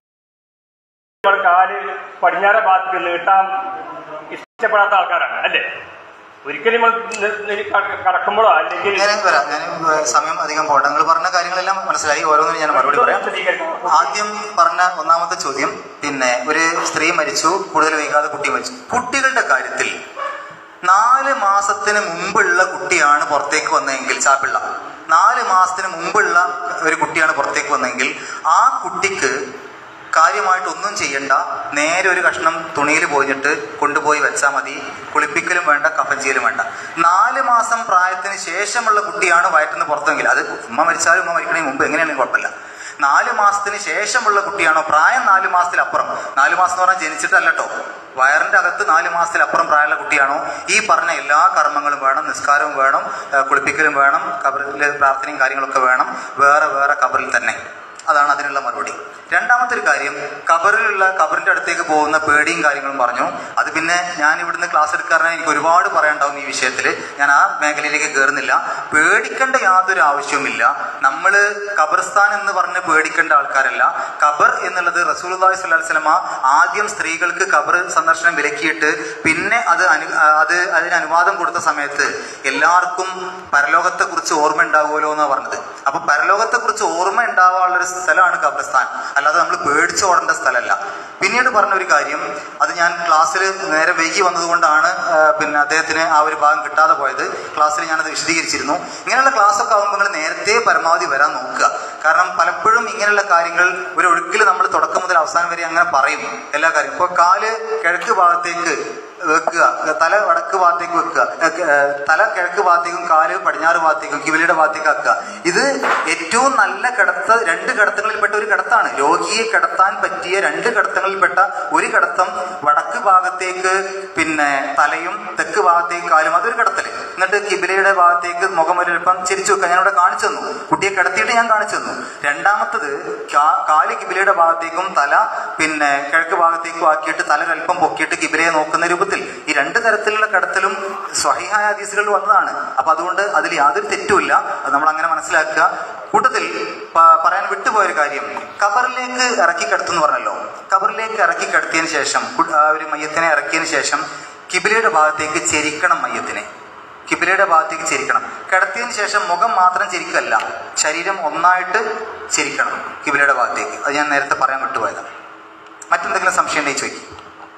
നമ്മൾ കാല് പടിഞ്ഞാറ ഭാഗത്തേക്ക് നീട്ടാൻ ഇഷ്ടപ്പെടാത്ത ആൾക്കാരാണ് അല്ലേ ഒരിക്കലും നമ്മൾ കടക്കുമ്പോഴോ അല്ലെങ്കിൽ ഞാൻ വരാം ഞാൻ സമയം അധികം പോട്ടെ നിങ്ങൾ പറഞ്ഞ കാര്യങ്ങളെല്ലാം മനസ്സിലായി ഓരോന്നിനും ഞാൻ മറുപടി പറയാം വിശദീകരിക്കണം. ആദ്യം പറഞ്ഞ ഒന്നാമത്തെ ചോദ്യം പിന്നെ ഒരു സ്ത്രീ മരിച്ചു കൂടുതൽ വൈകാതെ കുട്ടി മരിച്ചു കുട്ടികളുടെ കാര്യത്തിൽ നാല് മാസത്തിന് മുമ്പുള്ള കുട്ടിയാണ് പുറത്തേക്ക് വന്നതെങ്കിൽ ചാപ്പിള്ള നാല് മാസത്തിന് മുമ്പുള്ള ഒരു കുട്ടിയാണ് പുറത്തേക്ക് വന്നതെങ്കിൽ ആ കുട്ടിക്ക് കാര്യമായിട്ട് ഒന്നും ചെയ്യണ്ട നേരെ ഒരു കഷ്ണം തുണിയിൽ പോയിട്ട് കൊണ്ടുപോയി വെച്ചാൽ മതി കുളിപ്പിക്കലും വേണ്ട കഫൻ ചെയ്യലും വേണ്ട നാല് മാസം പ്രായത്തിന് ശേഷമുള്ള കുട്ടിയാണ് വയറ്റിന്ന് പുറത്തെങ്കിൽ അത് ഉമ്മ മരിച്ചാലും ഉമ്മ മരിക്കണേ മുമ്പ് എങ്ങനെയാണെങ്കിലും കുഴപ്പമില്ല നാല് മാസത്തിന് ശേഷമുള്ള കുട്ടിയാണോ പ്രായം നാല് മാസത്തിലപ്പുറം നാല് മാസം എന്ന് പറഞ്ഞാൽ ജനിച്ചിട്ടല്ലോ വയറിന്റെ അകത്ത് നാല് മാസത്തിലപ്പുറം പ്രായമുള്ള കുട്ടിയാണോ ഈ പറഞ്ഞ എല്ലാ കർമ്മങ്ങളും വേണം നിസ്കാരവും വേണം ആ, കുളിപ്പിക്കലും വേണം കബറിൽ പ്രാർത്ഥനയും കാര്യങ്ങളൊക്കെ വേണം വേറെ വേറെ കബറിൽ തന്നെ അതാണ് അതിനുള്ള മറുപടി രണ്ടാമത്തെ ഒരു കാര്യം കബറിലുള്ള കബറിന്റെ അടുത്തേക്ക് പോകുന്ന പേടിയും കാര്യങ്ങളും പറഞ്ഞു അത് പിന്നെ ഞാൻ ഇവിടുന്ന് ക്ലാസ് എടുക്കാറിന് എനിക്ക് ഒരുപാട് പറയാനുണ്ടാവും ഈ വിഷയത്തിൽ ഞാൻ ആ മേഖലയിലേക്ക് കയറുന്നില്ല പേടിക്കേണ്ട യാതൊരു ആവശ്യവുമില്ല നമ്മൾ ഖബർസ്ഥാൻ എന്ന് പറഞ്ഞ് പേടിക്കേണ്ട ആൾക്കാരല്ല ഖബർ എന്നുള്ളത് റസൂലി സ്വലമ ആദ്യം സ്ത്രീകൾക്ക് ഖബർ സന്ദർശനം വിലക്കിയിട്ട് പിന്നെ അത് അനു അത് അതിന് അനുവാദം കൊടുത്ത സമയത്ത് എല്ലാവർക്കും പരലോകത്തെ കുറിച്ച് ഓർമ്മ ഉണ്ടാവുമല്ലോ എന്നാണ് പറഞ്ഞത് അപ്പൊ പരലോകത്തെ കുറിച്ച് ഓർമ്മ ഉണ്ടാവാനുള്ള ഒരു സ്ഥലമാണ് ഖബർസ്ഥാൻ അല്ലാതെ നമ്മൾ പേടിച്ച് ഓടേണ്ട സ്ഥലമല്ല പിന്നീട് പറഞ്ഞ ഒരു കാര്യം അത് ഞാൻ ക്ലാസ്സിൽ നേരെ വൈകി വന്നതുകൊണ്ടാണ് ആ, പിന്നെ അദ്ദേഹത്തിന് ആ ഒരു ഭാഗം കിട്ടാതെ പോയത് ക്ലാസ്സിൽ ഞാനത് വിശദീകരിച്ചിരുന്നു ഇങ്ങനെയുള്ള ക്ലാസ് ഒക്കെ ആകുമ്പോൾ നിങ്ങൾ നേരത്തെ പരമാവധി വരാൻ നോക്കുക കാരണം പലപ്പോഴും ഇങ്ങനെയുള്ള കാര്യങ്ങൾ ഒരു ഒഴുക്കിൽ നമ്മൾ തുടക്കം മുതൽ അവസാനം വരെ അങ്ങനെ പറയും എല്ലാ കാര്യം ഇപ്പോൾ കാല് കിഴക്ക് ഭാഗത്തേക്ക് വെക്കുക തല വടക്ക് ഭാഗത്തേക്ക് വെക്കുക ഏഹ് തല കിഴക്ക് ഭാഗത്തേക്കും കാല് പടിഞ്ഞാറ് ഭാഗത്തേക്കും കിവിലിയുടെ ഭാഗത്തേക്ക് ആക്കുക ഇത് ഏറ്റവും നല്ല കിടത്ത രണ്ട് കിടത്തങ്ങളിൽപ്പെട്ട ഒരു കിടത്താണ് രോഗിയെ കിടത്താൻ പറ്റിയ രണ്ട് കിടത്തങ്ങളിൽപ്പെട്ട ഒരു കിടത്തം വടക്ക് ഭാഗത്തേക്ക് പിന്നെ തലയും തെക്ക് ഭാഗത്തേക്ക് കാലും അതൊരു കിടത്തല് എന്നിട്ട് കിബിലയുടെ ഭാഗത്തേക്ക് മുഖം ഒരൽപ്പം ചിരിച്ചു വെക്കുക ഞാൻ ഇവിടെ കാണിച്ചു തന്നു കുട്ടിയെ കിടത്തിയിട്ട് ഞാൻ കാണിച്ചു തന്നു രണ്ടാമത്തത് കാ- കാല് കിബിലയുടെ ഭാഗത്തേക്കും തല പിന്നെ കിഴക്ക് ഭാഗത്തേക്കും ആക്കിയിട്ട് തല ഒരൽപ്പം പൊക്കിയിട്ട് കിബിലയെ നോക്കുന്ന രൂപത്തിൽ ഈ രണ്ട് തരത്തിലുള്ള കടത്തലും സ്വഹിഹായ ഹദീസുകളിൽ വന്നതാണ് അപ്പൊ അതുകൊണ്ട് അതിൽ യാതൊരു തെറ്റുമില്ല അത് നമ്മൾ അങ്ങനെ മനസ്സിലാക്കുക കൂട്ടത്തിൽ പ- പറയാൻ വിട്ടുപോയൊരു കാര്യം കബറിലേക്ക് ഇറക്കി കിടത്തുന്നു പറഞ്ഞല്ലോ കബറിലേക്ക് ഇറക്കി കിടത്തിയതിന് ശേഷം കു- ആ ഒരു മയ്യത്തിനെ ഇറക്കിയതിന് ശേഷം കിബിലയുടെ ഭാഗത്തേക്ക് ചെരിക്കണം മയ്യത്തിനെ കിബിലയുടെ ഭാഗത്തേക്ക് ചെരിക്കണം കിടത്തിയതിന് ശേഷം മുഖം മാത്രം ചെരിക്കല്ല ശരീരം ഒന്നായിട്ട് ചെരിക്കണം കിബിലയുടെ ഭാഗത്തേക്ക് അത് ഞാൻ നേരത്തെ പറയാൻ വിട്ടുപോയതാണ് മറ്റെന്തെങ്കിലും സംശയം ഉണ്ടെങ്കിൽ ചോദിക്കും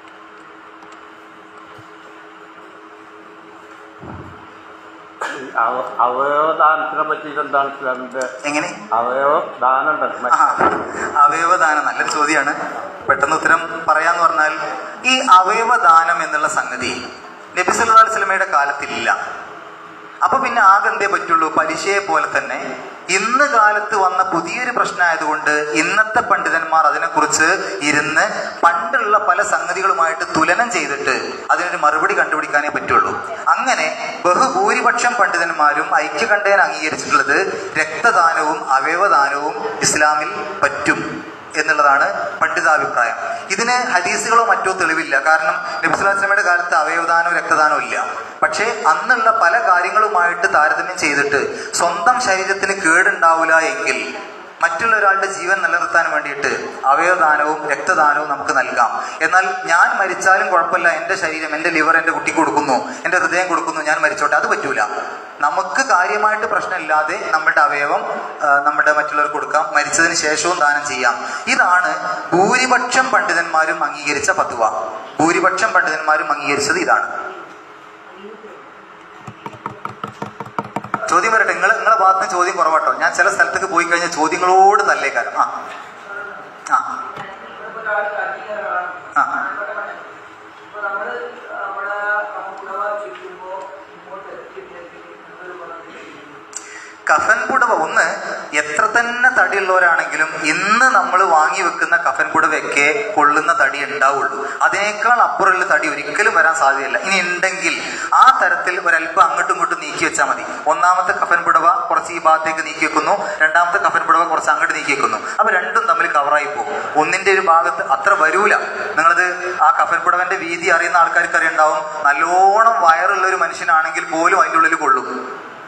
അവ- അവയവദാനത്തിനെ പറ്റിയിട്ട് എന്താണ് ഇസ്ലാമിന്റെ എങ്ങനെ അവയവ ദാനം ഉണ്ടല്ലോ ആ, മറ്റേ അവയവദാനം നല്ലൊരു ചോദ്യമാണ് പെട്ടെന്ന് ഉത്തരം പറയാന്ന് പറഞ്ഞാൽ ഈ അവയവദാനം എന്നുള്ള സംഗതി നബി സല്ലല്ലാഹു അലൈഹി വസല്ലമയുടെ കാലത്തില്ല അപ്പൊ പിന്നെ ആകെ എന്തേ പറ്റുള്ളൂ പലിശയെ പോലെ തന്നെ ഇന്ന് കാലത്ത് വന്ന പുതിയൊരു പ്രശ്നമായതുകൊണ്ട് ഇന്നത്തെ പണ്ഡിതന്മാർ അതിനെക്കുറിച്ച് ഇരുന്ന് പണ്ടുള്ള പല സംഗതികളുമായിട്ട് തുലനം ചെയ്തിട്ട് അതിനൊരു മറുപടി കണ്ടുപിടിക്കാനേ പറ്റുള്ളൂ അങ്ങനെ ബഹുഭൂരിപക്ഷം പണ്ഡിതന്മാരും ഐക്യകണ്ഠേന അംഗീകരിച്ചിട്ടുള്ളത് രക്തദാനവും അവയവദാനവും ഇസ്ലാമിൽ പറ്റും എന്നുള്ളതാണ് പണ്ഡിതാഭിപ്രായം ഇതിന് ഹദീസുകളോ മറ്റോ തെളിവില്ല കാരണം നബിസ്വലാസ്ലമയുടെ കാലത്ത് അവയവദാനവും രക്തദാനവും ഇല്ല പക്ഷേ അന്നുള്ള പല കാര്യങ്ങളുമായിട്ട് താരതമ്യം ചെയ്തിട്ട് സ്വന്തം ശരീരത്തിന് കേടുണ്ടാവില്ല എങ്കിൽ മറ്റുള്ള ഒരാളുടെ ജീവൻ നിലനിർത്താൻ വേണ്ടിയിട്ട് അവയവദാനവും രക്തദാനവും നമുക്ക് നൽകാം എന്നാൽ ഞാൻ മരിച്ചാലും കുഴപ്പമില്ല എൻ്റെ ശരീരം എൻ്റെ ലിവർ എൻ്റെ കുട്ടിക്ക് കൊടുക്കുന്നു എൻ്റെ ഹൃദയം കൊടുക്കുന്നു ഞാൻ മരിച്ചോട്ടെ അത് പറ്റൂല നമുക്ക് കാര്യമായിട്ട് പ്രശ്നമില്ലാതെ നമ്മുടെ അവയവം ആ, നമ്മുടെ മറ്റുള്ളവർക്ക് കൊടുക്കാം മരിച്ചതിന് ശേഷവും ദാനം ചെയ്യാം ഇതാണ് ഭൂരിപക്ഷം പണ്ഡിതന്മാരും അംഗീകരിച്ച പത്തുവ ഭൂരിപക്ഷം പണ്ഡിതന്മാരും അംഗീകരിച്ചത് ഇതാണ് ചോദ്യം വരട്ടെ നിങ്ങൾ നിങ്ങളെ ഭാഗത്ത് നിന്ന് ചോദ്യം കുറവാട്ടോ ഞാൻ ചില സ്ഥലത്തേക്ക് പോയി കഴിഞ്ഞാൽ ചോദ്യങ്ങളോട് തല്ലേക്കാരം ആ ആ ആ ഇപ്പൊ നമ്മള് നമ്മുടെ കുടവ ചുറ്റുമ്പോ ഇങ്ങോട്ട് എത്തിയില്ലെങ്കിൽ ഒരു പറഞ്ഞു കഫൻ പുടവ ഒന്ന് എത്ര തന്നെ തടിയുള്ളവരാണെങ്കിലും ഇന്ന് നമ്മൾ വാങ്ങി വെക്കുന്ന കഫൻ പുടവയൊക്കെ കൊള്ളുന്ന തടി ഉണ്ടാവുള്ളൂ അതിനേക്കാൾ അപ്പുറമുള്ള തടി ഒരിക്കലും വരാൻ സാധ്യതയില്ല ഇനി ഉണ്ടെങ്കിൽ ആ തരത്തിൽ ഒരല്പം അങ്ങോട്ടും ഇങ്ങോട്ടും നീക്കി വെച്ചാൽ മതി ഒന്നാമത്തെ കഫൻ പുടവ കുറച്ച് ഈ ഭാഗത്തേക്ക് നീക്കി വെക്കുന്നു രണ്ടാമത്തെ കഫൻ പുടവ കുറച്ച് അങ്ങോട്ട് നീക്കി വെക്കുന്നു അപ്പൊ രണ്ടും തമ്മിൽ കവറായി പോകും ഒന്നിന്റെ ഒരു ഭാഗത്ത് അത്ര വരൂല നിങ്ങളത് ആ കഫൻ പുടവന്റെ വീതി അറിയുന്ന ആൾക്കാർക്ക് അറിയുണ്ടാവും നല്ലോണം വയറുള്ള ഒരു മനുഷ്യനാണെങ്കിൽ പോലും അതിൻ്റെ ഉള്ളിൽ കൊള്ളും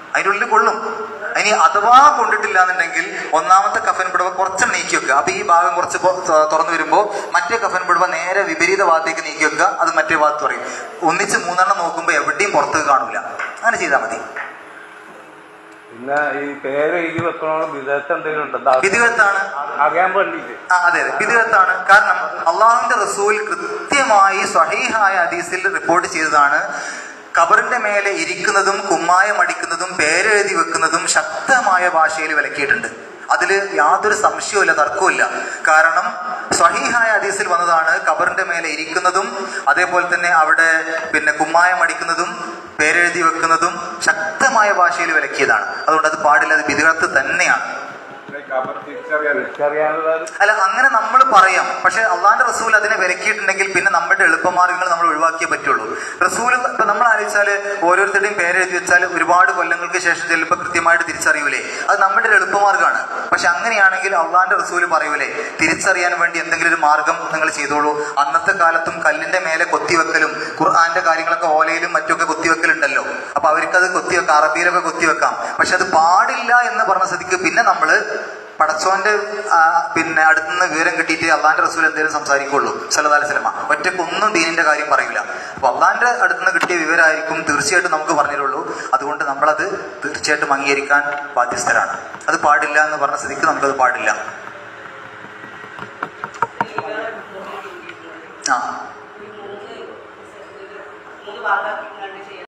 അതിൻ്റെ ഉള്ളിൽ കൊള്ളും ഇനി അഥവാ കൊണ്ടിട്ടില്ല എന്നുണ്ടെങ്കിൽ ഒന്നാമത്തെ കഫൻ പിടവ കുറച്ച് നീക്കി വെക്കുക അപ്പൊ ഈ ഭാഗം കുറച്ച് പൊ- ത- തുറന്നു വരുമ്പോൾ മറ്റേ കഫൻ പിടവ നേരെ വിപരീത ഭാഗത്തേക്ക് നീക്കി വെക്കുക അത് മറ്റേ ഭാഗത്ത് പറയും ഒന്നിച്ച് മൂന്നെണ്ണം നോക്കുമ്പോൾ എവിടെയും പുറത്തേക്ക് കാണൂല അങ്ങനെ ചെയ്താൽ മതി പിന്നെ ഈ പേര് എഴുതി വെക്കണോ വിദേശം എന്തെങ്കിലും ഉണ്ടോ വിധികത്താണ് അറിയാൻ വേണ്ടിയിട്ട് ആ, അതെ അതെ വിധികത്താണ് കാരണം അള്ളാഹുവിന്റെ റസൂൽ കൃത്യമായി സ്വഹീഹായ ഹദീസിൽ റിപ്പോർട്ട് ചെയ്തതാണ് കബറിന്റെ മേലെ ഇരിക്കുന്നതും കുമ്മായം അടിക്കുന്നതും പേരെഴുതി വെക്കുന്നതും ശക്തമായ ഭാഷയിൽ വിലക്കിയിട്ടുണ്ട് അതിൽ യാതൊരു സംശയവുമില്ല തർക്കവുമില്ല കാരണം സ്വഹീഹായ ഹദീസിൽ വന്നതാണ് കബറിന്റെ മേലെ ഇരിക്കുന്നതും അതേപോലെ തന്നെ അവിടെ പിന്നെ കുമ്മായം അടിക്കുന്നതും പേരെഴുതി വെക്കുന്നതും ശക്തമായ ഭാഷയിൽ വിലക്കിയതാണ് അതുകൊണ്ട് അത് പാടില്ല അത് വിധികത്ത് തന്നെയാണ് തിരിച്ചറിയാനുള്ള അല്ല അങ്ങനെ നമ്മൾ പറയാം പക്ഷെ അള്ളാന്റെ റസൂൽ അതിനെ വിലക്കിയിട്ടുണ്ടെങ്കിൽ പിന്നെ നമ്മുടെ എളുപ്പമാർഗ്ഗങ്ങൾ നമ്മൾ ഒഴിവാക്കിയേ പറ്റുള്ളൂ റസൂൽ ഇപ്പൊ നമ്മൾ ആലോചിച്ചാല് ഓരോരുത്തരുടെയും പേരെഴുതി വെച്ചാൽ ഒരുപാട് കൊല്ലങ്ങൾക്ക് ശേഷം ചിലപ്പോൾ കൃത്യമായിട്ട് തിരിച്ചറിയൂലേ അത് നമ്മുടെ ഒരു എളുപ്പമാർഗ്ഗമാണ് പക്ഷെ അങ്ങനെയാണെങ്കിൽ അള്ളാന്റെ റസൂൽ പറയൂലേ തിരിച്ചറിയാൻ വേണ്ടി എന്തെങ്കിലും ഒരു മാർഗം നിങ്ങൾ ചെയ്തോളൂ അന്നത്തെ കാലത്തും കല്ലിന്റെ മേലെ കൊത്തിവെക്കലും ഖുർആന്റെ കാര്യങ്ങളൊക്കെ ഓലയിലും മറ്റൊക്കെ കൊത്തിവെക്കലുണ്ടല്ലോ അപ്പൊ അവർക്കത് കൊത്തിവെക്കാം അറബിയിലൊക്കെ കൊത്തിവെക്കാം പക്ഷെ അത് പാടില്ല എന്ന് പറഞ്ഞ സ്ഥിതിക്ക് പിന്നെ നമ്മള് പടച്ചോന്റെ ആ, പിന്നെ അടുത്തുനിന്ന് വിവരം കിട്ടിയിട്ട് അള്ളാന്റെ റസൂൽ എന്തെങ്കിലും സംസാരിക്കുള്ളൂ സല്ലല്ലാഹു അലൈഹി വസല്ലമ ഒറ്റക്കൊന്നും ദീനിന്റെ കാര്യം പറയില്ല അപ്പൊ അള്ളാന്റെ അടുത്തുനിന്ന് കിട്ടിയ വിവരമായിരിക്കും തീർച്ചയായിട്ടും നമുക്ക് പറഞ്ഞിട്ടുള്ളൂ അതുകൊണ്ട് നമ്മളത് തീർച്ചയായിട്ടും അംഗീകരിക്കാൻ ബാധ്യസ്ഥരാണ് അത് പാടില്ല എന്ന് പറഞ്ഞ സ്ഥിതിക്ക് നമുക്കത് പാടില്ല ആ മൂന്ന് ഭാഗമാക്കി കണ്ട് ചെയ്യാം